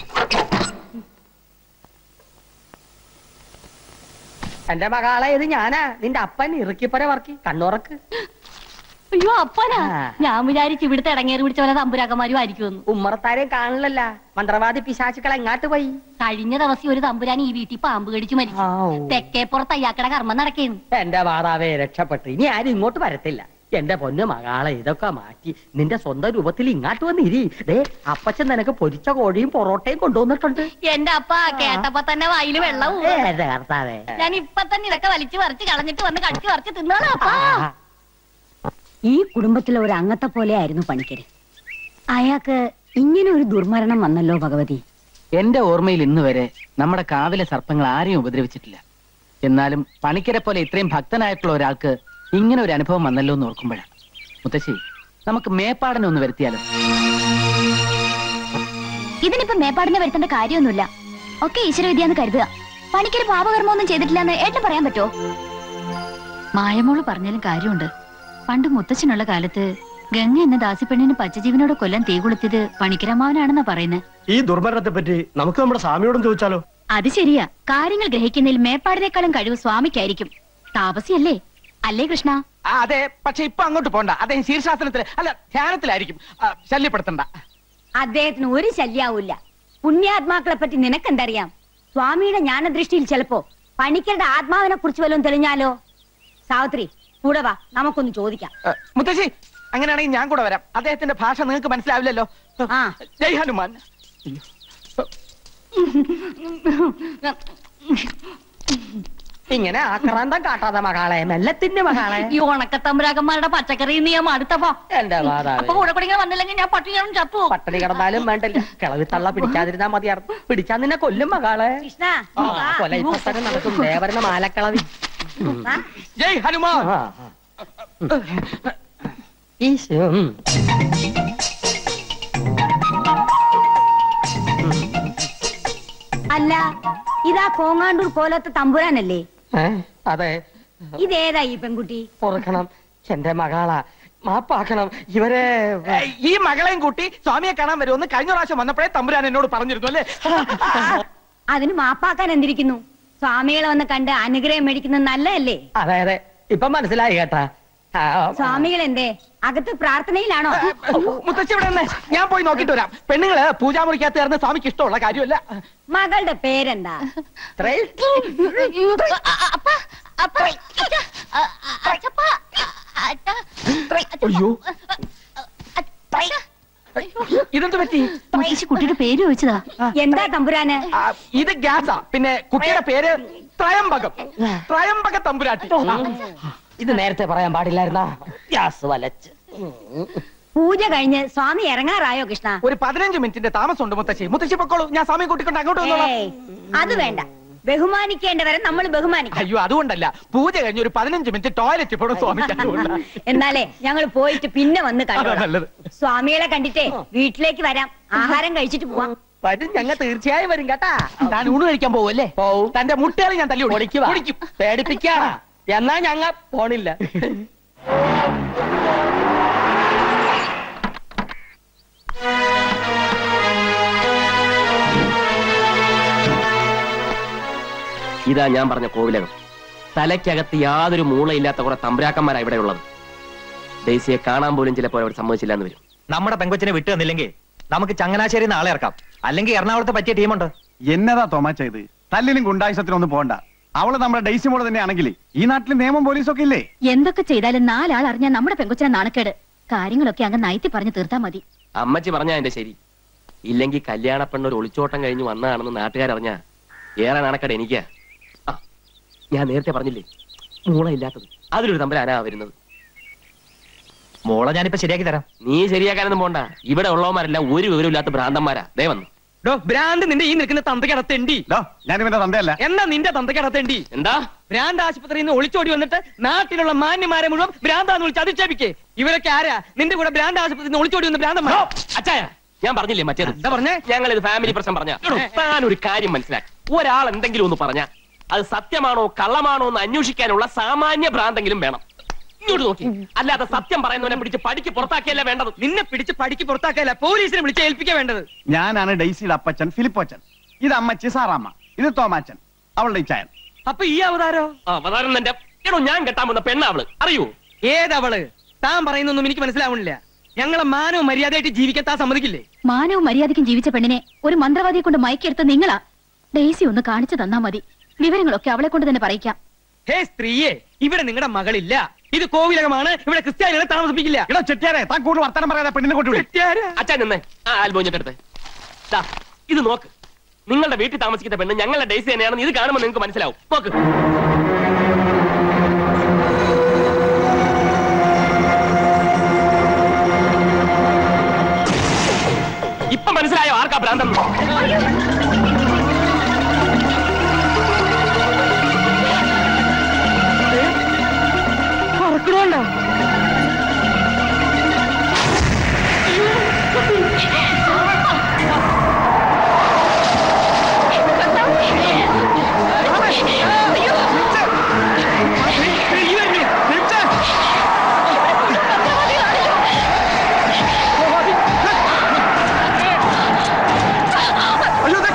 എന്റെ മകളെ ഇത് ഞാനാ നിന്റെ അപ്പൻ ഇറുക്കിപ്പര വർക്കി കണ്ണുറക്ക് അയ്യോ അപ്പനാ ഞാൻ വിചാരിച്ചു ഇവിടുത്തെ ഇടങ്ങേറി പിടിച്ച പോലെ തമ്പുരാക്കന്മാരും ആയിരിക്കുമെന്ന് ഉമ്മറത്താരെ കാണില്ലല്ല മന്ത്രവാദി പിശാചുക്കൾ എങ്ങാട്ട് പോയി കഴിഞ്ഞ ദിവസം ഒരു തമ്പുരാൻ ഈ വീട്ടിൽ പാമ്പ് കടിച്ചു മരിച്ചു തെക്കേപ്പുറത്ത് അയ്യാക്കട കർമ്മം നടക്കേന്നു എന്റെ മാതാവേ രക്ഷപ്പെട്ടു ഇനി ആരും ഇങ്ങോട്ട് വരത്തില്ല എന്റെ പൊന്നു മകളെ ഇതൊക്കെ മാറ്റി നിന്റെ സ്വന്തം രൂപത്തിൽ ഇങ്ങാട്ട് വന്നിരി ദേ അപ്പച്ചൻ നിനക്ക് പൊരിച്ച കോഴിയും പൊറോട്ടയും കൊണ്ടുവന്നിട്ടുണ്ട് എന്റെ അപ്പ കേട്ടപ്പോ തന്നെ വായില് വെള്ളവും ഏത് കർത്താവേ ഞാൻ ഇപ്പൊ തന്നെ ഇതൊക്കെ വലിച്ചു പറിച്ച് കളഞ്ഞിട്ട് വന്ന് കടിച്ചു പറിച്ച് തിന്നോളാം അപ്പാ ഈ കുടുംബത്തിലെ ഒരു അംഗത്തെ പോലെ ആയിരുന്നു പണിക്കര് അയാൾക്ക് ഇങ്ങനെ ഒരു ദുർമരണം വന്നല്ലോ ഭഗവതി എന്റെ ഓർമ്മയിൽ ഇന്ന് വരെ നമ്മുടെ കാവിലെ സർപ്പങ്ങൾ ആരെയും ഉപദ്രവിച്ചിട്ടില്ല എന്നാലും പണിക്കരെ പോലെ ഇത്രയും ഭക്തനായിട്ടുള്ള ഒരാൾക്ക് ഇങ്ങനെ ഒരു അനുഭവം വന്നല്ലോ എന്ന് ഓർക്കുമ്പോഴാണ് മുത്തശ്ശി നമുക്ക് മേപ്പാടനെ ഒന്ന് വരുത്തിയാലോ ഇതിനിപ്പോ മേപ്പാടിനെ വരുത്തേണ്ട കാര്യമൊന്നുമില്ല ഒക്കെ ഈശ്വരവിദ്യാന്ന് കരുതുക പണിക്കൊരു പാപകർമ്മമൊന്നും ചെയ്തിട്ടില്ലെന്ന് ഏട്ടൻ പറയാൻ പറ്റുമോ മായമോള് പറഞ്ഞാലും കാര്യമുണ്ട് പണ്ട് മുത്തച്ഛനുള്ള കാലത്ത് ഗംഗ എന്ന ദാസിപ്പെണ്ണിന് പച്ചജീവനോട് കൊല്ലാൻ തീ കൊളുത്തിയത് പണിക്കരമാവനാണെന്നാ പറയുന്നത് ഈ ദുർമരണത്തെ പറ്റി നമുക്ക് നമ്മുടെ സ്വാമിയോടും ചോദിച്ചാലോ അത് ശരിയാ കാര്യങ്ങൾ ഗ്രഹിക്കുന്നതിൽ മേപ്പാടിനേക്കാളും കഴിവ് സ്വാമിക്കായിരിക്കും താപസിയല്ലേ അല്ലേ കൃഷ്ണ ആ, അതെ പക്ഷെ ഇപ്പൊ അങ്ങോട്ട് പോണ്ട അദ്ദേഹം ശീർഷാസനത്തിൽ അല്ല ധ്യാനത്തിലായിരിക്കും ആ, ശല്യപ്പെടുത്തണ്ട അദ്ദേഹത്തിന് ഒരു ശല്യാവൂല്ല പുണ്യാത്മാക്കളെ പറ്റി നിനക്കെന്തറിയാം സ്വാമിയുടെ ജ്ഞാനദൃഷ്ടിയിൽ ചിലപ്പോ പണിക്കരുടെ ആത്മാവിനെ കുറിച്ച് വല്ലതും തെളിഞ്ഞാലോ സാവിത്രി കൂടെ വാ നമുക്കൊന്ന് ചോദിക്കാം ആ, മുത്തശ്ശി അങ്ങനെയാണെങ്കിൽ ഞാൻ കൂടെ വരാം അദ്ദേഹത്തിന്റെ ഭാഷ നിങ്ങൾക്ക് മനസ്സിലാവില്ലല്ലോ ജയ് ഹനുമാൻ ഇങ്ങനെ ആക്രാന്തം കാട്ടാതെ മകളെ മെല്ലെ തിന്നു മകളെ ഈ ഉണക്കത്തമ്പുരാക്കന്മാരുടെ പച്ചക്കറി നീ അടുത്തപ്പോ എന്റെ മാതാവേ. അപ്പൊ കൂടെ കൂടെ ഇങ്ങനെ വന്നില്ലെങ്കിൽ ഞാൻ പട്ടികളും ചത്തു പട്ടിണി കിടന്നാലും വേണ്ടില്ല കിളവി തള്ള പിടിക്കാതിരുന്നാ മതിയായിരുന്നു പിടിച്ചാ നിന്നെ കൊല്ലും മകളെ കൃഷ്ണ ആ, കൊല ഇപ്പൊ തന്നെ നടക്കും ദേവരന്റെ മാലക്കളവി ജയ് ഹനുമാൻ ആ, ആ. ഈശോ ഉം. അല്ല ഇതാ കോങ്ങാണ്ടൂർ കോലത്തെ തമ്പുരാനല്ലേ ഏ, അതെ ഇതേതാ ഈ പെൺകുട്ടി പൊറുക്കണം എന്റെ മകളാ മാപ്പാക്കണം ഇവരെ ഈ മകളെയും കൂട്ടി സ്വാമിയെ കാണാൻ വരുമെന്ന് കഴിഞ്ഞ പ്രാവശ്യം വന്നപ്പോഴേ തമ്പുരാൻ എന്നോട് പറഞ്ഞിരുന്നു അല്ലേ അതിന് മാപ്പാക്കാൻ എന്തിരിക്കുന്നു സ്വാമികളെ വന്ന് കണ്ട് അനുഗ്രഹം മേടിക്കുന്നത് നല്ലതല്ലേ അതെ അതെ ഇപ്പൊ മനസ്സിലായി കേട്ടാ ആ, സ്വാമികൾ എന്തേ അകത്ത് പ്രാർത്ഥനയിലാണോ മുത്തച്ഛി ഇവിടെ നിന്ന് ഞാൻ പോയി നോക്കിട്ട് വരാം പെണ്ണുങ്ങള് പൂജാമുറിക്കകത്ത് കയറുന്ന സ്വാമിക്ക് ഇഷ്ടമുള്ള കാര്യമല്ല മകളുടെ പേരെന്താ അയ്യോ ഇതെന്ത് പറ്റി മുത്തശ്ശി കുട്ടിയുടെ പേര് ചോദിച്ചതാ എന്താ തമ്പുരാന് ആ, ഇത് ഗ്യാസാ പിന്നെ കുട്ടിയുടെ പേര് ത്രയംബകം ത്രയംബക തമ്പുരാട്ടി ഇത് നേരത്തെ പറയാൻ പാടില്ലായിരുന്നാ ഗ്യാസ് വലച്ച് പൂജ കഴിഞ്ഞ് സ്വാമി ഇറങ്ങാറായോ കൃഷ്ണ ഒരു പതിനഞ്ച് മിനിറ്റിന്റെ താമസമുണ്ട് മുത്തശ്ശി മുത്തശ്ശി പൊക്കോളൂ ഞാൻ സ്വാമിയെ കൂട്ടിക്കൊണ്ട് അങ്ങോട്ട് വന്നോളാം ഏയ്, അത് വേണ്ട ബഹുമാനിക്കേണ്ടവരെ നമ്മൾ ബഹുമാനിക്കണം അയ്യോ അതുകൊണ്ടല്ല പൂജ കഴിഞ്ഞ് ഒരു പതിനഞ്ച് മിനിറ്റ് ടോയ്ലറ്റ് പോണം സ്വാമിക്ക് അതുകൊണ്ടാ. എന്നാലേ ഞങ്ങൾ പോയിട്ട് പിന്നെ വന്ന് അതാ കണ്ടോളാം നല്ലത് സ്വാമികളെ കണ്ടിട്ടേ വീട്ടിലേക്ക് വരാം ആഹാരം കഴിച്ചിട്ട് പോവാം വരും ഞങ്ങൾ തീർച്ചയായും വരും കേട്ടാ താൻ ഊണ് കഴിക്കാൻ പോവല്ലേ പോവും തന്റെ മുട്ടേറി ഞാൻ തല്ലി പൊളിക്കുവാ. പൊളിക്കും പേടിപ്പിക്കാ എന്നാ ഞങ്ങ പോണില്ല ഇതാ ഞാൻ പറഞ്ഞ കോവിലകം തലയ്ക്കകത്ത് യാതൊരു മൂളയില്ലാത്ത കുറെ തമ്പുരാക്കന്മാരാ ഇവിടെ ഉള്ളത് ഡേസിയെ കാണാൻ പോലും ചിലപ്പോൾ അവർ സമ്മതിച്ചില്ല എന്ന് വരും നമ്മുടെ പെങ്കൊച്ചിനെ വിട്ടു തന്നില്ലെങ്കിൽ നമുക്ക് ചങ്ങനാശ്ശേരി നാളെ ഇറക്കാം അല്ലെങ്കിൽ എറണാകുളത്ത് പറ്റിയ ടീമുണ്ട് എന്നതാ തോമാച്ച ഇത് തല്ലിനും ഗുണ്ടായുസത്തിനും ഒന്നും പോണ്ട അവള് നമ്മുടെ ഡെയ്സി മോള് തന്നെയാണെങ്കിൽ ഈ നാട്ടിൽ നിയമം പോലീസും ഒക്കെ ഇല്ലേ എന്തൊക്കെ ചെയ്താലും നാലാൾ അറിഞ്ഞാൽ നമ്മുടെ പെങ്കൊച്ചിനെ നാണക്കേട് കാര്യങ്ങളൊക്കെ അങ്ങ് നയത്തി പറഞ്ഞു തീർത്താ മതി അമ്മച്ചി പറഞ്ഞാ എന്റെ ശരി ഇല്ലെങ്കിൽ കല്യാണ പെണ്ണൊരു ഒളിച്ചോട്ടം കഴിഞ്ഞ് വന്നതാണെന്ന് നാട്ടുകാരറിഞ്ഞാ ഏറെ നാണക്കേട് എനിക്കാ ആ ഞാൻ നേരത്തെ പറഞ്ഞില്ലേ മൂളയില്ലാത്തത് അതിലൊരു തമ്പരാനാ വരുന്നത് മോളെ ഞാനിപ്പോ ശരിയാക്കി തരാം നീ ശരിയാക്കാനൊന്നും പോണ്ട ഇവിടെ ഉള്ളവന്മാരെല്ലാം ഒരു വിവരമില്ലാത്ത ഭ്രാന്തന്മാരാ ദേ വന്നു ഡോ ഭ്രാന്ത് നിന്റെ ഈ നിൽക്കുന്ന തന്തയ്ക്കടത്തേണ്ടി ഞാൻ ഇവന്റെ തന്തയല്ല എന്നാ നിന്റെ തന്തയ്ക്കടത്തേണ്ടി എന്താ ഭ്രാന്ത് ആശുപത്രിയിൽ നിന്ന് ഒളിച്ചോടി വന്നിട്ട് നാട്ടിലുള്ള മാന്യമാരെ മുഴുവൻ ഭ്രാന്താന്ന് വിളിച്ച് അധിക്ഷേപിക്കേ ഇവരൊക്കെ ആരാ നിന്റെ കൂടെ ഭ്രാന്ത് ആശുപത്രിയിൽ നിന്ന് ഒളിച്ചോടി വന്ന ഭ്രാന്തന്മാർ അച്ചായ ഞാൻ പറഞ്ഞില്ലേ മറ്റേത് എന്താ പറഞ്ഞേ ഞങ്ങൾ ഇത് ഫാമിലി പ്രശ്നം പറഞ്ഞ താൻ ഒരു കാര്യം മനസ്സിലാക്കി ഒരാൾ എന്തെങ്കിലും ഒന്ന് പറഞ്ഞ അത് സത്യമാണോ കള്ളമാണോ എന്ന് അന്വേഷിക്കാനുള്ള സാമാന്യ ഭ്രാന്തെങ്കിലും വേണം ഇങ്ങോട്ട് നോക്കി അല്ലാതെ സത്യം പറയുന്നവനെ പിടിച്ച് പടിക്ക് പുറത്താക്കിയല്ലേ വേണ്ടത് നിന്നെ പിടിച്ച് പടിക്ക് പുറത്താക്കല്ല പോലീസിനെ വിളിച്ച് ഏൽപ്പിക്കാൻ വേണ്ടത് ഞാനാണ് ഡെയ്സിയുടെ അപ്പച്ചൻ ഫിലിപ്പോച്ചൻ ഇത് അമ്മച്ചി സാറാമ്മ ഇത് തോമാച്ചൻ അവളുടെ ഇച്ചായൻ അപ്പൊ ഈ അവതാരോ അവതാരം എന്റെ എടോ ഞാൻ കെട്ടാൻ വന്ന പെണ്ണാവള് അറിയൂ ഏതവള് താൻ പറയുന്നൊന്നും എനിക്ക് മനസ്സിലാവണില്ല ഞങ്ങളെ മാനവും മര്യാദയായിട്ട് ജീവിക്കാൻ താൻ സമ്മതിക്കില്ലേ മാനവും മര്യാദയ്ക്കും ജീവിച്ച പെണ്ണിനെ ഒരു മന്ത്രവാദിയെ കൊണ്ട് മയക്കെടുത്ത നിങ്ങളാ ഡെയ്സി ഒന്ന് കാണിച്ചു തന്നാ മതി വിവരങ്ങളൊക്കെ അവളെ കൊണ്ട് തന്നെ പറയിക്കാം ഹേ സ്ത്രീയെ ഇവിടെ നിങ്ങളുടെ മകളില്ല ഇത് കോവിലകമാണ് ഇവിടെ ക്രിസ്ത്യാനികളെ താമസിപ്പിക്കില്ല എടോ ചെട്ടിയാരെ താൻ കൂടുതൽ വർത്തമാനം പറയാതെ പെണ്ണിനെ കൊണ്ടുവിളി അച്ഛൻ നിന്നേ ആ ആൽബോഞ്ഞിട്ടെടുത്ത് ദാ ഇത് നോക്ക് നിങ്ങളുടെ വീട്ടിൽ താമസിക്കുന്ന പെണ്ണ് ഞങ്ങളുടെ ഡേസി തന്നെയാണെന്ന് ഇത് കാണുമ്പോൾ നിങ്ങൾക്ക് മനസ്സിലാവും നോക്ക് ഇപ്പൊ മനസ്സിലായോ ആർക്കാ ഭ്രാന്തം പറക്കണോണ്ടോ അയ്യോ ദേ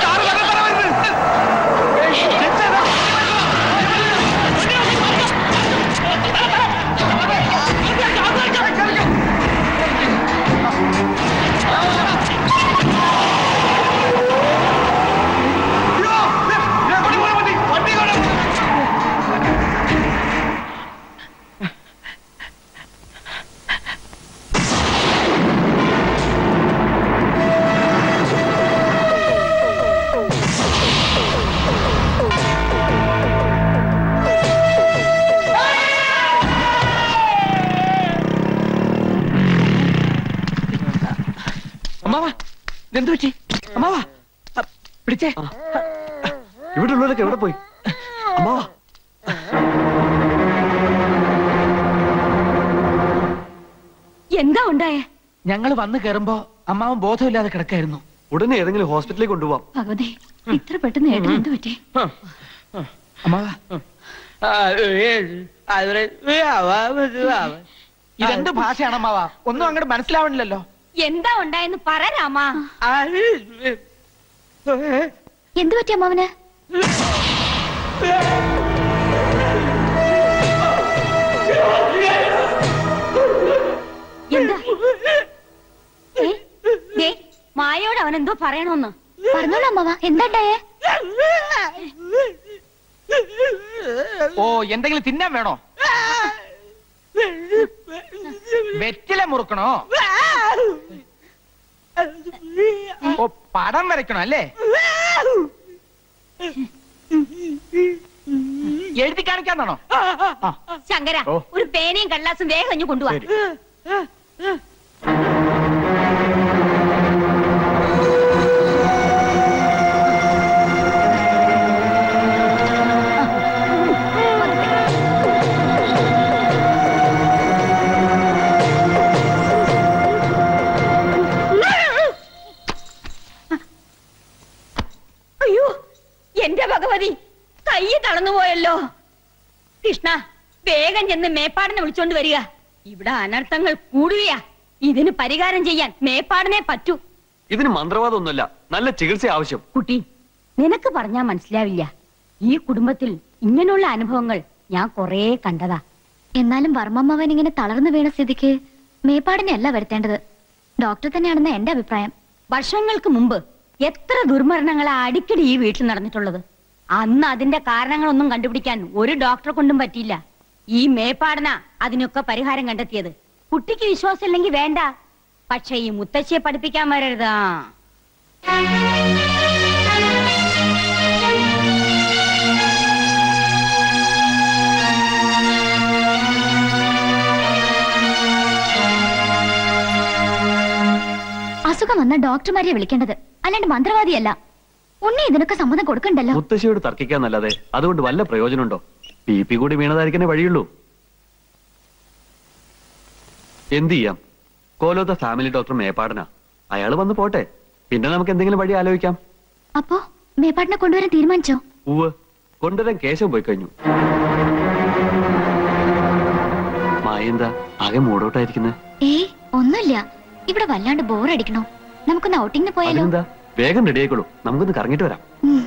എന്തു പറ്റി അമ്മാവാ അ, പിടിച്ചേ ഇവിടെ ഉള്ളവരൊക്കെ എവിടെ പോയി അമ്മാവാ എന്താ ഉണ്ടായേ ഞങ്ങൾ വന്നു കയറുമ്പോ അമ്മാവൻ ബോധമില്ലാതെ കിടക്കായിരുന്നു ഉടനെ ഏതെങ്കിലും ഹോസ്പിറ്റലിലേക്ക് കൊണ്ടുപോവാം ഭഗവതി ഇത്ര പെട്ടെന്ന് ഏട്ടൻ എന്ത് പറ്റി അമ്മാവാ ഇതെന്ത് ഭാഷയാണ് അമ്മാവാ ഒന്നും അങ്ങോട്ട് മനസ്സിലാവണില്ലല്ലോ എന്താ ഉണ്ടായെന്ന് പറ രാമാ എന്തു പറ്റി അമ്മാവന് എന്താ ഏ? ദേ, മായയോട് അവൻ എന്തോ പറയണോന്ന് പറഞ്ഞോളൂ അമ്മാവ എന്താണ്ടായേ ഓ എന്തെങ്കിലും തിന്നാൻ വേണോ വെറ്റില മുറുക്കണോ ഓ പടം വരയ്ക്കണോ അല്ലേ എഴുതി കാണിക്കാന്നാണോ ശങ്കര ഒരു പേനയും കടലാസും വേഗം ഇഞ്ഞു കൊണ്ടുപോവാ അയ്യോ എന്റെ ഭഗവതി കൈ തളർന്നു പോയല്ലോ കൃഷ്ണ വേഗം ചെന്ന് മേപ്പാടിനെ വിളിച്ചോണ്ട് വരിക ഇവിടെ അനർത്ഥങ്ങൾ കൂടുകയാ ഇതിന് പരിഹാരം ചെയ്യാൻ മേപ്പാടിനെ പറ്റൂ ഇതിന് മന്ത്രവാദമൊന്നുമല്ല നല്ല ചികിത്സ ആവശ്യം കുട്ടി നിനക്ക് പറഞ്ഞാ മനസ്സിലാവില്ല ഈ കുടുംബത്തിൽ ഇങ്ങനെയുള്ള അനുഭവങ്ങൾ ഞാൻ കൊറേ കണ്ടതാ എന്നാലും വർമ്മമ്മവൻ ഇങ്ങനെ തളർന്നു വീണ സ്ഥിതിക്ക് മേപ്പാടിനെ അല്ല വരുത്തേണ്ടത് ഡോക്ടർ തന്നെയാണെന്ന് എന്റെ അഭിപ്രായം വർഷങ്ങൾക്ക് മുമ്പ് എത്ര ദുർമരണങ്ങളാ അടിക്കടി ഈ വീട്ടിൽ നടന്നിട്ടുള്ളത് അന്ന് അതിന്റെ കാരണങ്ങളൊന്നും കണ്ടുപിടിക്കാൻ ഒരു ഡോക്ടറെ കൊണ്ടും പറ്റിയില്ല ഈ മേപ്പാടന അതിനൊക്കെ പരിഹാരം കണ്ടെത്തിയത് കുട്ടിക്ക് വിശ്വാസം ഇല്ലെങ്കിൽ വേണ്ട പക്ഷെ ഈ മുത്തശ്ശിയെ പഠിപ്പിക്കാൻ വരരുതാ അസുഖം വന്ന ഡോക്ടർമാരെ വിളിക്കേണ്ടത് അല്ലാണ്ട് മന്ത്രവാദിയല്ല ഉണ്ണി ഇതിനൊക്കെ സമ്മതം കൊടുക്കണ്ടല്ലോ മുത്തശ്ശിയോട് തർക്കിക്കാന്നല്ലാതെ അതുകൊണ്ട് വല്ല പ്രയോജനമുണ്ടോ പി പി കൂടി വീണതായിരിക്കണേ വഴിയുള്ളൂ എന്ത് ചെയ്യാം കോലോത്ത ഫാമിലി ഡോക്ടർ മേപ്പാടനാ അയാൾ വന്ന് പോട്ടെ പിന്നെ നമുക്ക് എന്തെങ്കിലും വഴി ആലോചിക്കാം അപ്പോ മേപ്പാടിനെ കൊണ്ടുവരാൻ തീരുമാനിച്ചോ ഉവ് കൊണ്ടുവരാൻ കേശം പോയി കഴിഞ്ഞു മായെന്താ ആകെ മൂടോട്ടായിരിക്കുന്നത് ഏയ് ഒന്നുമില്ല ഇവിടെ വല്ലാണ്ട് ബോറടിക്കണോ നമുക്കൊന്ന് ഔട്ടിങ്ങിന് പോയാലോ അതിനെന്താ വേഗം റെഡി ആയിക്കോളൂ നമുക്കൊന്ന് കറങ്ങിട്ട് വരാം ഉം.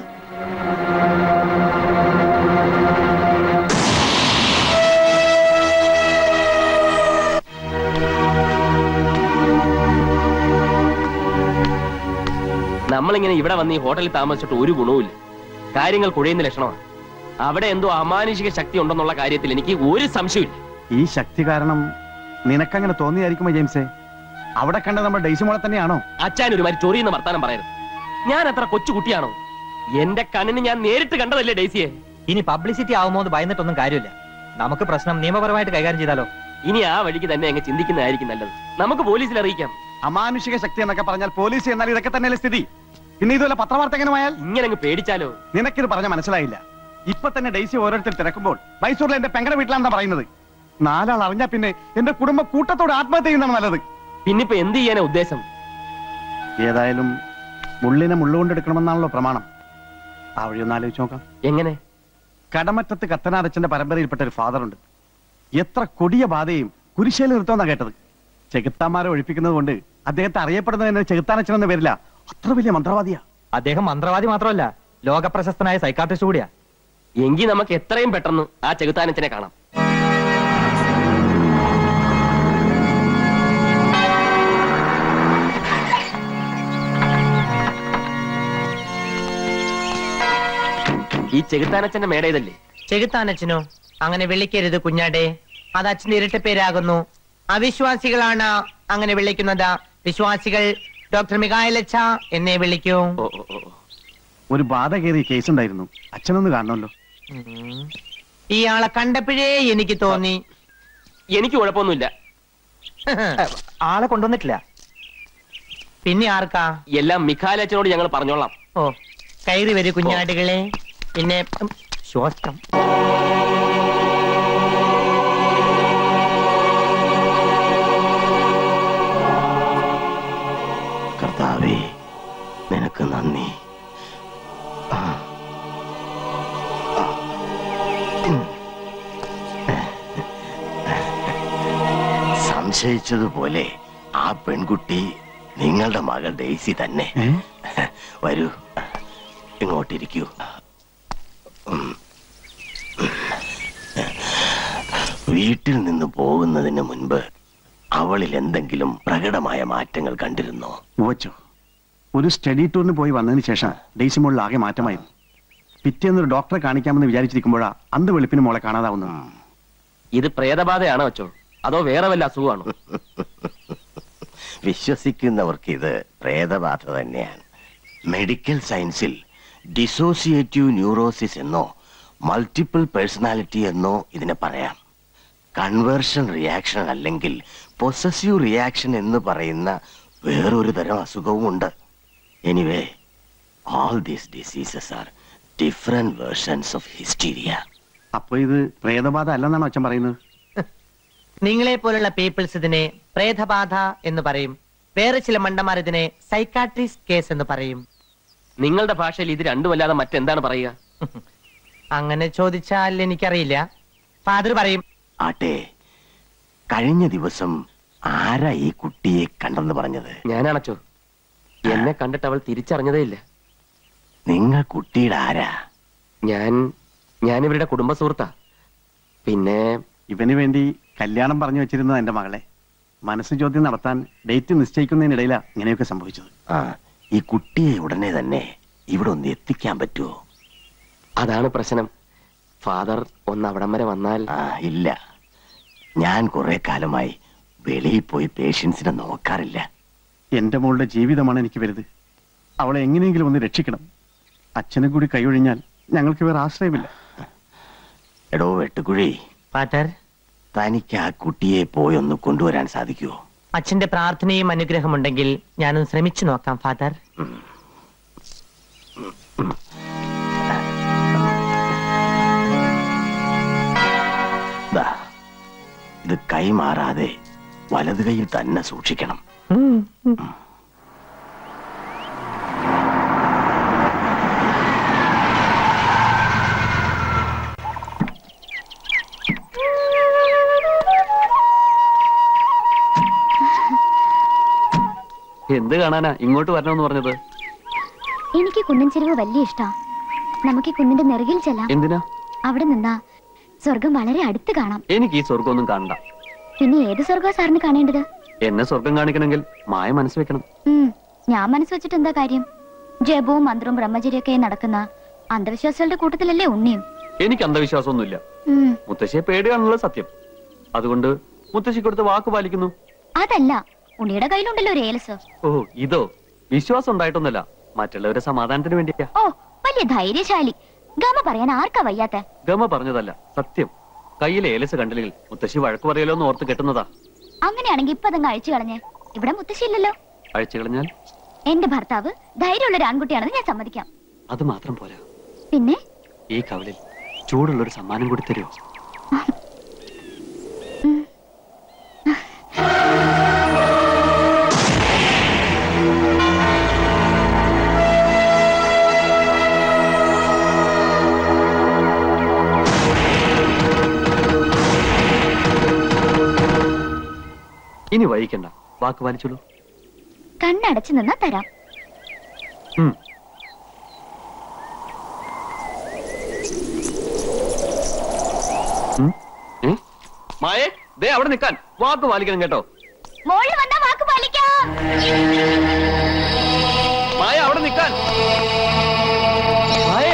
നമ്മളിങ്ങനെ ഇവിടെ വന്ന് ഈ ഹോട്ടലിൽ താമസിച്ചിട്ട് ഒരു ഗുണവുമില്ല കാര്യങ്ങൾ കുഴയുന്ന ലക്ഷണമാണ് അവിടെ എന്തോ അമാനുഷിക ശക്തി ഉണ്ടെന്നുള്ള കാര്യത്തിൽ എനിക്ക് ഒരു സംശയമില്ല ഈ ശക്തി കാരണം നിനക്കങ്ങനെ തോന്നിയായിരിക്കുമോ ജെയിംസേ അവിടെ കണ്ട നമ്മുടെ ഡെയ്സി മോളെ തന്നെയാണോ അച്ഛൻ ഒരു മാതിരി ചൊറിയുന്ന വർത്താനം പറയരുത് ഞാൻ അത്ര കൊച്ചു കുട്ടിയാണോ എന്റെ കണ്ണിന് ഞാൻ നേരിട്ട് കണ്ടതല്ലേ ഡെയ്സിയെ ഇനി പബ്ലിസിറ്റി ആവുമോ എന്ന് ഭയന്നിട്ടൊന്നും കാര്യമില്ല നമുക്ക് പ്രശ്നം നിയമപരമായിട്ട് കൈകാര്യം ചെയ്താലോ ഇനി ആ വഴിക്ക് തന്നെ അങ്ങ് ചിന്തിക്കുന്നതായിരിക്കും നല്ലത് നമുക്ക് പോലീസിൽ അറിയിക്കാം അമാനുഷിക ശക്തി എന്നൊക്കെ പറഞ്ഞാൽ പോലീസ് എന്നാൽ ഇതൊക്കെ തന്നെയല്ലേ സ്ഥിതി പിന്നെ ഇതുപോലെ പത്രവാർത്ത എങ്ങനെ ആയാൽ ഇങ്ങനെ അങ്ങ് പേടിച്ചാലോ നിനക്കിത് പറഞ്ഞ മനസ്സിലായില്ല ഇപ്പൊ തന്നെ ഡെയ്സി ഓരോരുത്തർ തിരക്കുമ്പോൾ മൈസൂരിലെ എന്റെ പെങ്ങടെ വീട്ടിലാണെന്നാ പറയുന്നത് നാലാൾ അറിഞ്ഞാ പിന്നെ എന്റെ കുടുംബം കൂട്ടത്തോട് ആത്മഹത്യ ചെയ്യുന്നതാണ് നല്ലത് പിന്നിപ്പോ എന്ത് ചെയ്യാനാ ഉദ്ദേശം ഏതായാലും മുള്ളിനെ മുള്ളുകൊണ്ടെടുക്കണമെന്നാണല്ലോ പ്രമാണം ആ വഴി ഒന്ന് ആലോചിച്ച് നോക്കാം എങ്ങനെ കടമറ്റത്ത് കത്തനാരച്ചന്റെ പരമ്പരയിൽപ്പെട്ട ഒരു ഫാദർ ഉണ്ട് എത്ര കൊടിയ ബാധയും കുരിശേൽ നിർത്തുമെന്നാ കേട്ടത് ചെകുത്താന്മാരെ ഒഴിപ്പിക്കുന്നത് കൊണ്ട് അദ്ദേഹത്തെ അറിയപ്പെടുന്നതിന് ചെകുത്താനച്ചൻ എന്ന പേരില്ല അത്ര വലിയ മന്ത്രവാദിയാ അദ്ദേഹം മന്ത്രവാദി മാത്രമല്ല ലോകപ്രശസ്തനായ സൈക്കാട്രിസ്റ്റ് കൂടിയാ എങ്കിൽ നമുക്ക് എത്രയും പെട്ടെന്ന് ആ ചെകുത്താനത്തിനെ കാണാം ഈ ചെകുത്താനച്ചന്റെ മേട ഇതല്ലേ ചെകുത്താനച്ഛനോ അങ്ങനെ വിളിക്കരുത് കുഞ്ഞാടെ അത് അച്ഛന്റെ ഇരട്ട പേരാകുന്നു അവിശ്വാസികളാണ് അങ്ങനെ വിളിക്കുന്നത് വിശ്വാസികൾ ഡോക്ടർ മികായലച്ച എന്നെ വിളിക്കൂ ഒരു ബാധ കയറിയ കേസ് ഉണ്ടായിരുന്നു അച്ഛനൊന്ന് കാണണമല്ലോ ഇയാളെ കണ്ടപ്പോഴേ എനിക്ക് തോന്നി എനിക്ക് കുഴപ്പമൊന്നുമില്ല ആളെ കൊണ്ടുവന്നിട്ടില്ല പിന്നെ ആർക്കാ എല്ലാം മിഖാലച്ചനോട് ഞങ്ങൾ പറഞ്ഞോളാം ഓ കയറി വരൂ കുഞ്ഞാടുകളെ പിന്നെ ഉം, ശ്വാസം കർത്താവേ നിനക്ക് നന്ദി ആ. ആ. ഉം. സംശയിച്ചതുപോലെ ആ പെൺകുട്ടി നിങ്ങളുടെ മകൾ ഡെയ്സി തന്നെ വരൂ ഇങ്ങോട്ടിരിക്കൂ ഉം. വീട്ടിൽ നിന്ന് പോകുന്നതിന് മുൻപ് അവളിൽ എന്തെങ്കിലും പ്രകടമായ മാറ്റങ്ങൾ കണ്ടിരുന്നോ ഉവച്ചോ ഒരു സ്റ്റഡി ടൂറിന് പോയി വന്നതിന് ശേഷം ഡെയ്സി മോളിൽ ആകെ മാറ്റമായിരുന്നു പിറ്റേന്ന് ഒരു ഡോക്ടറെ കാണിക്കാമെന്ന് വിചാരിച്ചിരിക്കുമ്പോഴാ അന്ത് വെളുപ്പിന് മോളെ കാണാതാവുന്നു ഇത് പ്രേതബാധയാണോ അച്ചോ അതോ വേറെ വല്ല അസുഖമാണോ വിശ്വസിക്കുന്നവർക്ക് ഇത് പ്രേതബാധ തന്നെയാണ് മെഡിക്കൽ സയൻസിൽ ഡിസോസിയേറ്റീവ് ന്യൂറോസിസ് എന്നോ മൾട്ടിപ്പിൾ പേഴ്സണാലിറ്റി എന്നോ ഇതിനെ പറയാം കൺവേർഷൻ റിയാക്ഷൻ അല്ലെങ്കിൽ പൊസസീവ് റിയാക്ഷൻ എന്ന് പറയുന്ന വേറൊരു തരം അസുഖവും ഉണ്ട് anyway all these diseases are different versions of hysteria അപ്പൊ ഇത് പ്രേതബാധ അല്ലെന്നാണ് അച്ഛൻ പറയുന്നത് നിങ്ങളെ പോലുള്ള പീപ്പിൾസ് ഇതിനെ പ്രേതബാധ എന്ന് പറയും വേറെ ചില മണ്ടന്മാർ ഇതിനെ സൈക്കാട്രിസ്റ്റ് കേസ് എന്ന് പറയും നിങ്ങളുടെ ഭാഷയിൽ ഇത് രണ്ടുമല്ലാതെ മറ്റെന്താണ് പറയുക അങ്ങനെ ചോദിച്ചാൽ എനിക്കറിയില്ല ഫാദർ പറയും ആട്ടെ കഴിഞ്ഞ ദിവസം ആരാ ഈ കുട്ടിയെ കണ്ടെന്ന് പറഞ്ഞത് ഞാനാണച്ചോ എന്നെ കണ്ടിട്ട് അവൾ തിരിച്ചറിഞ്ഞതേ ഇല്ല നിങ്ങൾ കുട്ടിയുടെ ആരാ ഞാൻ ഞാൻ ഇവരുടെ കുടുംബ സുഹൃത്താ പിന്നെ ഇവന് വേണ്ടി കല്യാണം പറഞ്ഞു വെച്ചിരുന്നത് എന്റെ മകളെ മനസ്സ് ചോദ്യം നടത്താൻ ഡേറ്റ് നിശ്ചയിക്കുന്നതിനിടയിലാ ഇങ്ങനെയൊക്കെ സംഭവിച്ചത് ആ ഈ കുട്ടിയെ ഉടനെ തന്നെ ഇവിടെ ഒന്ന് എത്തിക്കാൻ പറ്റുമോ അതാണ് പ്രശ്നം ഫാദർ ഒന്ന് അവിടം വരെ വന്നാൽ ആ ഇല്ല ഞാൻ കുറെ കാലമായി വെളിയിൽ പോയി പേഷ്യൻസിനെ നോക്കാറില്ല എന്റെ മോളുടെ ജീവിതമാണ് എനിക്ക് വലുത് അവളെ എങ്ങനെയെങ്കിലും ഒന്ന് രക്ഷിക്കണം അച്ഛനും കൂടി കൈയൊഴിഞ്ഞാൽ ഞങ്ങൾക്ക് വേറെ ആശ്രയമില്ല എടോ വെട്ടുകുഴി ഫാദർ തനിക്ക് ആ കുട്ടിയെ പോയി ഒന്ന് കൊണ്ടുവരാൻ സാധിക്കുമോ അച്ഛന്റെ പ്രാർത്ഥനയും അനുഗ്രഹമുണ്ടെങ്കിൽ ഞാനൊന്ന് ശ്രമിച്ചു നോക്കാം ഫാദർ ദാ, ഇത് കൈമാറാതെ വലത് കൈയിൽ തന്നെ സൂക്ഷിക്കണം എന്ത് കാണാനാ ഇങ്ങോട്ട് വരണമെന്ന് പറഞ്ഞത് എനിക്ക് കുന്നിൻ ചെരുവ് വലിയ ഇഷ്ടാ നമുക്ക് ഈ കുന്നിന്റെ നെറുകിൽ ചെല്ലാം എന്തിനാ അവിടെ നിന്നാ സ്വർഗം വളരെ അടുത്ത് കാണാം എനിക്ക് ഈ സ്വർഗമൊന്നും കാണണ്ട പിന്നെ ഏത് സ്വർഗം സാറിന് കാണേണ്ടത് എന്നെ സ്വർഗം കാണിക്കണമെങ്കിൽ മായ മനസ്സ് വെക്കണം ഉം, ഞാൻ മനസ്സ് വെച്ചിട്ട് എന്താ കാര്യം ജപവും മന്ത്രവും ബ്രഹ്മചര്യൊക്കെ നടക്കുന്ന അന്ധവിശ്വാസികളുടെ കൂട്ടത്തിലല്ലേ ഉണ്ണിയും എനിക്ക് അന്ധവിശ്വാസമൊന്നുമില്ല ഉം, മുത്തശ്ശിയെ പേടിയാണുള്ളത് സത്യം അതുകൊണ്ട് മുത്തശ്ശി കൊടുത്ത് വാക്ക് പാലിക്കുന്നു അതല്ല ഉണ്ണിയുടെ കയ്യിലുണ്ടല്ലോ ഒരു ഏലസ് ഓ ഇതോ വിശ്വാസം ഉണ്ടായിട്ടൊന്നുമല്ല മറ്റുള്ളവരെ സമാധാനത്തിന് വേണ്ടിയാ ഓ വലിയ ധൈര്യശാലി ഗമ പറയാൻ ആർക്കാ വയ്യാത്ത ഗമ പറഞ്ഞതല്ല സത്യം കയ്യിൽ ഏലസ് കണ്ടില്ലെങ്കിൽ മുത്തശ്ശി വഴക്ക് പറയലോ എന്ന് ഓർത്ത് കെട്ടുന്നതാ അങ്ങനെയാണെങ്കിൽ ഇപ്പൊ അതങ്ങ് അഴിച്ചു കളഞ്ഞേ ഇവിടെ മുത്തശ്ശിയില്ലല്ലോ അഴിച്ചു കളഞ്ഞാൽ എന്റെ ഭർത്താവ് ധൈര്യമുള്ള ഒരു ആൺകുട്ടിയാണെന്ന് ഞാൻ സമ്മതിക്കാം അത് മാത്രം പോരാ പിന്നെ ഈ കവലിൽ ചൂടുള്ള ഒരു സമ്മാനം കൂടി തരുമോ ഇനി വൈകിക്കണ്ട വാക്ക് പാലിച്ചോളൂ കണ്ണടച്ചു നിന്നാ തരാം ഉം. ഉം. ഏ? മായേ ദേ അവിടെ നിൽക്കാൻ വാക്ക് പാലിക്കണം കേട്ടോ മോളിൽ വന്നാ വാക്ക് പാലിക്കാം മായ അവിടെ നിൽക്കാൻ മായേ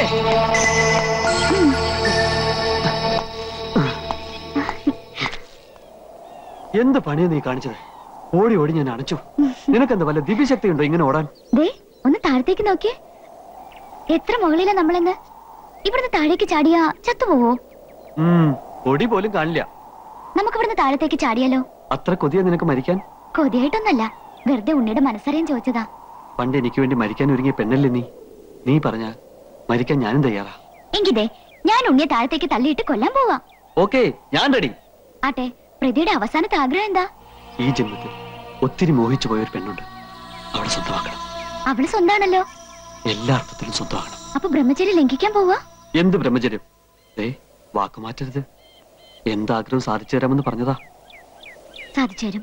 എന്ത് പണിയാ നീ കാണിച്ചത് ഓടി ഓടി ഞാൻ അടച്ചു നിനക്കെന്താ വല്ല ദിവ്യശക്തി ഉണ്ടോ ഇങ്ങനെ ഓടാൻ ദേ ഒന്ന് താഴത്തേക്ക് നോക്കിയേ എത്ര മുകളിലാ നമ്മളെന്ന് ഇവിടുന്ന് താഴേക്ക് ചാടിയാ ചത്തുപോവോ ഉം, പൊടി പോലും കാണില്ല നമുക്ക് ഇവിടുന്ന് താഴത്തേക്ക് ചാടിയാലോ അത്ര കൊതിയ നിനക്ക് മരിക്കാൻ കൊതിയായിട്ടൊന്നല്ല വെറുതെ ഉണ്ണിയുടെ മനസ്സറിയാൻ ചോദിച്ചതാ പണ്ട് എനിക്ക് വേണ്ടി മരിക്കാൻ ഒരുങ്ങിയ പെണ്ണല്ലേ നീ നീ പറഞ്ഞ മരിക്കാൻ ഞാനും തയ്യാറാ എങ്കിതേ ഞാൻ ഉണ്ണിയെ താഴത്തേക്ക് തള്ളിയിട്ട് കൊല്ലാൻ പോവാ ഓക്കെ ഞാൻ റെഡി ആട്ടെ പ്രതിയുടെ അവസാനത്തെ ആഗ്രഹം എന്താ ഈ ജന്മത്തിൽ ഒത്തിരി മോഹിച്ചു പോയ ഒരു പെണ്ണുണ്ട് അവളെ സ്വന്തമാക്കണം അവള് സ്വന്താണല്ലോ എല്ലാ അർത്ഥത്തിലും സ്വന്തമാക്കണം അപ്പൊ ബ്രഹ്മചര്യം ലംഘിക്കാൻ പോവാ എന്ത് ബ്രഹ്മചര്യം ഏ വാക്ക് മാറ്റരുത് എന്താഗ്രഹം സാധിച്ചു തരാമെന്ന് പറഞ്ഞതാ സാധിച്ചേരും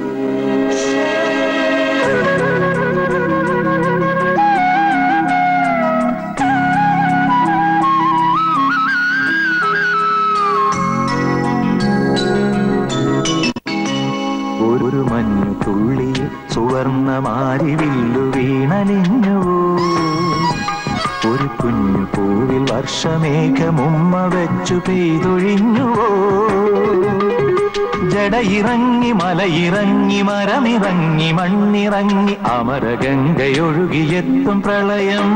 ഒരു മഞ്ഞു തുള്ളി സുവർണമാരി വില്ലു വീണലിഞ്ഞുവോ ഒരു കുഞ്ഞു പൂവിൽ വർഷമേഘമുമ്മ വെച്ചു പെയ്തൊഴിഞ്ഞുവോ ജടയിറങ്ങി മലയിറങ്ങി മരമിറങ്ങി മണ്ണിറങ്ങി അമരഗംഗയൊഴുകിയെത്തും പ്രളയം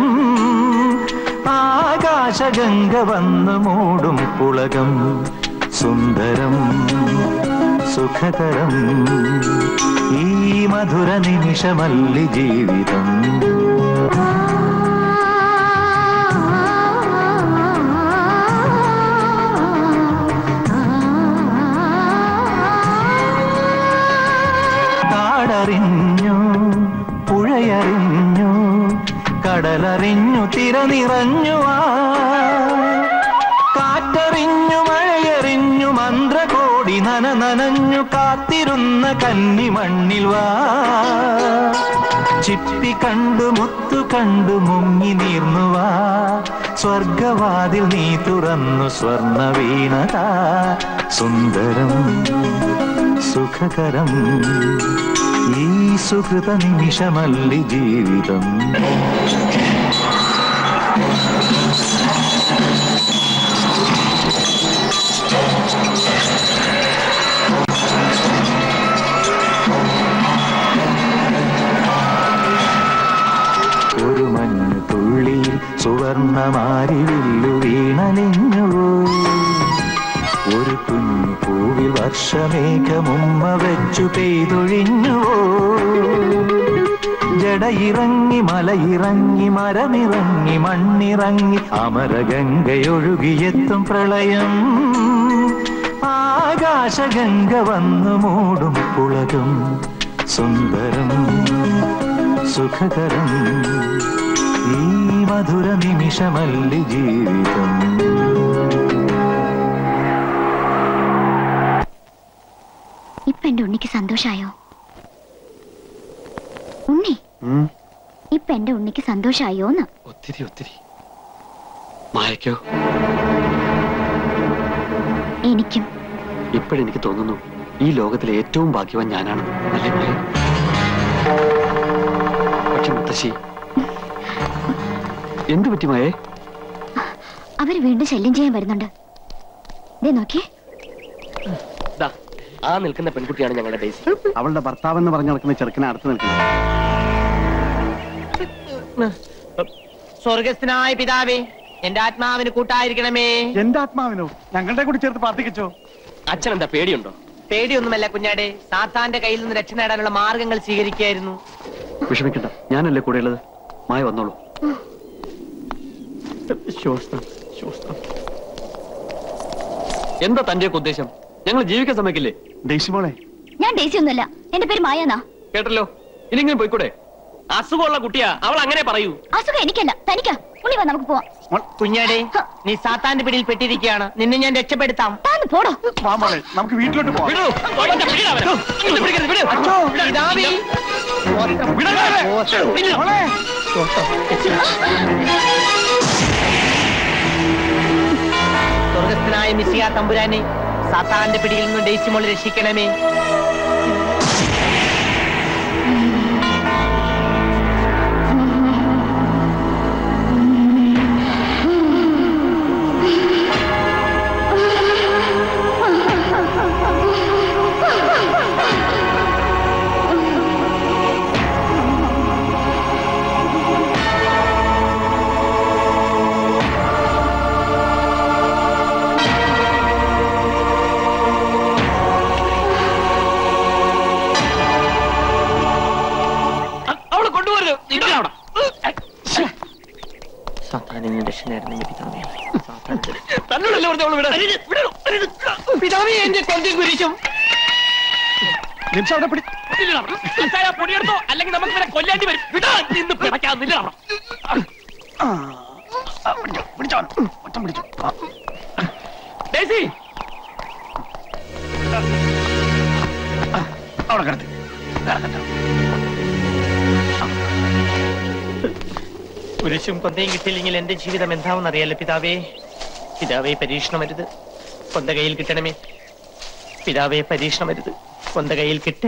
ആകാശഗംഗ വന്നു മൂടും പുളകം സുന്ദരം സുഖകരം ഈ മധുര നിമിഷമല്ലി ജീവിതം കാടറിഞ്ഞു പുഴയറിഞ്ഞു കടലറിഞ്ഞു തിര നിറഞ്ഞു ആ കാറ്ററിഞ്ഞു മഴയറിഞ്ഞു മന്ത്രകോടി നന നനഞ്ഞു കാത്തിരുന്ന കന്നി മണ്ണിൽ വാ ചിപ്പി കണ്ടു മുത്തു കണ്ടു മുങ്ങി നീർന്നു വാ സ്വർഗവാതിൽ നീ തുറന്നു സ്വർണ വീണതാ സുന്ദരം സുഖകരം ഈ സുഹൃത നിമിഷമല്ലി ജീവിതം ഒരു മഞ്ഞു തുള്ളിയിൽ സുവർണമാരി വില്ലു വീണലിഞ്ഞുവോ ഒരു കുഞ്ഞു പൂവിൽ വർഷമേഘമുമ്മ വെച്ചു പെയ്തൊഴിഞ്ഞുവോ ജടയിറങ്ങി മലയിറങ്ങി മരമിറങ്ങി മണ്ണിറങ്ങി അമരഗംഗയൊഴുകിയെത്തും പ്രളയം ആകാശഗംഗ വന്നു മൂടും പുളകം സുന്ദരം സുഖകരം ഈ മധുര നിമിഷമല്ലി ജീവിതം ഇപ്പൊ എന്റെ ഉണ്ണിക്ക് സന്തോഷായോ ഉണ്ണി ഉം, ഇപ്പൊ എന്റെ ഉണ്ണിക്ക് സന്തോഷായോന്ന് ഒത്തിരി ഒത്തിരി മായക്കോ എനിക്കും ഇപ്പോഴെനിക്ക് തോന്നുന്നു ഈ ലോകത്തിലെ ഏറ്റവും ഭാഗ്യവാൻ ഞാനാണ് അല്ലേ മായ പക്ഷെ മുത്തശ്ശി എന്തു പറ്റി മായേ അവര് വീണ്ടും ശല്യം ചെയ്യാൻ വരുന്നുണ്ട് ദേ നോക്കിയേ ദാ, ആ നിൽക്കുന്ന പെൺകുട്ടിയാണ് ഞങ്ങളുടെ ഡേസി അവളുടെ ഭർത്താവ് എന്ന് പറഞ്ഞു നടക്കുന്ന ചെറുക്കനെ അടുത്ത് നിൽക്കുന്നു സ്വർഗസ്ഥനായ പിതാവേ എന്റെ ആത്മാവിന് കൂട്ടായിരിക്കണമേ എന്റെ ആത്മാവിനോ ഞങ്ങളുടെ കൂടി ചേർത്ത് പ്രാർത്ഥിക്കച്ചോ അച്ഛൻ എന്താ പേടിയുണ്ടോ പേടിയൊന്നുമല്ല കുഞ്ഞാടെ സാത്താന്റെ കയ്യിൽ നിന്ന് രക്ഷ നേടാനുള്ള മാർഗങ്ങൾ സ്വീകരിക്കുകയായിരുന്നു വിഷമിക്കണ്ട ഞാനല്ലേ കൂടെയുള്ളത് മായ വന്നോളൂ ശ്വാസം ശ്വാസം എന്താ തന്റെയൊക്കെ ഉദ്ദേശം ഞങ്ങൾ ജീവിക്കാൻ സമ്മതിക്കില്ലേ ദേശിമോളെ ഞാൻ ഡേസി ഒന്നുമല്ല എന്റെ പേര് മായാന്നാ കേട്ടല്ലോ ഇനിങ്ങനെ പോയിക്കൂടെ അസുഖമുള്ള കുട്ടിയാ അവൾ അങ്ങനെ പറയൂ അസുഖം എനിക്കല്ല തനിക്കാ ഉണ്ണി വാ നമുക്ക് പോവാം കുഞ്ഞാടെ നീ സാത്താന്റെ പിടിയിൽ പെട്ടിരിക്കുകയാണ് നിന്നെ ഞാൻ രക്ഷപ്പെടുത്താം താന്ന് പോടോ നമുക്ക് വീട്ടിലോട്ട് പോവാം വിടൂ അവന്റെ പിടിയിലാ അവനെ. ഇങ്ങോട്ട് പിടിക്കരുത്, വിടൂ. അച്ചോ, പിതാവേ. സ്വർഗസ്ഥനായ മിസിയ തമ്പുരാനെ സാത്താന്റെ പിടിയിൽ നിന്ന് ഡേസിമോൾ രക്ഷിക്കണമേ ആ സാത്താനിന് രക്ഷനായിരുന്നു പിതാവേ തന്നോടല്ലേ പറഞ്ഞ അവള് വിടാൻ. പിതാവേ എന്റെ തൊണ്ടി കുരിശും കസായ പൊടിയെടുത്തോ അല്ലെങ്കിൽ നമുക്ക് ഇവരെ കൊല്ലേണ്ടി വരും വിടാ നിന്ന് പിടയ്ക്കാൻ നില്ല ഡേസി അവിടെ കിടത്തി കുരിശും കൊന്തയും കിട്ടിയില്ലെങ്കിൽ എന്റെ ജീവിതം എന്താവും അറിയാലോ പിതാവേ പിതാവേ പരീക്ഷണമരുത് കൊന്ത കയ്യിൽ കിട്ടണമേ പിതാവേ പരീക്ഷണമരുത് കൊന്ത കയ്യിൽ കിട്ടേ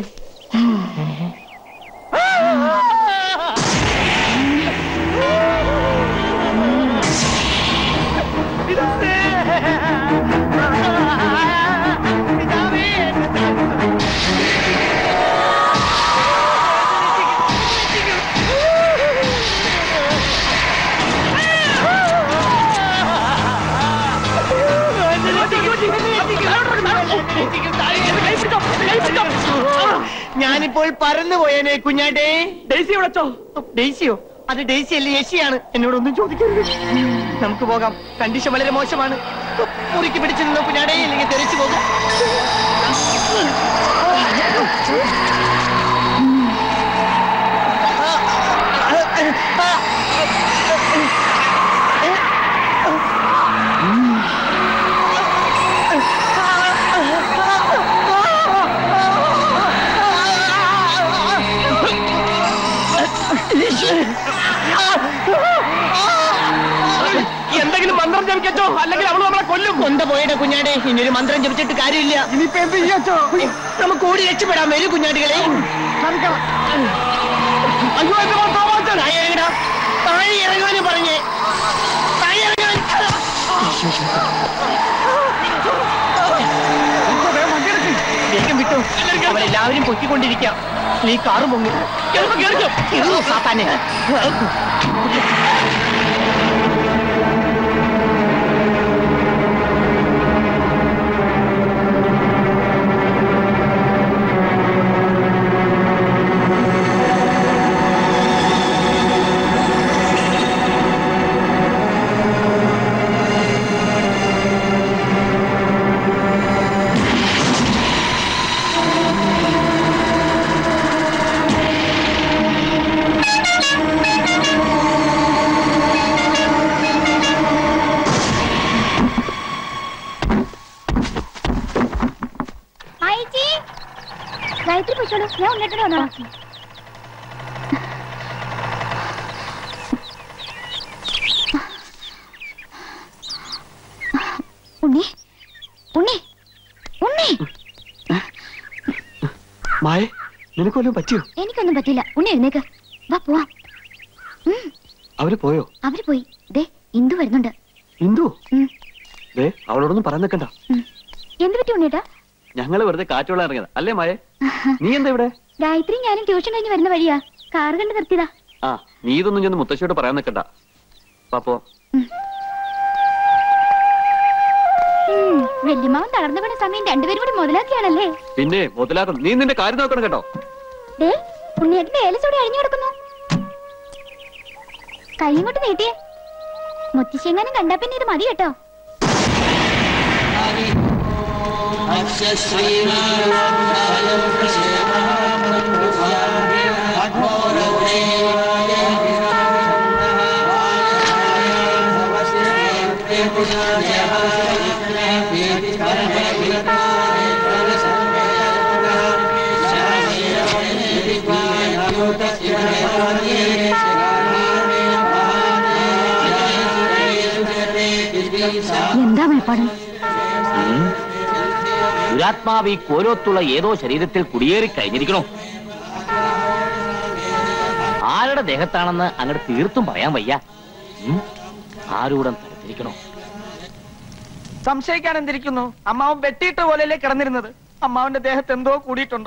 ഞാനിപ്പോൾ പറന്നു പോയേനെ കുഞ്ഞാട്ടേ ഡെയ്സി വിളച്ചോ ഡെയ്സിയോ അത് ഡെയ്സി അല്ലേ യേശിയാണ് എന്നോടൊന്നും ചോദിക്കരുത് നമുക്ക് പോകാം കണ്ടീഷൻ വളരെ മോശമാണ് മുറുക്കി പിടിച്ചു നിന്നോ കുഞ്ഞാടേ അല്ലെങ്കിൽ തെറിച്ചു പോകാം എന്തെങ്കിലും മന്ത്രം ജപിക്കച്ചോ അല്ലെങ്കിൽ അവള് നമ്മളെ കൊല്ലും കൊന്ത പോയുടെ കുഞ്ഞാടേ ഇനിയൊരു മന്ത്രം ജപിച്ചിട്ട് കാര്യമില്ല ഇനിയിപ്പോ എന്ത് ചെയ്യാച്ചോ നമുക്ക് ഓടി രക്ഷപ്പെടാൻ വരൂ കുഞ്ഞാടികളെ അയ്യോ എന്റെ ഭർത്താവ് താഴെ ഇറങ്ങടാ താഴെ ഇറങ്ങാന് പറഞ്ഞേ താഴെ ഇറങ്ങാൻ വേഗം വിട്ടു അവരെല്ലാവരും പൊക്കിക്കൊണ്ടിരിക്കാം നീ കാറ് പൊങ്ങി കേറിക്കോ സാത്താനെ അയച്ചി ഗായത്രി പൊയ്ക്കോളൂ ഞാൻ ഉണ്ണിട്ട് വന്നോളാം ഉണ്ണി ഉണ്ണി ഉണ്ണി മായ നിനക്ക് വല്ലതും പറ്റിയോ എനിക്കൊന്നും പറ്റില്ല ഉണ്ണി എഴുന്നേക്ക് വാ പോവാം ഉം, അവര് പോയോ അവര് പോയി ദേ ഇന്ദു വരുന്നുണ്ട് ഇന്ദു ഉം. ദേ അവളോടൊന്നും പറയാൻ നിൽക്കണ്ട എന്ത് പറ്റി ഉണ്ണിയേട്ടാ ഞങ്ങള് വെറുതെ കാറ്റുള്ള ഇറങ്ങിയത് അല്ലേ മായ നീ എന്താ ഇവിടെ ഗായത്രി ഞാനും ട്യൂഷൻ കഴിഞ്ഞ് വരുന്ന വഴിയാ കാറ് കണ്ട് നിർത്തിയതാ ആ നീ ഇതൊന്നും ചെന്ന് മുത്തശ്ശിയോട് പറയാൻ നിൽക്കണ്ട പാപ്പോ ഉം, വല്യമ്മാവൻ തളർന്നു വീണ സമയം രണ്ടുപേരും കൂടി മുതലാക്കിയാണല്ലേ പിന്നെ മുതലാക്കണം നീ നിന്റെ കാര്യം നോക്കണം കേട്ടോ ദേ ഉണ്ണിയേട്ടന്റെ ഏലച്ചോടി അഴിഞ്ഞു കിടക്കുന്നു കൈയും കൊണ്ട് നീട്ടിയേ മുത്തശ്ശിയെങ്ങാനും കണ്ടാ പിന്നെ ഇത് മതി കേട്ടോ എന്താ മേപ്പാട് ദുരാത്മാവ് ഈ കോലോത്തുള്ള ഏതോ ശരീരത്തിൽ കുടിയേറി കഴിഞ്ഞിരിക്കണോ ആരുടെ ദേഹത്താണെന്ന് അങ്ങോട്ട് തീർത്തും പറയാൻ വയ്യ ഉം? ആരൂടം തരത്തിരിക്കണോ സംശയിക്കാൻ എന്തിരിക്കുന്നു അമ്മാവൻ വെട്ടിയിട്ട പോലെയല്ലേ കിടന്നിരുന്നത് അമ്മാവന്റെ ദേഹത്ത് എന്തോ കൂടിയിട്ടുണ്ട്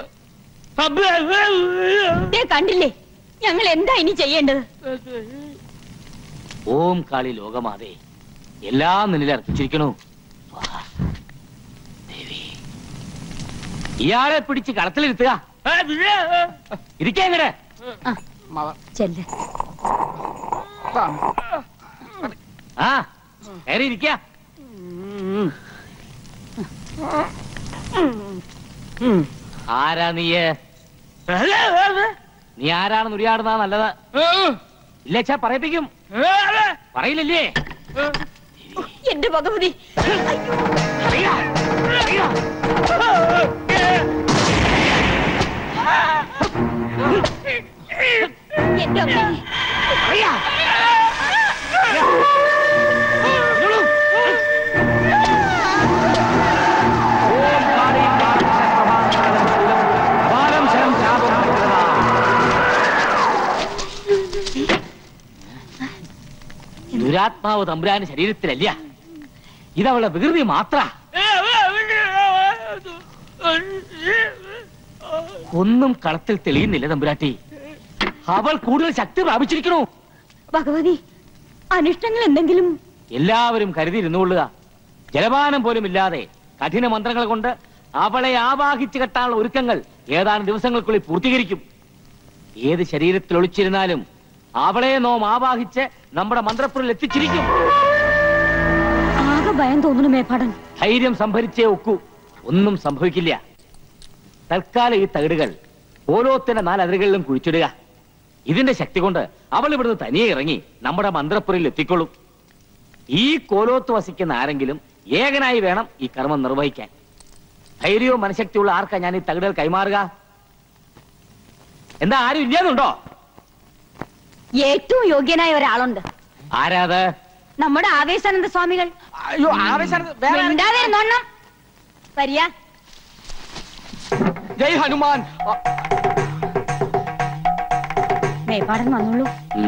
ദേ കണ്ടില്ലേ ഞങ്ങൾ എന്താ ഇനി ചെയ്യേണ്ടത് ഓം കാളി ലോകമാതേ എല്ലാം നിന്നിൽ അർപ്പിച്ചിരിക്കണു ദേവി ഇയാളെ പിടിച്ച് കളത്തിലിരുത്തുക ഇരിക്കേ എങ്ങടെ ചെല്ല് ആ കയറി ഇരിക്ക ആരാ നീയ് നീ ആരാണെന്ന് ഉരിയാടുന്നാ നല്ലത് ഇല്ലച്ചാ പറയിപ്പിക്കും പറയില്ലല്ലേ എന്റെ ഭഗവതി എന്റെ അമ്മേ. ദുരാത്മാവ് തമ്പുരാന് ശരീരത്തിലല്ല ഇതവളെ വികൃതി മാത്ര ഒന്നും കളത്തിൽ തെളിയുന്നില്ല തമ്പുരാട്ടി അവൾ കൂടുതൽ ശക്തി പ്രാപിച്ചിരിക്കണു ഭഗവതി അനിഷ്ടങ്ങൾ എന്തെങ്കിലും എല്ലാവരും കരുതിയിരുന്നുകൊള്ളുക ജലപാനം പോലും ഇല്ലാതെ കഠിന മന്ത്രങ്ങൾ കൊണ്ട് അവളെ ആവാഹിച്ചു കെട്ടാനുള്ള ഒരുക്കങ്ങൾ ഏതാനും ദിവസങ്ങൾക്കുള്ളിൽ പൂർത്തീകരിക്കും ഏത് ശരീരത്തിൽ ഒളിച്ചിരുന്നാലും അവളെ നോം ആവാഹിച്ച് നമ്മുടെ മന്ത്രപ്പുറിൽ എത്തിച്ചിരിക്കും ആകെ ഭയം തോന്നുന്നു മേപ്പാടൻ ധൈര്യം സംഭരിച്ചേ ഒക്കൂ ഒന്നും സംഭവിക്കില്ല തൽക്കാലം ഈ തകിടുകൾ ഓരോത്തിന്റെ നാലതിരുകളിലും കുഴിച്ചിടുക ഇതിന്റെ ശക്തി കൊണ്ട് അവൾ ഇവിടുന്ന് തനിയെ ഇറങ്ങി നമ്മുടെ മന്ത്രപ്പുരയിൽ എത്തിക്കൊള്ളും ഈ കോലോത്ത് വസിക്കുന്ന ആരെങ്കിലും ഏകനായി വേണം ഈ കർമ്മം നിർവഹിക്കാൻ ധൈര്യവും മനഃശക്തിയുള്ള ആർക്കാ ഞാൻ ഈ തകിടുകൾ കൈമാറുക എന്താ ആരും ഇല്ലാന്നുണ്ടോ ഏറ്റവും യോഗ്യനായ ഒരാളുണ്ട് ആരാത് നമ്മുടെ ആവേശാനന്ദ സ്വാമികൾ അയ്യോ ആവേശാനന്ദ വേറെ ആരും- മിണ്ടാതിരുന്നോണം വരിക ജയ് ഹനുമാൻ മേപ്പാടൻ വന്നോളൂ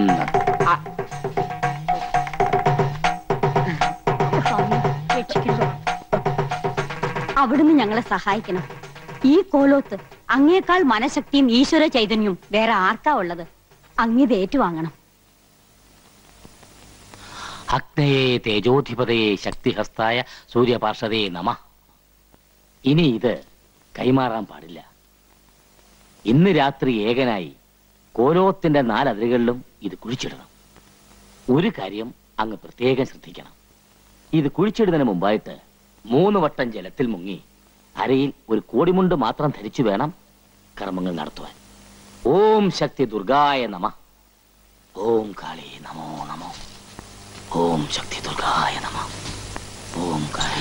സ്വാമി, രക്ഷിക്കണം. അവിടുന്ന് ഞങ്ങളെ സഹായിക്കണം ഈ കോലോത്ത് അങ്ങേക്കാൾ മനഃശക്തിയും ഈശ്വര ചൈതന്യവും വേറെ ആർക്കാ ഉള്ളത് അങ്ങിത് ഏറ്റുവാങ്ങണം അഗ്നയേ തേജോധിപതയെ ശക്തിഹസ്തായ സൂര്യപാർഷതയെ നമ ഇനി ഇത് കൈമാറാൻ പാടില്ല ഇന്ന് രാത്രി ഏകനായി കോലോത്തിന്റെ നാലതിരുകളിലും ഇത് കുഴിച്ചിടണം ഒരു കാര്യം അങ്ങ് പ്രത്യേകം ശ്രദ്ധിക്കണം ഇത് കുഴിച്ചിടുന്നതിന് മുമ്പായിട്ട് മൂന്ന് വട്ടം ജലത്തിൽ മുങ്ങി അരയിൽ ഒരു കോടിമുണ്ട് മാത്രം ധരിച്ചു വേണം കർമ്മങ്ങൾ നടത്തുവാൻ ഓം ശക്തി ദുർഗായ നമ ഓം കാളി നമോ നമോ ഓം ശക്തി ദുർഗായ നമ ഓം കാളി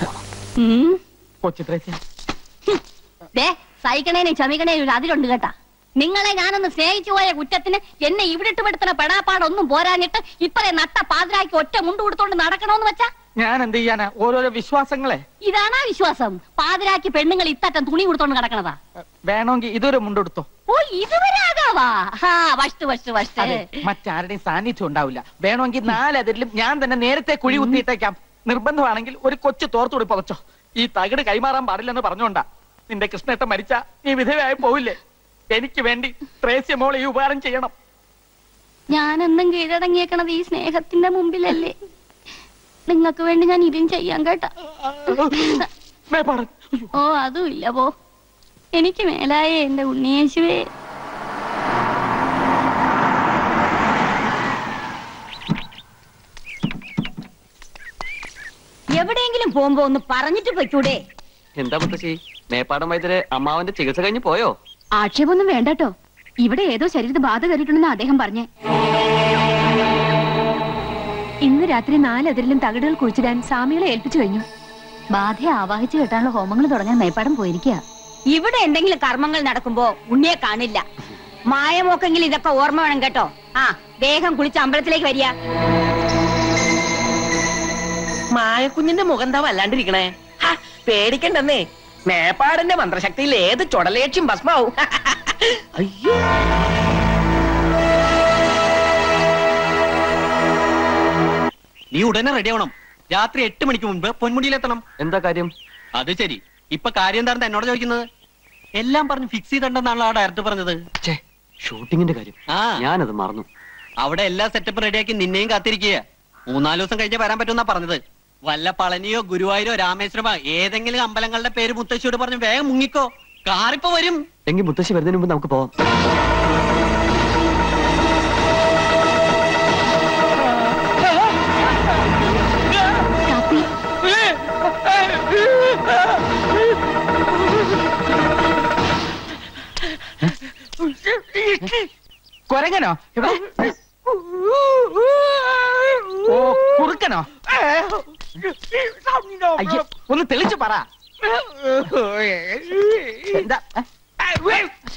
കൊച്ചു ദേ സഹിക്കണേനും ക്ഷമിക്കണേനും ഒരു അതിലുണ്ട് കേട്ടാ നിങ്ങളെ ഞാനൊന്ന് സ്നേഹിച്ചു പോയ കുറ്റത്തിന് എന്നെ ഇവിടിട്ട് പെടുത്തുന്ന പെടാപ്പാടൊന്നും പോരാഞ്ഞിട്ട് ഇപ്പറേ നട്ട പാതിരാക്കി ഒറ്റ മുണ്ട് കൊടുത്തോണ്ട് നടക്കണോന്ന് വെച്ചാ ഞാൻ എന്ത് ചെയ്യാനാ ഓരോരോ വിശ്വാസങ്ങളെ ഇതാണാ വിശ്വാസം പാതിരാക്കി പെണ്ണുങ്ങൾ ഇത്തറ്റം തുണി കൊടുത്തോണ്ട് നടക്കണതാ വേണമെങ്കിൽ ഇതൊരു മുണ്ടെടുത്തോ ഓ ഇതുവരെ ആകാവാ ഹാ വഷ്ട് വഷ്ട് വഷ്ട് അതെ മറ്റാരുടെയും സാന്നിധ്യം ഉണ്ടാവില്ല വേണമെങ്കിൽ നാലതിരിലും ഞാൻ തന്നെ നേരത്തെ കുഴി കുത്തിയിട്ടേക്കാം നിർബന്ധമാണെങ്കിൽ ഒരു കൊച്ചു തോർത്തുകൂടി പുതച്ചോ ഈ തകിട് കൈമാറാൻ പാടില്ലെന്ന് പറഞ്ഞോണ്ടാ നിന്റെ കൃഷ്ണേട്ടൻ മരിച്ച നീ വിധവയായി പോവില്ലേ എനിക്ക് വേണ്ടി ത്രേസ്യമോൾ ഈ ഉപകാരം ചെയ്യണം ഞാനെന്നും കീഴടങ്ങിയേക്കണത് ഈ സ്നേഹത്തിന്റെ മുമ്പിലല്ലേ നിങ്ങൾക്ക് വേണ്ടി ഞാൻ ഇതും ചെയ്യാൻ കേട്ടാ ഓ അതും ഇല്ല പോ എനിക്ക് മേലായ എന്റെ ഉണ്ണിയേശുവേ എവിടെയെങ്കിലും പോകുമ്പോ ഒന്ന് പറഞ്ഞിട്ട് പൊയ്ക്കൂടെ എന്താ മുത്തശ്ശി മേപ്പാടം വൈദ്യരെ അമ്മാവന്റെ ചികിത്സ കഴിഞ്ഞ് പോയോ ആക്ഷേപമൊന്നും വേണ്ടട്ടോ ഇവിടെ ഏതോ ശരീരത്ത് ബാധ കയറിയിട്ടുണ്ടെന്ന് അദ്ദേഹം പറഞ്ഞേ ഇന്ന് രാത്രി നാലതിരിലും തകിടുകൾ കുഴിച്ചിടാൻ സ്വാമികളെ ഏൽപ്പിച്ചു കഴിഞ്ഞു ബാധയെ ആവാഹിച്ചു കെട്ടാനുള്ള ഹോമങ്ങൾ തുടങ്ങാൻ മേപ്പാടം പോയിരിക്കുക ഇവിടെ എന്തെങ്കിലും കർമ്മങ്ങൾ നടക്കുമ്പോ ഉണ്ണിയെ കാണില്ല മായമോക്കെങ്കിലും ഇതൊക്കെ ഓർമ്മ വേണം കേട്ടോ ആ വേഗം കുളിച്ച് അമ്പലത്തിലേക്ക് വരിക മായക്കുഞ്ഞിന്റെ മുഖം എന്താ വല്ലാണ്ടിരിക്കണേ ഹ, പേടിക്കണ്ടെന്നേ മേപ്പാടന്റെ മന്ത്രശക്തിയിൽ ഏത് ചുടലേക്ഷ്യം ഭസ്മാവും അയ്യോ നീ ഉടനെ റെഡി ആവണം രാത്രി എട്ട് മണിക്ക് മുൻപ് പൊന്മുടിയിലെത്തണം എന്താ കാര്യം അത് ശരി ഇപ്പൊ കാര്യം എന്താണെന്ന് എന്നോട് ചോദിക്കുന്നത് എല്ലാം പറഞ്ഞ് ഫിക്സ് ചെയ്തിട്ടുണ്ടെന്നാണല്ലോ ആ ഡയറക്ടർ പറഞ്ഞത് ഷൂട്ടിങ്ങിന്റെ കാര്യം ആ ഞാനത് മറന്നു അവിടെ എല്ലാ സെറ്റപ്പും റെഡിയാക്കി നിന്നെയും കാത്തിരിക്കുക മൂന്നാല് ദിവസം കഴിഞ്ഞേ വരാൻ പറ്റുമെന്നാ പറഞ്ഞത് വല്ല പളനിയോ ഗുരുവായൂരോ രാമേശ്വരമോ ഏതെങ്കിലും അമ്പലങ്ങളുടെ പേര് മുത്തശ്ശിയോട് പറഞ്ഞ് വേഗം മുങ്ങിക്കോ കാറിപ്പോ വരും എങ്കിൽ മുത്തശ്ശി വരുന്നതിന് മുമ്പ് നമുക്ക് പോവാം കൊരങ്ങനോ എവിടെ ഓ കുറുക്കനോ അയ്യോ ഒന്ന് തെളിച്ചു പറ എന്താ ഏ?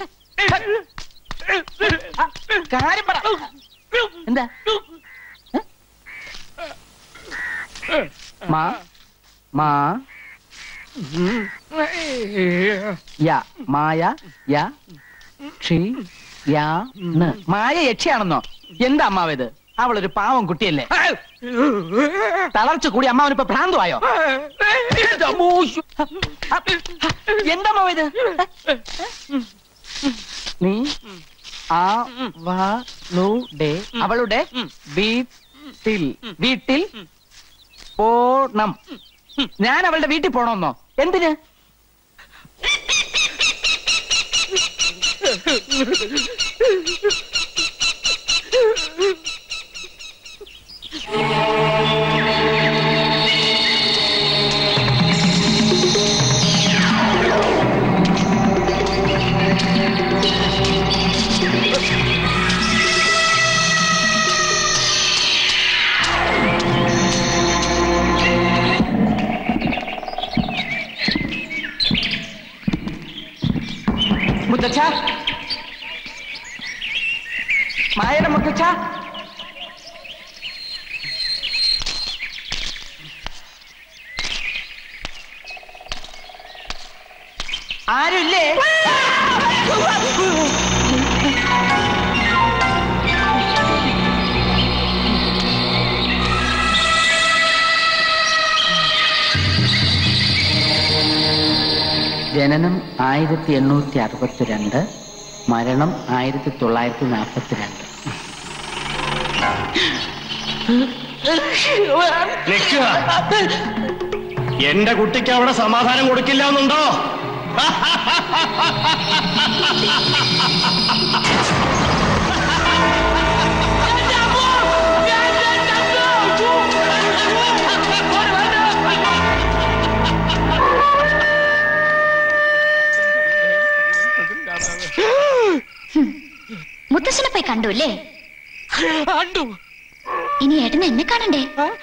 ആ, കാര്യം പറ എന്താ ഏ? മാ മാ യ മായ യ ക്ഷി യാ ന്. മായ യക്ഷിയാണെന്നോ എന്താ അമ്മാവത് അവളൊരു പാവം കുട്ടിയല്ലേ തളർച്ച കൂടി അമ്മാവനിപ്പോ ഭ്രാന്തമായോ എന്താ അമ്മാവ ഇത് നീ ആ അവളുടെ അവളുടെ വീട്ടിൽ വീട്ടിൽ പോണം ഞാൻ അവളുടെ വീട്ടിൽ പോണമെന്നോ എന്തിന് മുത്തച്ഛ മായയുടെ മുത്തച്ഛ ആരുമില്ലേ ജനനം ആയിരത്തി എണ്ണൂറ്റി അറുപത്തിരണ്ട് മരണം ആയിരത്തി തൊള്ളായിരത്തി നാൽപ്പത്തിരണ്ട് നിൽക്കുക എന്റെ കുട്ടിക്ക് അവിടെ സമാധാനം കൊടുക്കില്ല എന്നുണ്ടോ മുത്തശ്ശനെ പോയി കണ്ടു അല്ലേ കണ്ടു ഇനി ഏട്ടൻ എന്നെ കാണണ്ടേ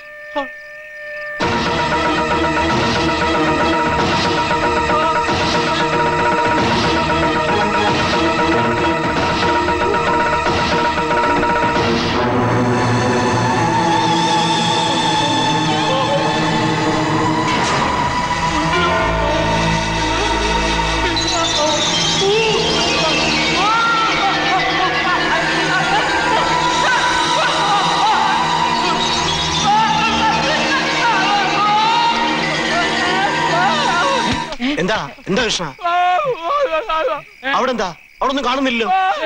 എന്താ എന്താ കൃഷ്ണ അവിടെ എന്താ അവിടെ ഒന്നും കാണുന്നില്ലല്ലോ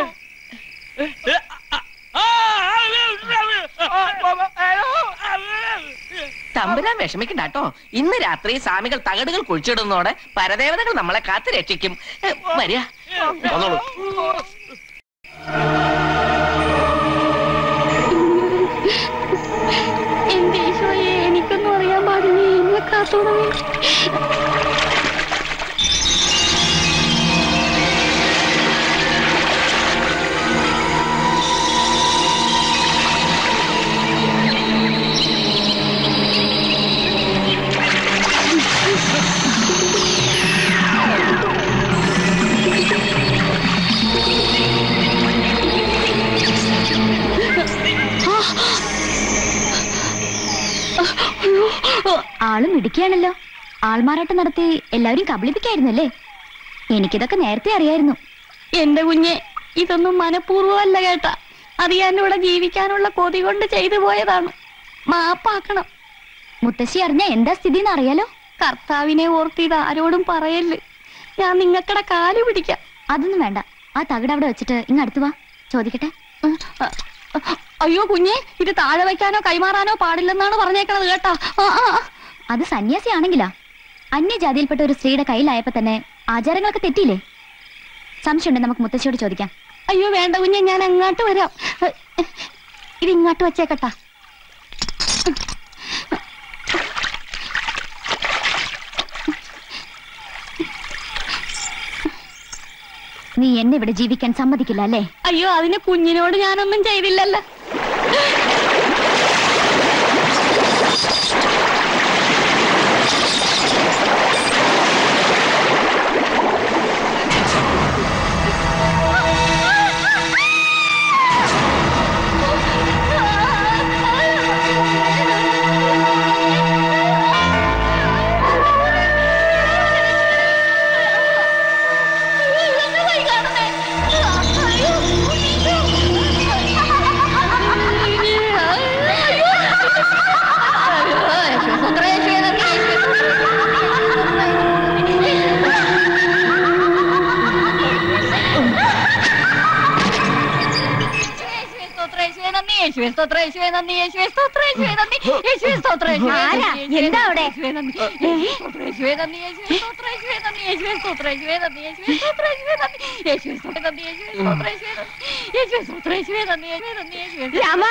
തമ്പുരാൻ വിഷമിക്കണ്ട കേട്ടോ ഇന്ന് രാത്രി സ്വാമികൾ തകടുകൾ കുഴിച്ചിടുന്നതോടെ പരദേവതകൾ നമ്മളെ കാത്തു രക്ഷിക്കും ഏ, വരിക വന്നോളൂ എന്റെ ഈശോയെ എനിക്കൊന്നും അറിയാൻ പാടില്ലേ എന്നെ കാത്തോളമേ ആളും ഇടുക്കിയാണല്ലോ ആൾമാറാട്ടം നടത്തി എല്ലാവരും കബളിപ്പിക്കായിരുന്നല്ലേ എനിക്കിതൊക്കെ നേരത്തെ അറിയായിരുന്നു എന്റെ കുഞ്ഞെ ഇതൊന്നും മനഃപൂർവ്വമല്ല കേട്ടാ അറിയാനിവിടെ ജീവിക്കാനുള്ള കൊതി കൊണ്ട് ചെയ്തു പോയതാണ് മാപ്പാക്കണം മുത്തശ്ശി അറിഞ്ഞ എന്താ സ്ഥിതി എന്ന് അറിയാലോ കർത്താവിനെ ഓർത്ത് ഇത് ആരോടും പറയല്ലേ ഞാൻ നിങ്ങക്കടെ കാല് പിടിക്കാം അതൊന്നും വേണ്ട ആ തകിട് അവിടെ വെച്ചിട്ട് ഇങ്ങ് അടുത്ത് വാ ചോദിക്കട്ടെ അയ്യോ കുഞ്ഞെ ഇത് താഴെ വയ്ക്കാനോ കൈമാറാനോ പാടില്ലെന്നാണ് പറഞ്ഞേക്കണത് കേട്ടാ ആ, ആ, ആ. അത് സന്യാസി ആണെങ്കിലാ അന്യജാതിയിൽപ്പെട്ട ഒരു സ്ത്രീയുടെ കയ്യിലായപ്പോ തന്നെ ആചാരങ്ങളൊക്കെ തെറ്റിയില്ലേ സംശയമുണ്ട് നമുക്ക് മുത്തശ്ശിയോട് ചോദിക്കാം അയ്യോ വേണ്ട കുഞ്ഞെ ഞാൻ അങ്ങോട്ട് വരാം ഇത് ഇങ്ങോട്ട് വെച്ചേക്കട്ടാ നീ എന്നെ ഇവിടെ ജീവിക്കാൻ സമ്മതിക്കില്ല അല്ലേ അയ്യോ അതിന് കുഞ്ഞിനോട് ഞാനൊന്നും ചെയ്തില്ലല്ലോ ആരാ? എന്താ അവിടെ? രാമാ.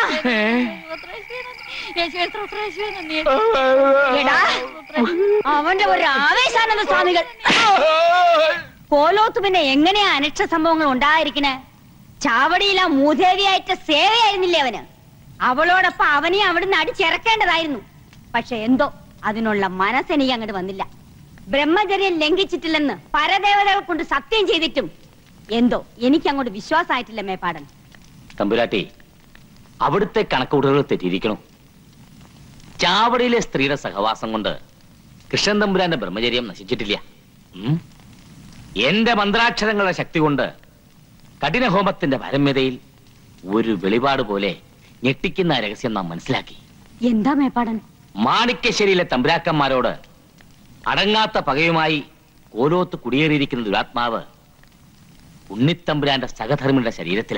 എടാ, അവന്റെ ഒരു ആവേശാനന്ദ സ്വാമികൾ കോലോത്ത് പിന്നെ എങ്ങനെയാ അനക്ഷ സംഭവങ്ങൾ ഉണ്ടായിരിക്കണേ ചാവടിയില മൂദേവിയായിട്ട് സേവയായിരുന്നില്ലേ അവന് അവളോടൊപ്പം അവനെ അവിടുന്ന് അടിച്ചിറക്കേണ്ടതായിരുന്നു പക്ഷെ എന്തോ അതിനുള്ള മനസ്സെനിക്ക് അങ്ങോട്ട് വന്നില്ല ബ്രഹ്മചര്യം ലംഘിച്ചിട്ടില്ലെന്ന് പരദേവതകൾ കൊണ്ട് സത്യം ചെയ്തിട്ടും എന്തോ എനിക്ക് അങ്ങോട്ട് വിശ്വാസമായിട്ടില്ല മേപ്പാടൻ തമ്പുരാട്ടി അവിടുത്തെ കണക്കുകൂട്ടലുകൾ തെറ്റിയിരിക്കണം ചാവടിയിലെ സ്ത്രീയുടെ സഹവാസം കൊണ്ട് കൃഷ്ണൻ തമ്പുരാന്റെ ബ്രഹ്മചര്യം നശിച്ചിട്ടില്ല ഉം. എന്റെ മന്ത്രാക്ഷരങ്ങളുടെ ശക്തി കൊണ്ട് കഠിനഹോമത്തിന്റെ പരമ്യതയിൽ ഒരു വെളിപാട് പോലെ ഞെട്ടിക്കുന്ന രഹസ്യം നാം മനസ്സിലാക്കി എന്താ മേപ്പാടൻ മാണിക്യശ്ശേരിയിലെ തമ്പുരാക്കന്മാരോട് അടങ്ങാത്ത പകയുമായി കോലോത്ത് കുടിയേറിയിരിക്കുന്ന ദുരാത്മാവ് ഉണ്ണിത്തമ്പുരാന്റെ സഹധർമ്മിയുടെ ശരീരത്തിലാ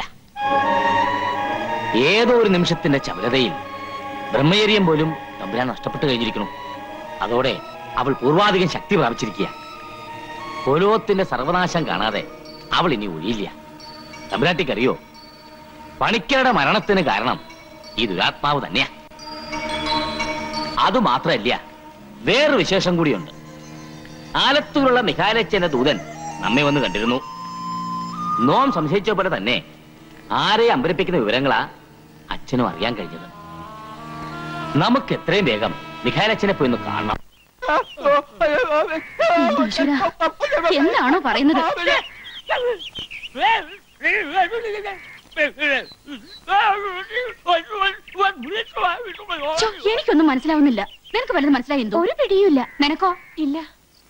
ഏതോ ഒരു നിമിഷത്തിന്റെ ചപലതയിൽ ബ്രഹ്മചര്യം പോലും തമ്പുരാൻ നഷ്ടപ്പെട്ടു കഴിഞ്ഞിരിക്കുന്നു അതോടെ അവൾ പൂർവാധികം ശക്തി പ്രാപിച്ചിരിക്കുക കോലോത്തിന്റെ സർവനാശം കാണാതെ അവൾ ഇനി ഒഴിയില്ല തമ്പുരാട്ടിക്കറിയോ പണിക്കരുടെ മരണത്തിന് കാരണം ഈ ദുരാത്മാവ് തന്നെയാ അതുമാത്രമല്ല വേറൊരു വിശേഷം കൂടിയുണ്ട് ആലത്തൂരുള്ള മിഹാലച്ചന്റെ ദൂതൻ നമ്മെ വന്ന് കണ്ടിരുന്നു നോം സംശയിച്ച പോലെ തന്നെ ആരെ അമ്പരിപ്പിക്കുന്ന വിവരങ്ങളാ അച്ഛനും അറിയാൻ കഴിഞ്ഞത് നമുക്ക് എത്രയും വേഗം മിഖാലച്ചനെ പോയി ഒന്ന് കാണണം ഈശ്വരാ, എന്താണോ പറയുന്നത് ഛോ, എനിക്കൊന്നും മനസ്സിലാവുന്നില്ല നിനക്ക് വല്ലതും മനസ്സിലായെന്തോ ഒരു പിടിയുമില്ല നിനക്കോ ഇല്ല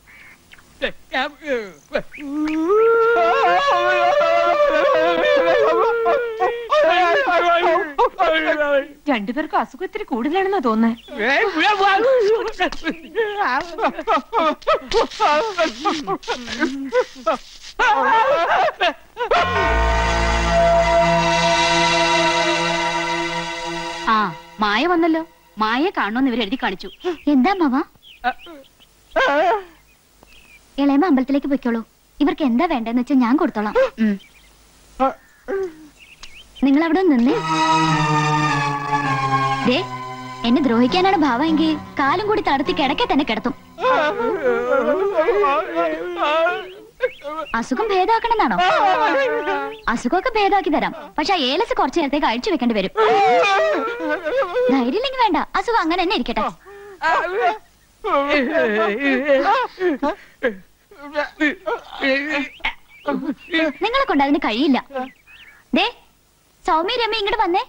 രണ്ടുപേർക്കും അസുഖം ഇത്തിരി കൂടുതലാണെന്നാ തോന്നുന്നത് ആ മായ വന്നല്ലോ മായ കാണുമെന്ന് ഇവർ എഴുതി കാണിച്ചു എന്താ മാവ ഇളയമ്മ അമ്പലത്തിലേക്ക് പൊയ്ക്കോളൂ ഇവർക്ക് എന്താ വേണ്ടെന്ന് വെച്ചാൽ ഞാൻ കൊടുത്തോളാം ഉം. നിങ്ങൾ അവിടെ ഒന്ന് നിന്നേ ദേ എന്നെ ദ്രോഹിക്കാനാണ് ഭാവമെങ്കിൽ കാലും കൂടി തടത്തി കിടക്കെ തന്നെ കിടത്തും അസുഖം ഭേദമാക്കണമെന്നാണോ അസുഖമൊക്കെ ഭേദമാക്കി തരാം പക്ഷെ ആ ഏലസ് കുറച്ചു നേരത്തേക്ക് അഴിച്ചു വെക്കേണ്ടി വരും ധൈര്യമില്ലെങ്കിൽ വേണ്ട അസുഖം അങ്ങനെ തന്നെ ഇരിക്കട്ടെ നിങ്ങളെ കൊണ്ട് അതിന് കഴിയില്ല ദേ സൗമ്യ രമ്യ ഇങ്ങോട്ട് വന്നേ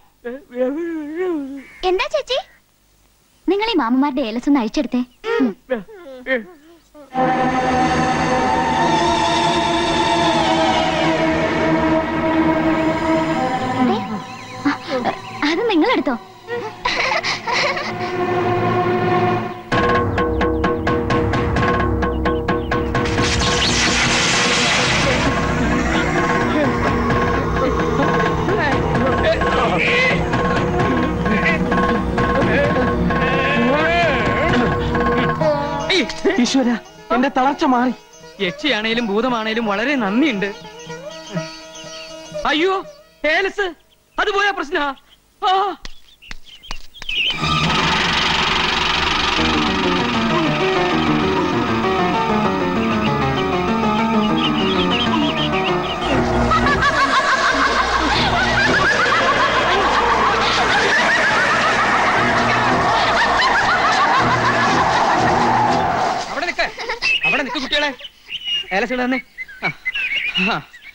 എന്താ ചേച്ചി നിങ്ങൾ ഈ മാമന്മാരുടെ ഏലസ് ഒന്ന് അഴിച്ചെടുത്തേ ഉം. ദേ, ആ, അത് നിങ്ങളെടുത്തോ ഈശ്വര എന്റെ തളർച്ച മാറി യക്ഷിയാണേലും ഭൂതമാണേലും വളരെ നന്ദിയുണ്ട് അയ്യോ ഏലസ് അത് പോയാ പ്രശ്ന ഏലസിട തന്നെ ആ ആ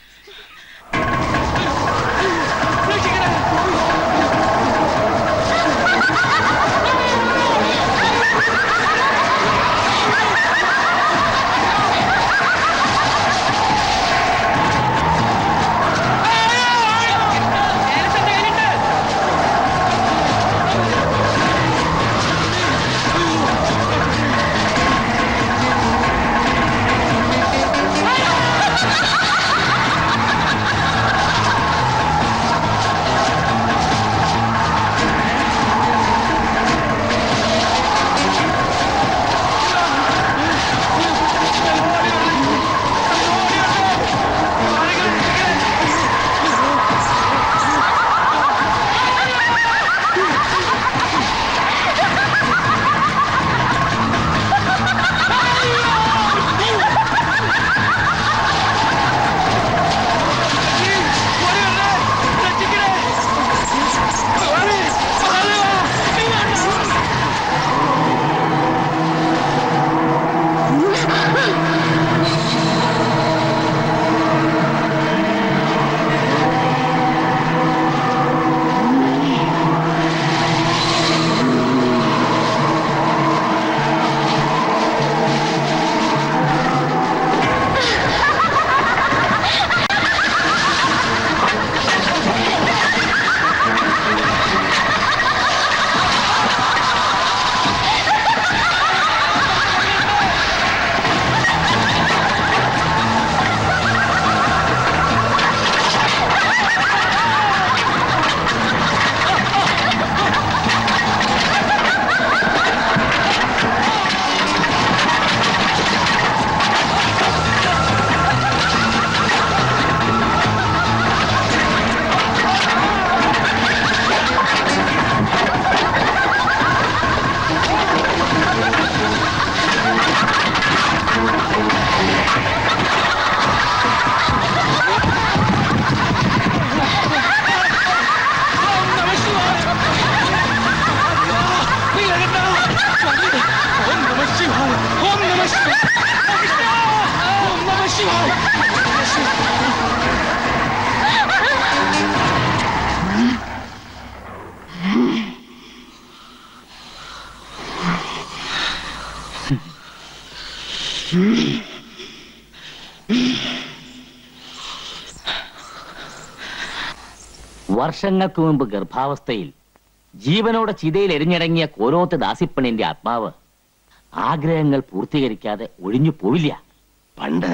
വർഷങ്ങൾക്ക് മുമ്പ് ഗർഭാവസ്ഥയിൽ ജീവനോടെ ചിതയിൽ എരിഞ്ഞടങ്ങിയ കോലോത്ത് ദാസിപ്പണിന്റെ ആത്മാവ് ആഗ്രഹങ്ങൾ പൂർത്തീകരിക്കാതെ ഒഴിഞ്ഞു പോവില്ല പണ്ട്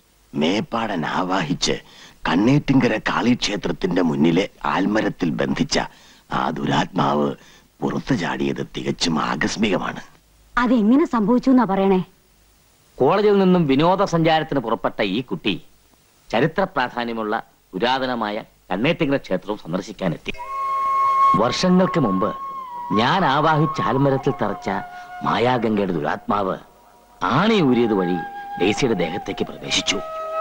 മേപ്പാടൻ ആവാഹിച്ച് കണ്ണേറ്റിങ്കര കാളിക്ഷേത്രത്തിന്റെ മുന്നിലെ ആൽമരത്തിൽ ബന്ധിച്ച ആ ദുരാത്മാവ് പുറത്തു ചാടിയത് തികച്ചും ആകസ്മികമാണ് അതെങ്ങനെ സംഭവിച്ചു എന്നാ പറയണേ കോളേജിൽ നിന്നും വിനോദസഞ്ചാരത്തിന് പുറപ്പെട്ട ഈ കുട്ടി ചരിത്ര പ്രാധാന്യമുള്ള പുരാതനമായ കണ്ണേറ്റിങ്കര ക്ഷേത്രവും സന്ദർശിക്കാനെത്തി വർഷങ്ങൾക്ക് മുമ്പ് ഞാൻ ആവാഹിച്ച ആൽമരത്തിൽ തറച്ച മായാഗംഗയുടെ ദുരാത്മാവ് ആണി ഊരിയത് വഴി ഡേസിയുടെ ദേഹത്തേക്ക് പ്രവേശിച്ചു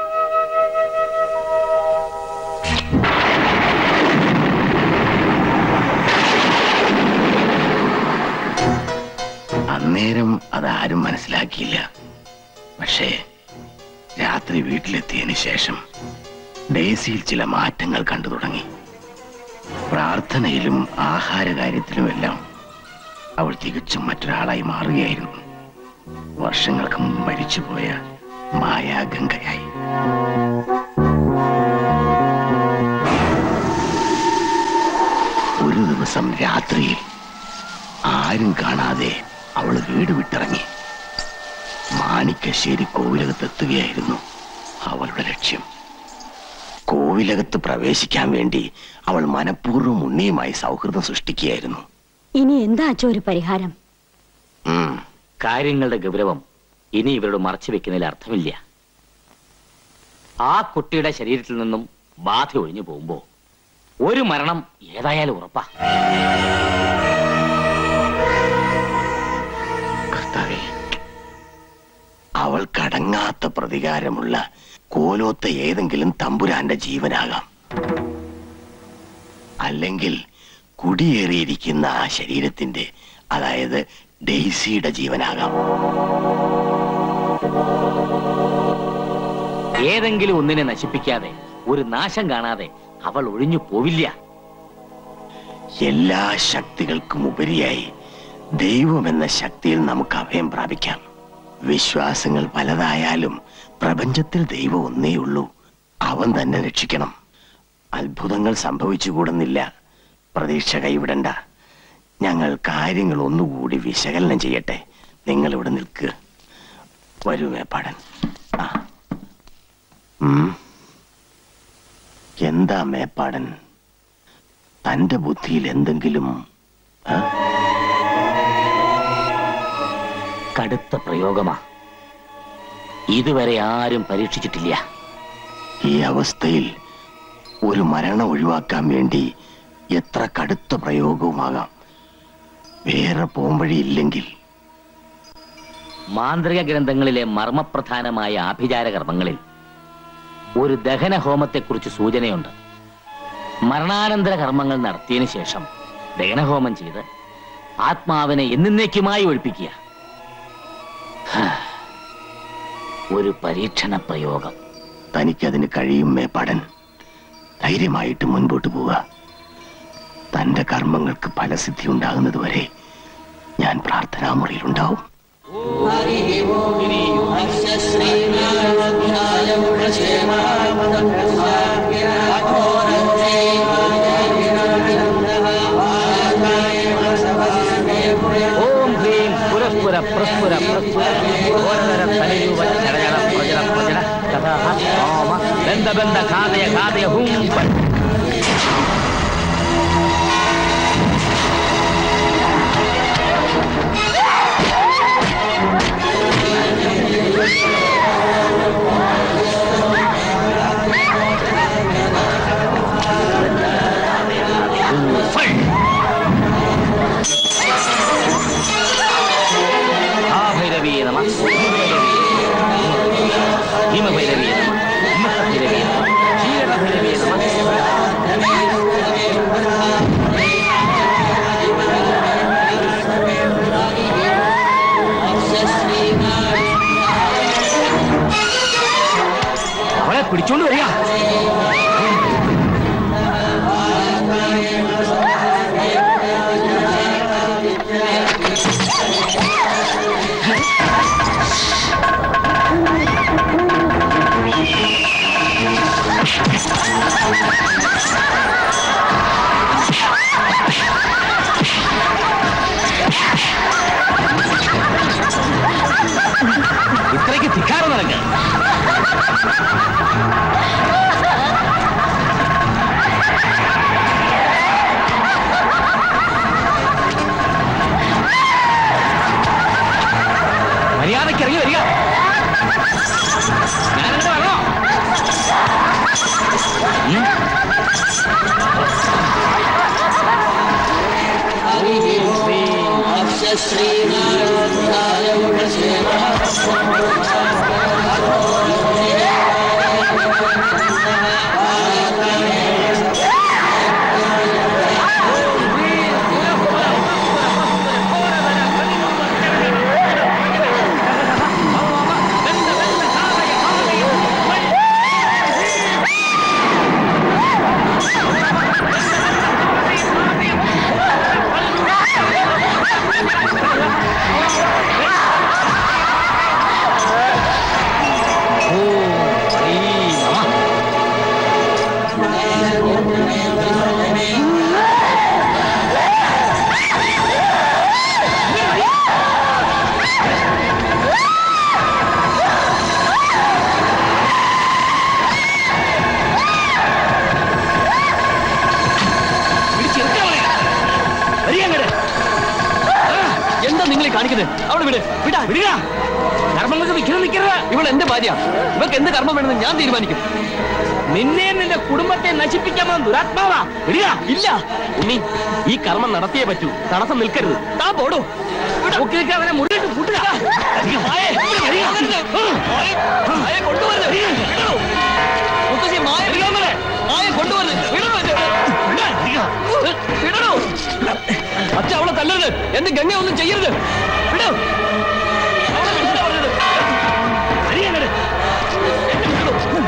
അന്നേരം അതാരും മനസ്സിലാക്കിയില്ല പക്ഷേ രാത്രി വീട്ടിലെത്തിയതിനു ശേഷം ഡേസിയിൽ ചില മാറ്റങ്ങൾ കണ്ടു തുടങ്ങി പ്രാർത്ഥനയിലും ആഹാരകാര്യത്തിലുമെല്ലാം അവൾ തികച്ചും മറ്റൊരാളായി മാറുകയായിരുന്നു വർഷങ്ങൾക്ക് മുമ്പ് മരിച്ചുപോയ മായാഗംഗയായി ഒരു ദിവസം രാത്രിയിൽ ആരും കാണാതെ അവൾ വീട് വിട്ടിറങ്ങി മാണിക്കശ്ശേരി കോവിലകത്തെത്തുകയായിരുന്നു അവളുടെ ലക്ഷ്യം കോവിലകത്ത് പ്രവേശിക്കാൻ വേണ്ടി അവൾ മനഃപൂർവ്വം ഉണ്ണിയുമായി സൗഹൃദം സൃഷ്ടിക്കുകയായിരുന്നു ഇനി എന്താ അച്ഛോ ഒരു പരിഹാരം ഉം. കാര്യങ്ങളുടെ ഗൗരവം ഇനി ഇവരോട് മറച്ചു വെക്കുന്നതിൽ അർത്ഥമില്ല ആ കുട്ടിയുടെ ശരീരത്തിൽ നിന്നും ബാധ ഒഴിഞ്ഞു പോകുമ്പോ ഒരു മരണം ഏതായാലും ഉറപ്പാ കർത്താവേ അവൾ കടങ്ങാത്ത പ്രതികാരമുള്ള കോലോത്ത ഏതെങ്കിലും തമ്പുരാന്റെ ജീവനാകാം അല്ലെങ്കിൽ കുടിയേറിയിരിക്കുന്ന ആ ശരീരത്തിന്റെ അതായത് ഡെയ്സിയുടെ ജീവനാകാം ഏതെങ്കിലും ഒന്നിനെ നശിപ്പിക്കാതെ ഒരു നാശം കാണാതെ അവൾ ഒഴിഞ്ഞു പോവില്ല എല്ലാ ശക്തികൾക്കും ഉപരിയായി ദൈവമെന്ന ശക്തിയിൽ നമുക്ക് അഭയം പ്രാപിക്കാം വിശ്വാസങ്ങൾ പലതായാലും പ്രപഞ്ചത്തിൽ ദൈവം ഒന്നേ ഉള്ളൂ അവൻ തന്നെ രക്ഷിക്കണം അത്ഭുതങ്ങൾ സംഭവിച്ചുകൂടുന്നില്ല പ്രതീക്ഷ കൈവിടണ്ട ഞങ്ങൾ കാര്യങ്ങൾ ഒന്നുകൂടി വിശകലനം ചെയ്യട്ടെ നിങ്ങൾ ഇവിടെ നിൽക്കുക വരൂ മേപ്പാടൻ ആ. ഉം. എന്താ മേപ്പാടൻ തന്റെ ബുദ്ധിയിൽ എന്തെങ്കിലും ആ? കടുത്ത പ്രയോഗമാ ഇതുവരെ ആരും പരീക്ഷിച്ചിട്ടില്ല ഈ അവസ്ഥയിൽ ഒരു മരണം ഒഴിവാക്കാൻ വേണ്ടി എത്ര കടുത്ത പ്രയോഗവുമാകാം വേറെ പോംവഴിയില്ലെങ്കിൽ മാന്ത്രിക ഗ്രന്ഥങ്ങളിലെ മർമ്മപ്രധാനമായ ആഭിചാര കർമ്മങ്ങളിൽ ഒരു ദഹന ഹോമത്തെക്കുറിച്ച് സൂചനയുണ്ട് മരണാനന്തര കർമ്മങ്ങൾ നടത്തിയതിനു ശേഷം ദഹനഹോമം ചെയ്ത് ആത്മാവിനെ എന്നേക്കുമായി ഒഴിപ്പിക്കുക ഹാ. ഒരു പരീക്ഷണ പ്രയോഗം തനിക്കതിന് കഴിയും മേപ്പാടൻ ധൈര്യമായിട്ട് മുൻപോട്ട് പോവുക തന്റെ കർമ്മങ്ങൾക്ക് ഫലസിദ്ധി ഉണ്ടാകുന്നതുവരെ ഞാൻ പ്രാർത്ഥനാമുറിയിലുണ്ടാവും ഓം ഹ്രീം പുരസ്പുര പ്രസ്പുര പ്രസ്പുര ഓരതര തനിരൂപ ചടചട പ്രജട പ്രജട തഥാ ഓമ ബന്ധ ബന്ധ ഖാദയ ഖാദയ ഹും പട്. മഹാഭൈരവീയ നമ ഭീമഭൈരവീയ നമ ഹിമഭൈരവീയ നമ ക്ഷീരഭൈരവീയ നമ അവളെ പിടിച്ചോണ്ട് വരിക ഇത്രയ്ക്ക് ധിക്കാരം നടക്കുക മര്യാദയ്ക്ക് ഇറങ്ങി വരിക ഞാനിവിടെ വരണോ ഉം? എന്താ നിങ്ങൾ ഈ കാണിക്കുന്നത് അവളെ വിട് വിടാ വിടുക കർമ്മങ്ങൾക്ക് വിഘ്നം നിൽക്കരുത് ഇവൾ എന്റെ ഭാര്യ ഇവൾക്ക് എന്ത് കർമ്മം വേണമെന്ന് ഞാൻ തീരുമാനിക്കും നിന്നെ നിന്റെ കുടുംബത്തെ നശിപ്പിക്കാമോ ദുരാത്മാവാ വിടുക ഇല്ല ഉണ്ണി ഈ കർമ്മം നടത്തിയേ പറ്റൂ തടസ്സം നിൽക്കരുത് താ പോടോ നോക്കിയൊക്കെ അവനെ മുറിയിട്ട് കൂട്ടുക മായേ, ഇവിടെ വരിക. മായേ കൊണ്ടുവരുത്. വിടണോ? മുത്തശ്ശി, മായ വിടണോ? മായ കൊണ്ടുവരുത്. വിടണോ എന്നെ? വിടാൻ. വിടണോ? അച്ഛ അവളെ തല്ലരുത് എന്റെ ഗംഗ ഒന്നും ചെയ്യരുത് വിടോ അവളെ വിടാ പറഞ്ഞത്. വരിക അങ്ങട്. എന്നെ വിടണോ?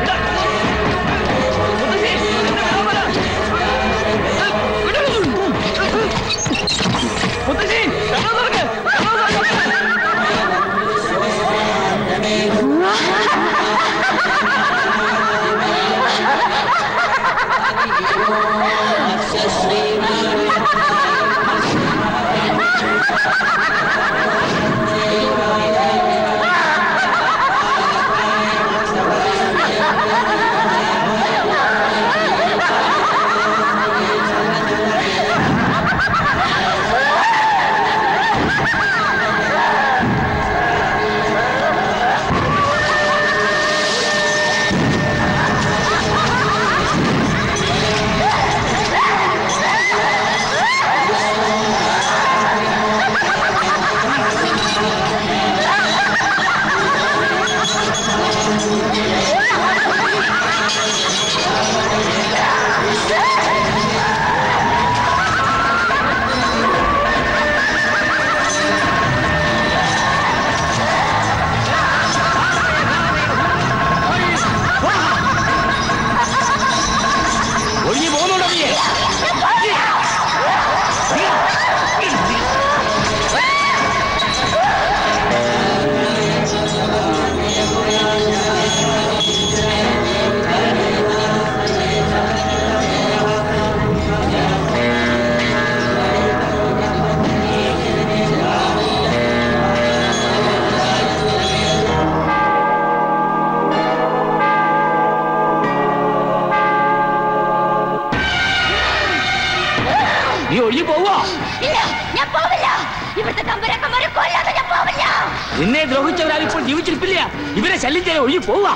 നിന്നെ ദ്രോഹിച്ചവരാരും ഇപ്പോൾ ജീവിച്ചിരിപ്പില്ല ഇവരെ ശല്യം ചെയ്യാൻ ഒഴിഞ്ഞു പോവാ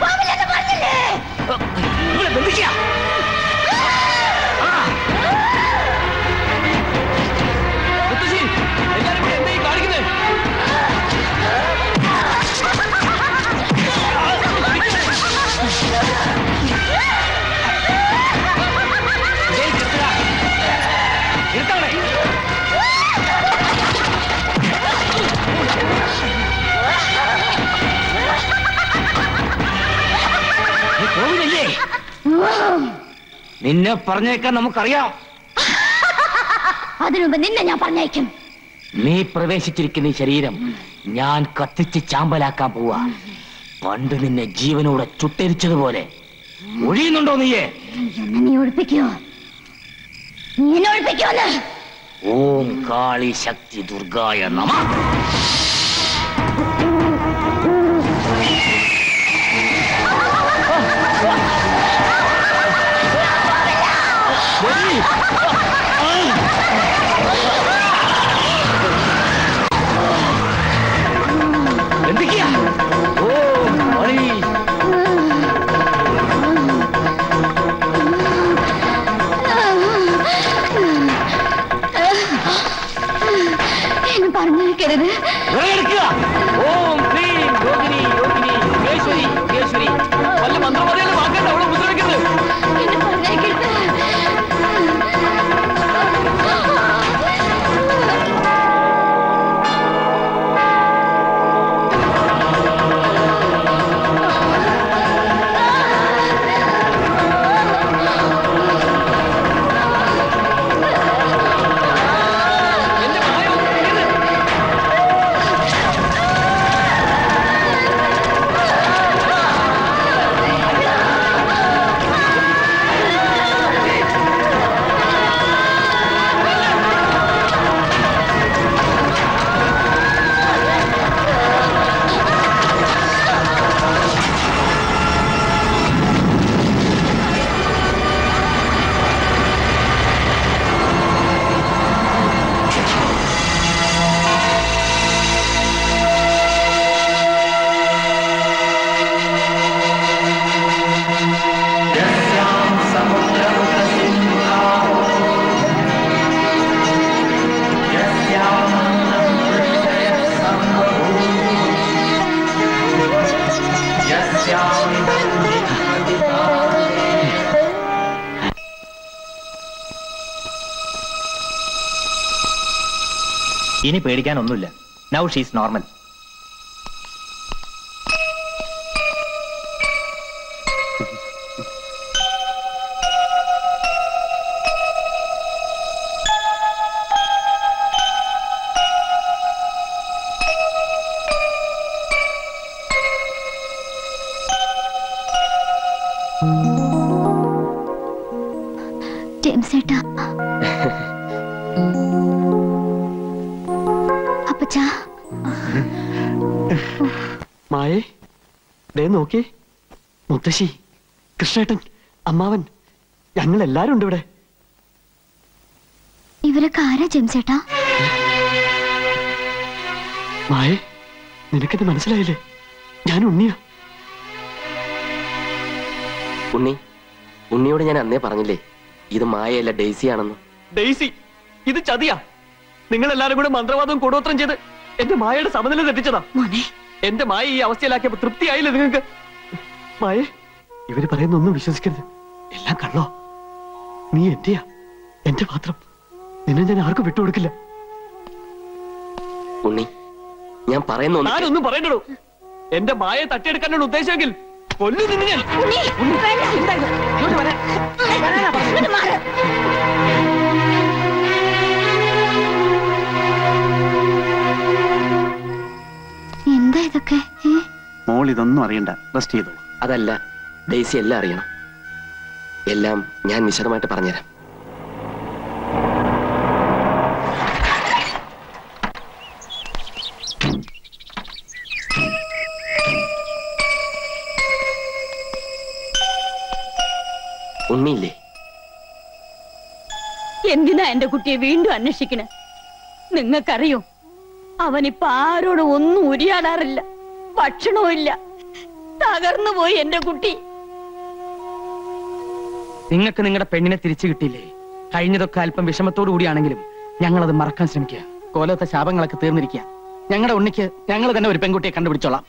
ഇവരെ ബന്ധിക്കുക ആ. മുത്തശ്ശി, എല്ലാവരും കൂടി എന്താ ഈ കാണിക്കുന്നത്? ഇതേ നിർത്തുക. നിർത്തണേ നീ പോവില്ലേ നിന്നെ പറഞ്ഞേക്കാൻ നമുക്കറിയാം അതിനു മുമ്പ് നിന്നെ ഞാൻ പറഞ്ഞയക്കും നീ പ്രവേശിച്ചിരിക്കുന്ന ഈ ശരീരം ഞാൻ കത്തിച്ച് ചാമ്പലാക്കാൻ പോവാ പണ്ട് നിന്നെ ജീവനോടെ ചുട്ടരിച്ചതുപോലെ ഒഴിയുന്നുണ്ടോ നീയെ എന്നെ നീ ഒഴിപ്പിക്കോ നീ എന്നെ ഒഴിപ്പിക്കോന്ന് ഓം കാളി ശക്തി ദുർഗായ നമ എന്തൊക്കെയാ ഓം കാളി എന്നെ പറഞ്ഞയക്കരുത് വിറകെടുക്കുക ഓം ക്ലീം യോഗിനി യോഗിനി യോഗേശ്വരി യോഗേശ്വരി വല്ല മന്ത്രവാദികളുടെ വാക്കണ്ട അവിടെ മുദ്രവെക്കുന്നത് എന്നെ പറഞ്ഞയക്കരുത് ഇനി പേടിക്കാനൊന്നുമില്ല നൗ ഷീസ് നോർമൽ ജെയിംസ് ഏട്ടാ അപ്പച്ചാ മായേ ദേ നോക്കി മുത്തശ്ശി കൃഷ്ണേട്ടൻ അമ്മാവൻ ഞങ്ങൾ എല്ലാരും ഉണ്ട് ഇവിടെ ഇവരൊക്കെ ആരാ ജെയിംസ് ഏട്ടാ മായേ നിനക്കെന്നെ മനസ്സിലായില്ലേ ഞാൻ ഉണ്ണിയാ ഉണ്ണി ഉണ്ണിയോട് ഞാൻ അന്നേ പറഞ്ഞില്ലേ ഇത് മായയല്ല ഡെയ്സി ആണെന്ന് ഡെയ്സി ഇത് ചതിയാ നിങ്ങൾ എല്ലാരും കൂടെ മന്ത്രവാദവും കൂടോത്രം ചെയ്ത് എന്റെ മായയുടെ സമനില തെറ്റിച്ചതാ എന്റെ മായ ഈ അവസ്ഥയിലാക്കിയപ്പോ തൃപ്തിയായില്ലേ നിങ്ങൾക്ക് മായേ ഇവര് പറയുന്ന ഒന്നും വിശ്വസിക്കരുത് എല്ലാം കള്ളോ നീ എന്റെയാ എന്റെ പാത്രം നിന്നെ ഞാൻ ആർക്കും വിട്ടുകൊടുക്കില്ല ഉണ്ണി ഞാൻ പറയുന്ന ഒന്ന് ഞാനൊന്നും പറയണ്ടോ എന്റെ മായയെ തട്ടിയെടുക്കാനാണ് ഉദ്ദേശമെങ്കിൽ കൊല്ലു നിന്നെ ഞാൻ ഉണ്ണി, എന്താ ഇത്? ഇങ്ങോട്ട് വരാൻ. വരാനാ പറഞ്ഞത്. എന്താ ഇതൊക്കെ ഏ? മോൾ ഇതൊന്നും അറിയണ്ട റെസ്റ്റ് ചെയ്തോളൂ അതല്ല ഡെയ്സി എല്ലാം അറിയണം എല്ലാം ഞാൻ വിശദമായിട്ട് പറഞ്ഞുതരാം ഉണ്ണിയില്ലേ എന്തിനാ എന്റെ കുട്ടിയെ വീണ്ടും അന്വേഷിക്കണേ നിങ്ങൾക്കറിയോ അവനിപ്പോ ആരോടും ഒന്നും ഉരിയാടാറില്ല ഭക്ഷണവും ഇല്ല തകർന്നു പോയി എന്റെ കുട്ടി നിങ്ങൾക്ക് നിങ്ങളുടെ പെണ്ണിനെ തിരിച്ചു കിട്ടിയില്ലേ കഴിഞ്ഞതൊക്കെ അല്പം വിഷമത്തോടു കൂടിയാണെങ്കിലും ഞങ്ങൾ അത് മറക്കാൻ ശ്രമിക്കുക കോലത്തെ ശാപങ്ങളൊക്കെ തീർന്നിരിക്കുക ഞങ്ങളുടെ ഉണ്ണിക്ക് ഞങ്ങൾ തന്നെ ഒരു പെൺകുട്ടിയെ കണ്ടുപിടിച്ചോളാം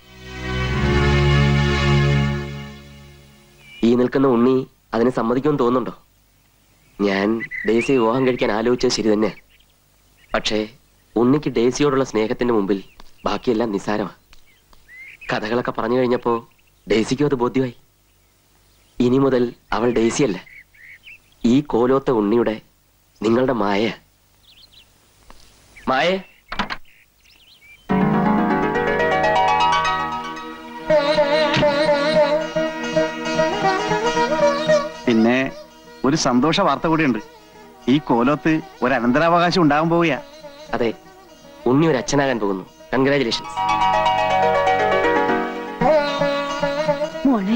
ഈ നിൽക്കുന്ന ഉണ്ണി അതിന് സമ്മതിക്കുമെന്ന് തോന്നുന്നുണ്ടോ ഞാൻ ഡേസിയെ വിവാഹം കഴിക്കാൻ ആലോചിച്ചത് ശരി തന്നെ പക്ഷേ ഉണ്ണിക്ക് ഡേസിയോടുള്ള സ്നേഹത്തിന്റെ മുമ്പിൽ ബാക്കിയെല്ലാം നിസ്സാരമാണ് കഥകളൊക്കെ പറഞ്ഞു കഴിഞ്ഞപ്പോ ഡേസിക്കും അത് ബോധ്യമായി ഇനി മുതൽ അവൾ ഡേസിയല്ല ഈ കോലോത്ത ഉണ്ണിയുടെ നിങ്ങളുടെ മായ മായേ പിന്നെ ഒരു സന്തോഷ വാർത്ത കൂടിയുണ്ട് ഈ കോലത്ത് ഒരു അനന്തരാവകാശം ഉണ്ടാകാൻ പോവുക അതെ ഉണ്ണി ഒരു അച്ഛനാകാൻ പോകുന്നു കൺഗ്രാചുലേഷൻസ് മോളെ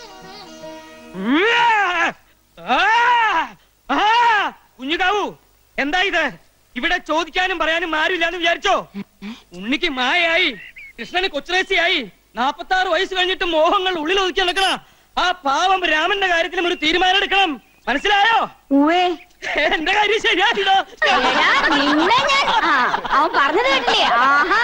കുഞ്ഞുകാവു എന്താ ഇത് ഇവിടെ ചോദിക്കാനും പറയാനും ആരുമില്ലാന്ന് വിചാരിച്ചോ ഉണ്ണിക്ക് മായായി കൃഷ്ണന് കൊച്ചുറേസിയായി നാപ്പത്തി ആറ് വയസ്സ് കഴിഞ്ഞിട്ട് മോഹങ്ങൾ ഉള്ളിൽ ഒതുക്കി നടക്കണ ആ പാവം രാമന്റെ കാര്യത്തിലും ഒരു തീരുമാനം എടുക്കണം മനസ്സിലായോ എന്റെ കാര്യം ശരിയായില്ലോ നിന്നെ ഞാൻ ആ, അവൻ പറഞ്ഞത് കേട്ടില്ലേ ആഹാ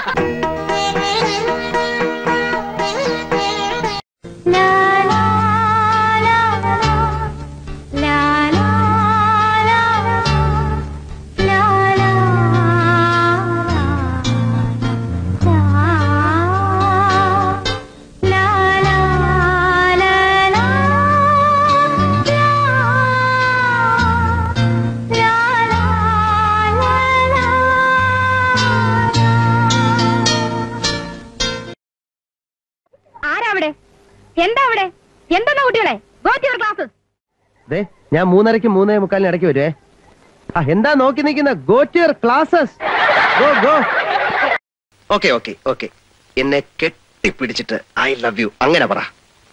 ആരാ അവിടെ എന്താ അവിടെ എന്താ കുട്ടികളെ ഗോ ടു യുവർ ക്ലാസ്സസ് ദേ ഞാൻ മൂന്നരയ്ക്ക് മൂന്നേ മുക്കാലിന് ഇടയ്ക്ക് വരുവേ ആ എന്താ നോക്കി നിൽക്കുന്ന go to your classes go go okay okay okay എന്നെ കെട്ടിപ്പിടിച്ചിട്ട് ഐ ലവ് യു അങ്ങനെ പറ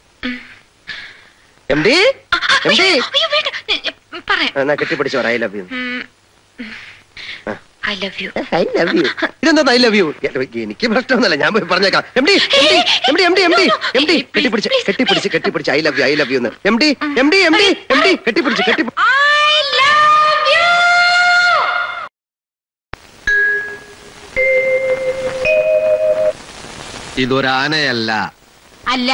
എം ഡി എം ഡി എന്നാ കെട്ടിപ്പിടിച്ചു പറ I love you I love you I love you ഇതെന്താ ഐ ലവ് യു എനിക്ക് പ്രശ്നമൊന്നുമല്ല ഞാൻ പോയി പറഞ്ഞേക്കാം M D M D M D M D M D കെട്ടിപ്പിടിച്ച് കെട്ടിപ്പിടിച്ച് കെട്ടിപ്പിടിച്ച് I love you I love you എന്ന് M D M D M D M D കെട്ടിപ്പിടിച്ച് കെട്ടി ഇതൊരാനയല്ല അല്ല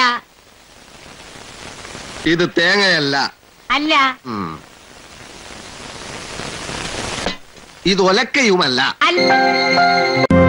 ഇത് തേങ്ങയല്ല അല്ല ഉം. ഇത് ഒലക്കയുമല്ല അല്ല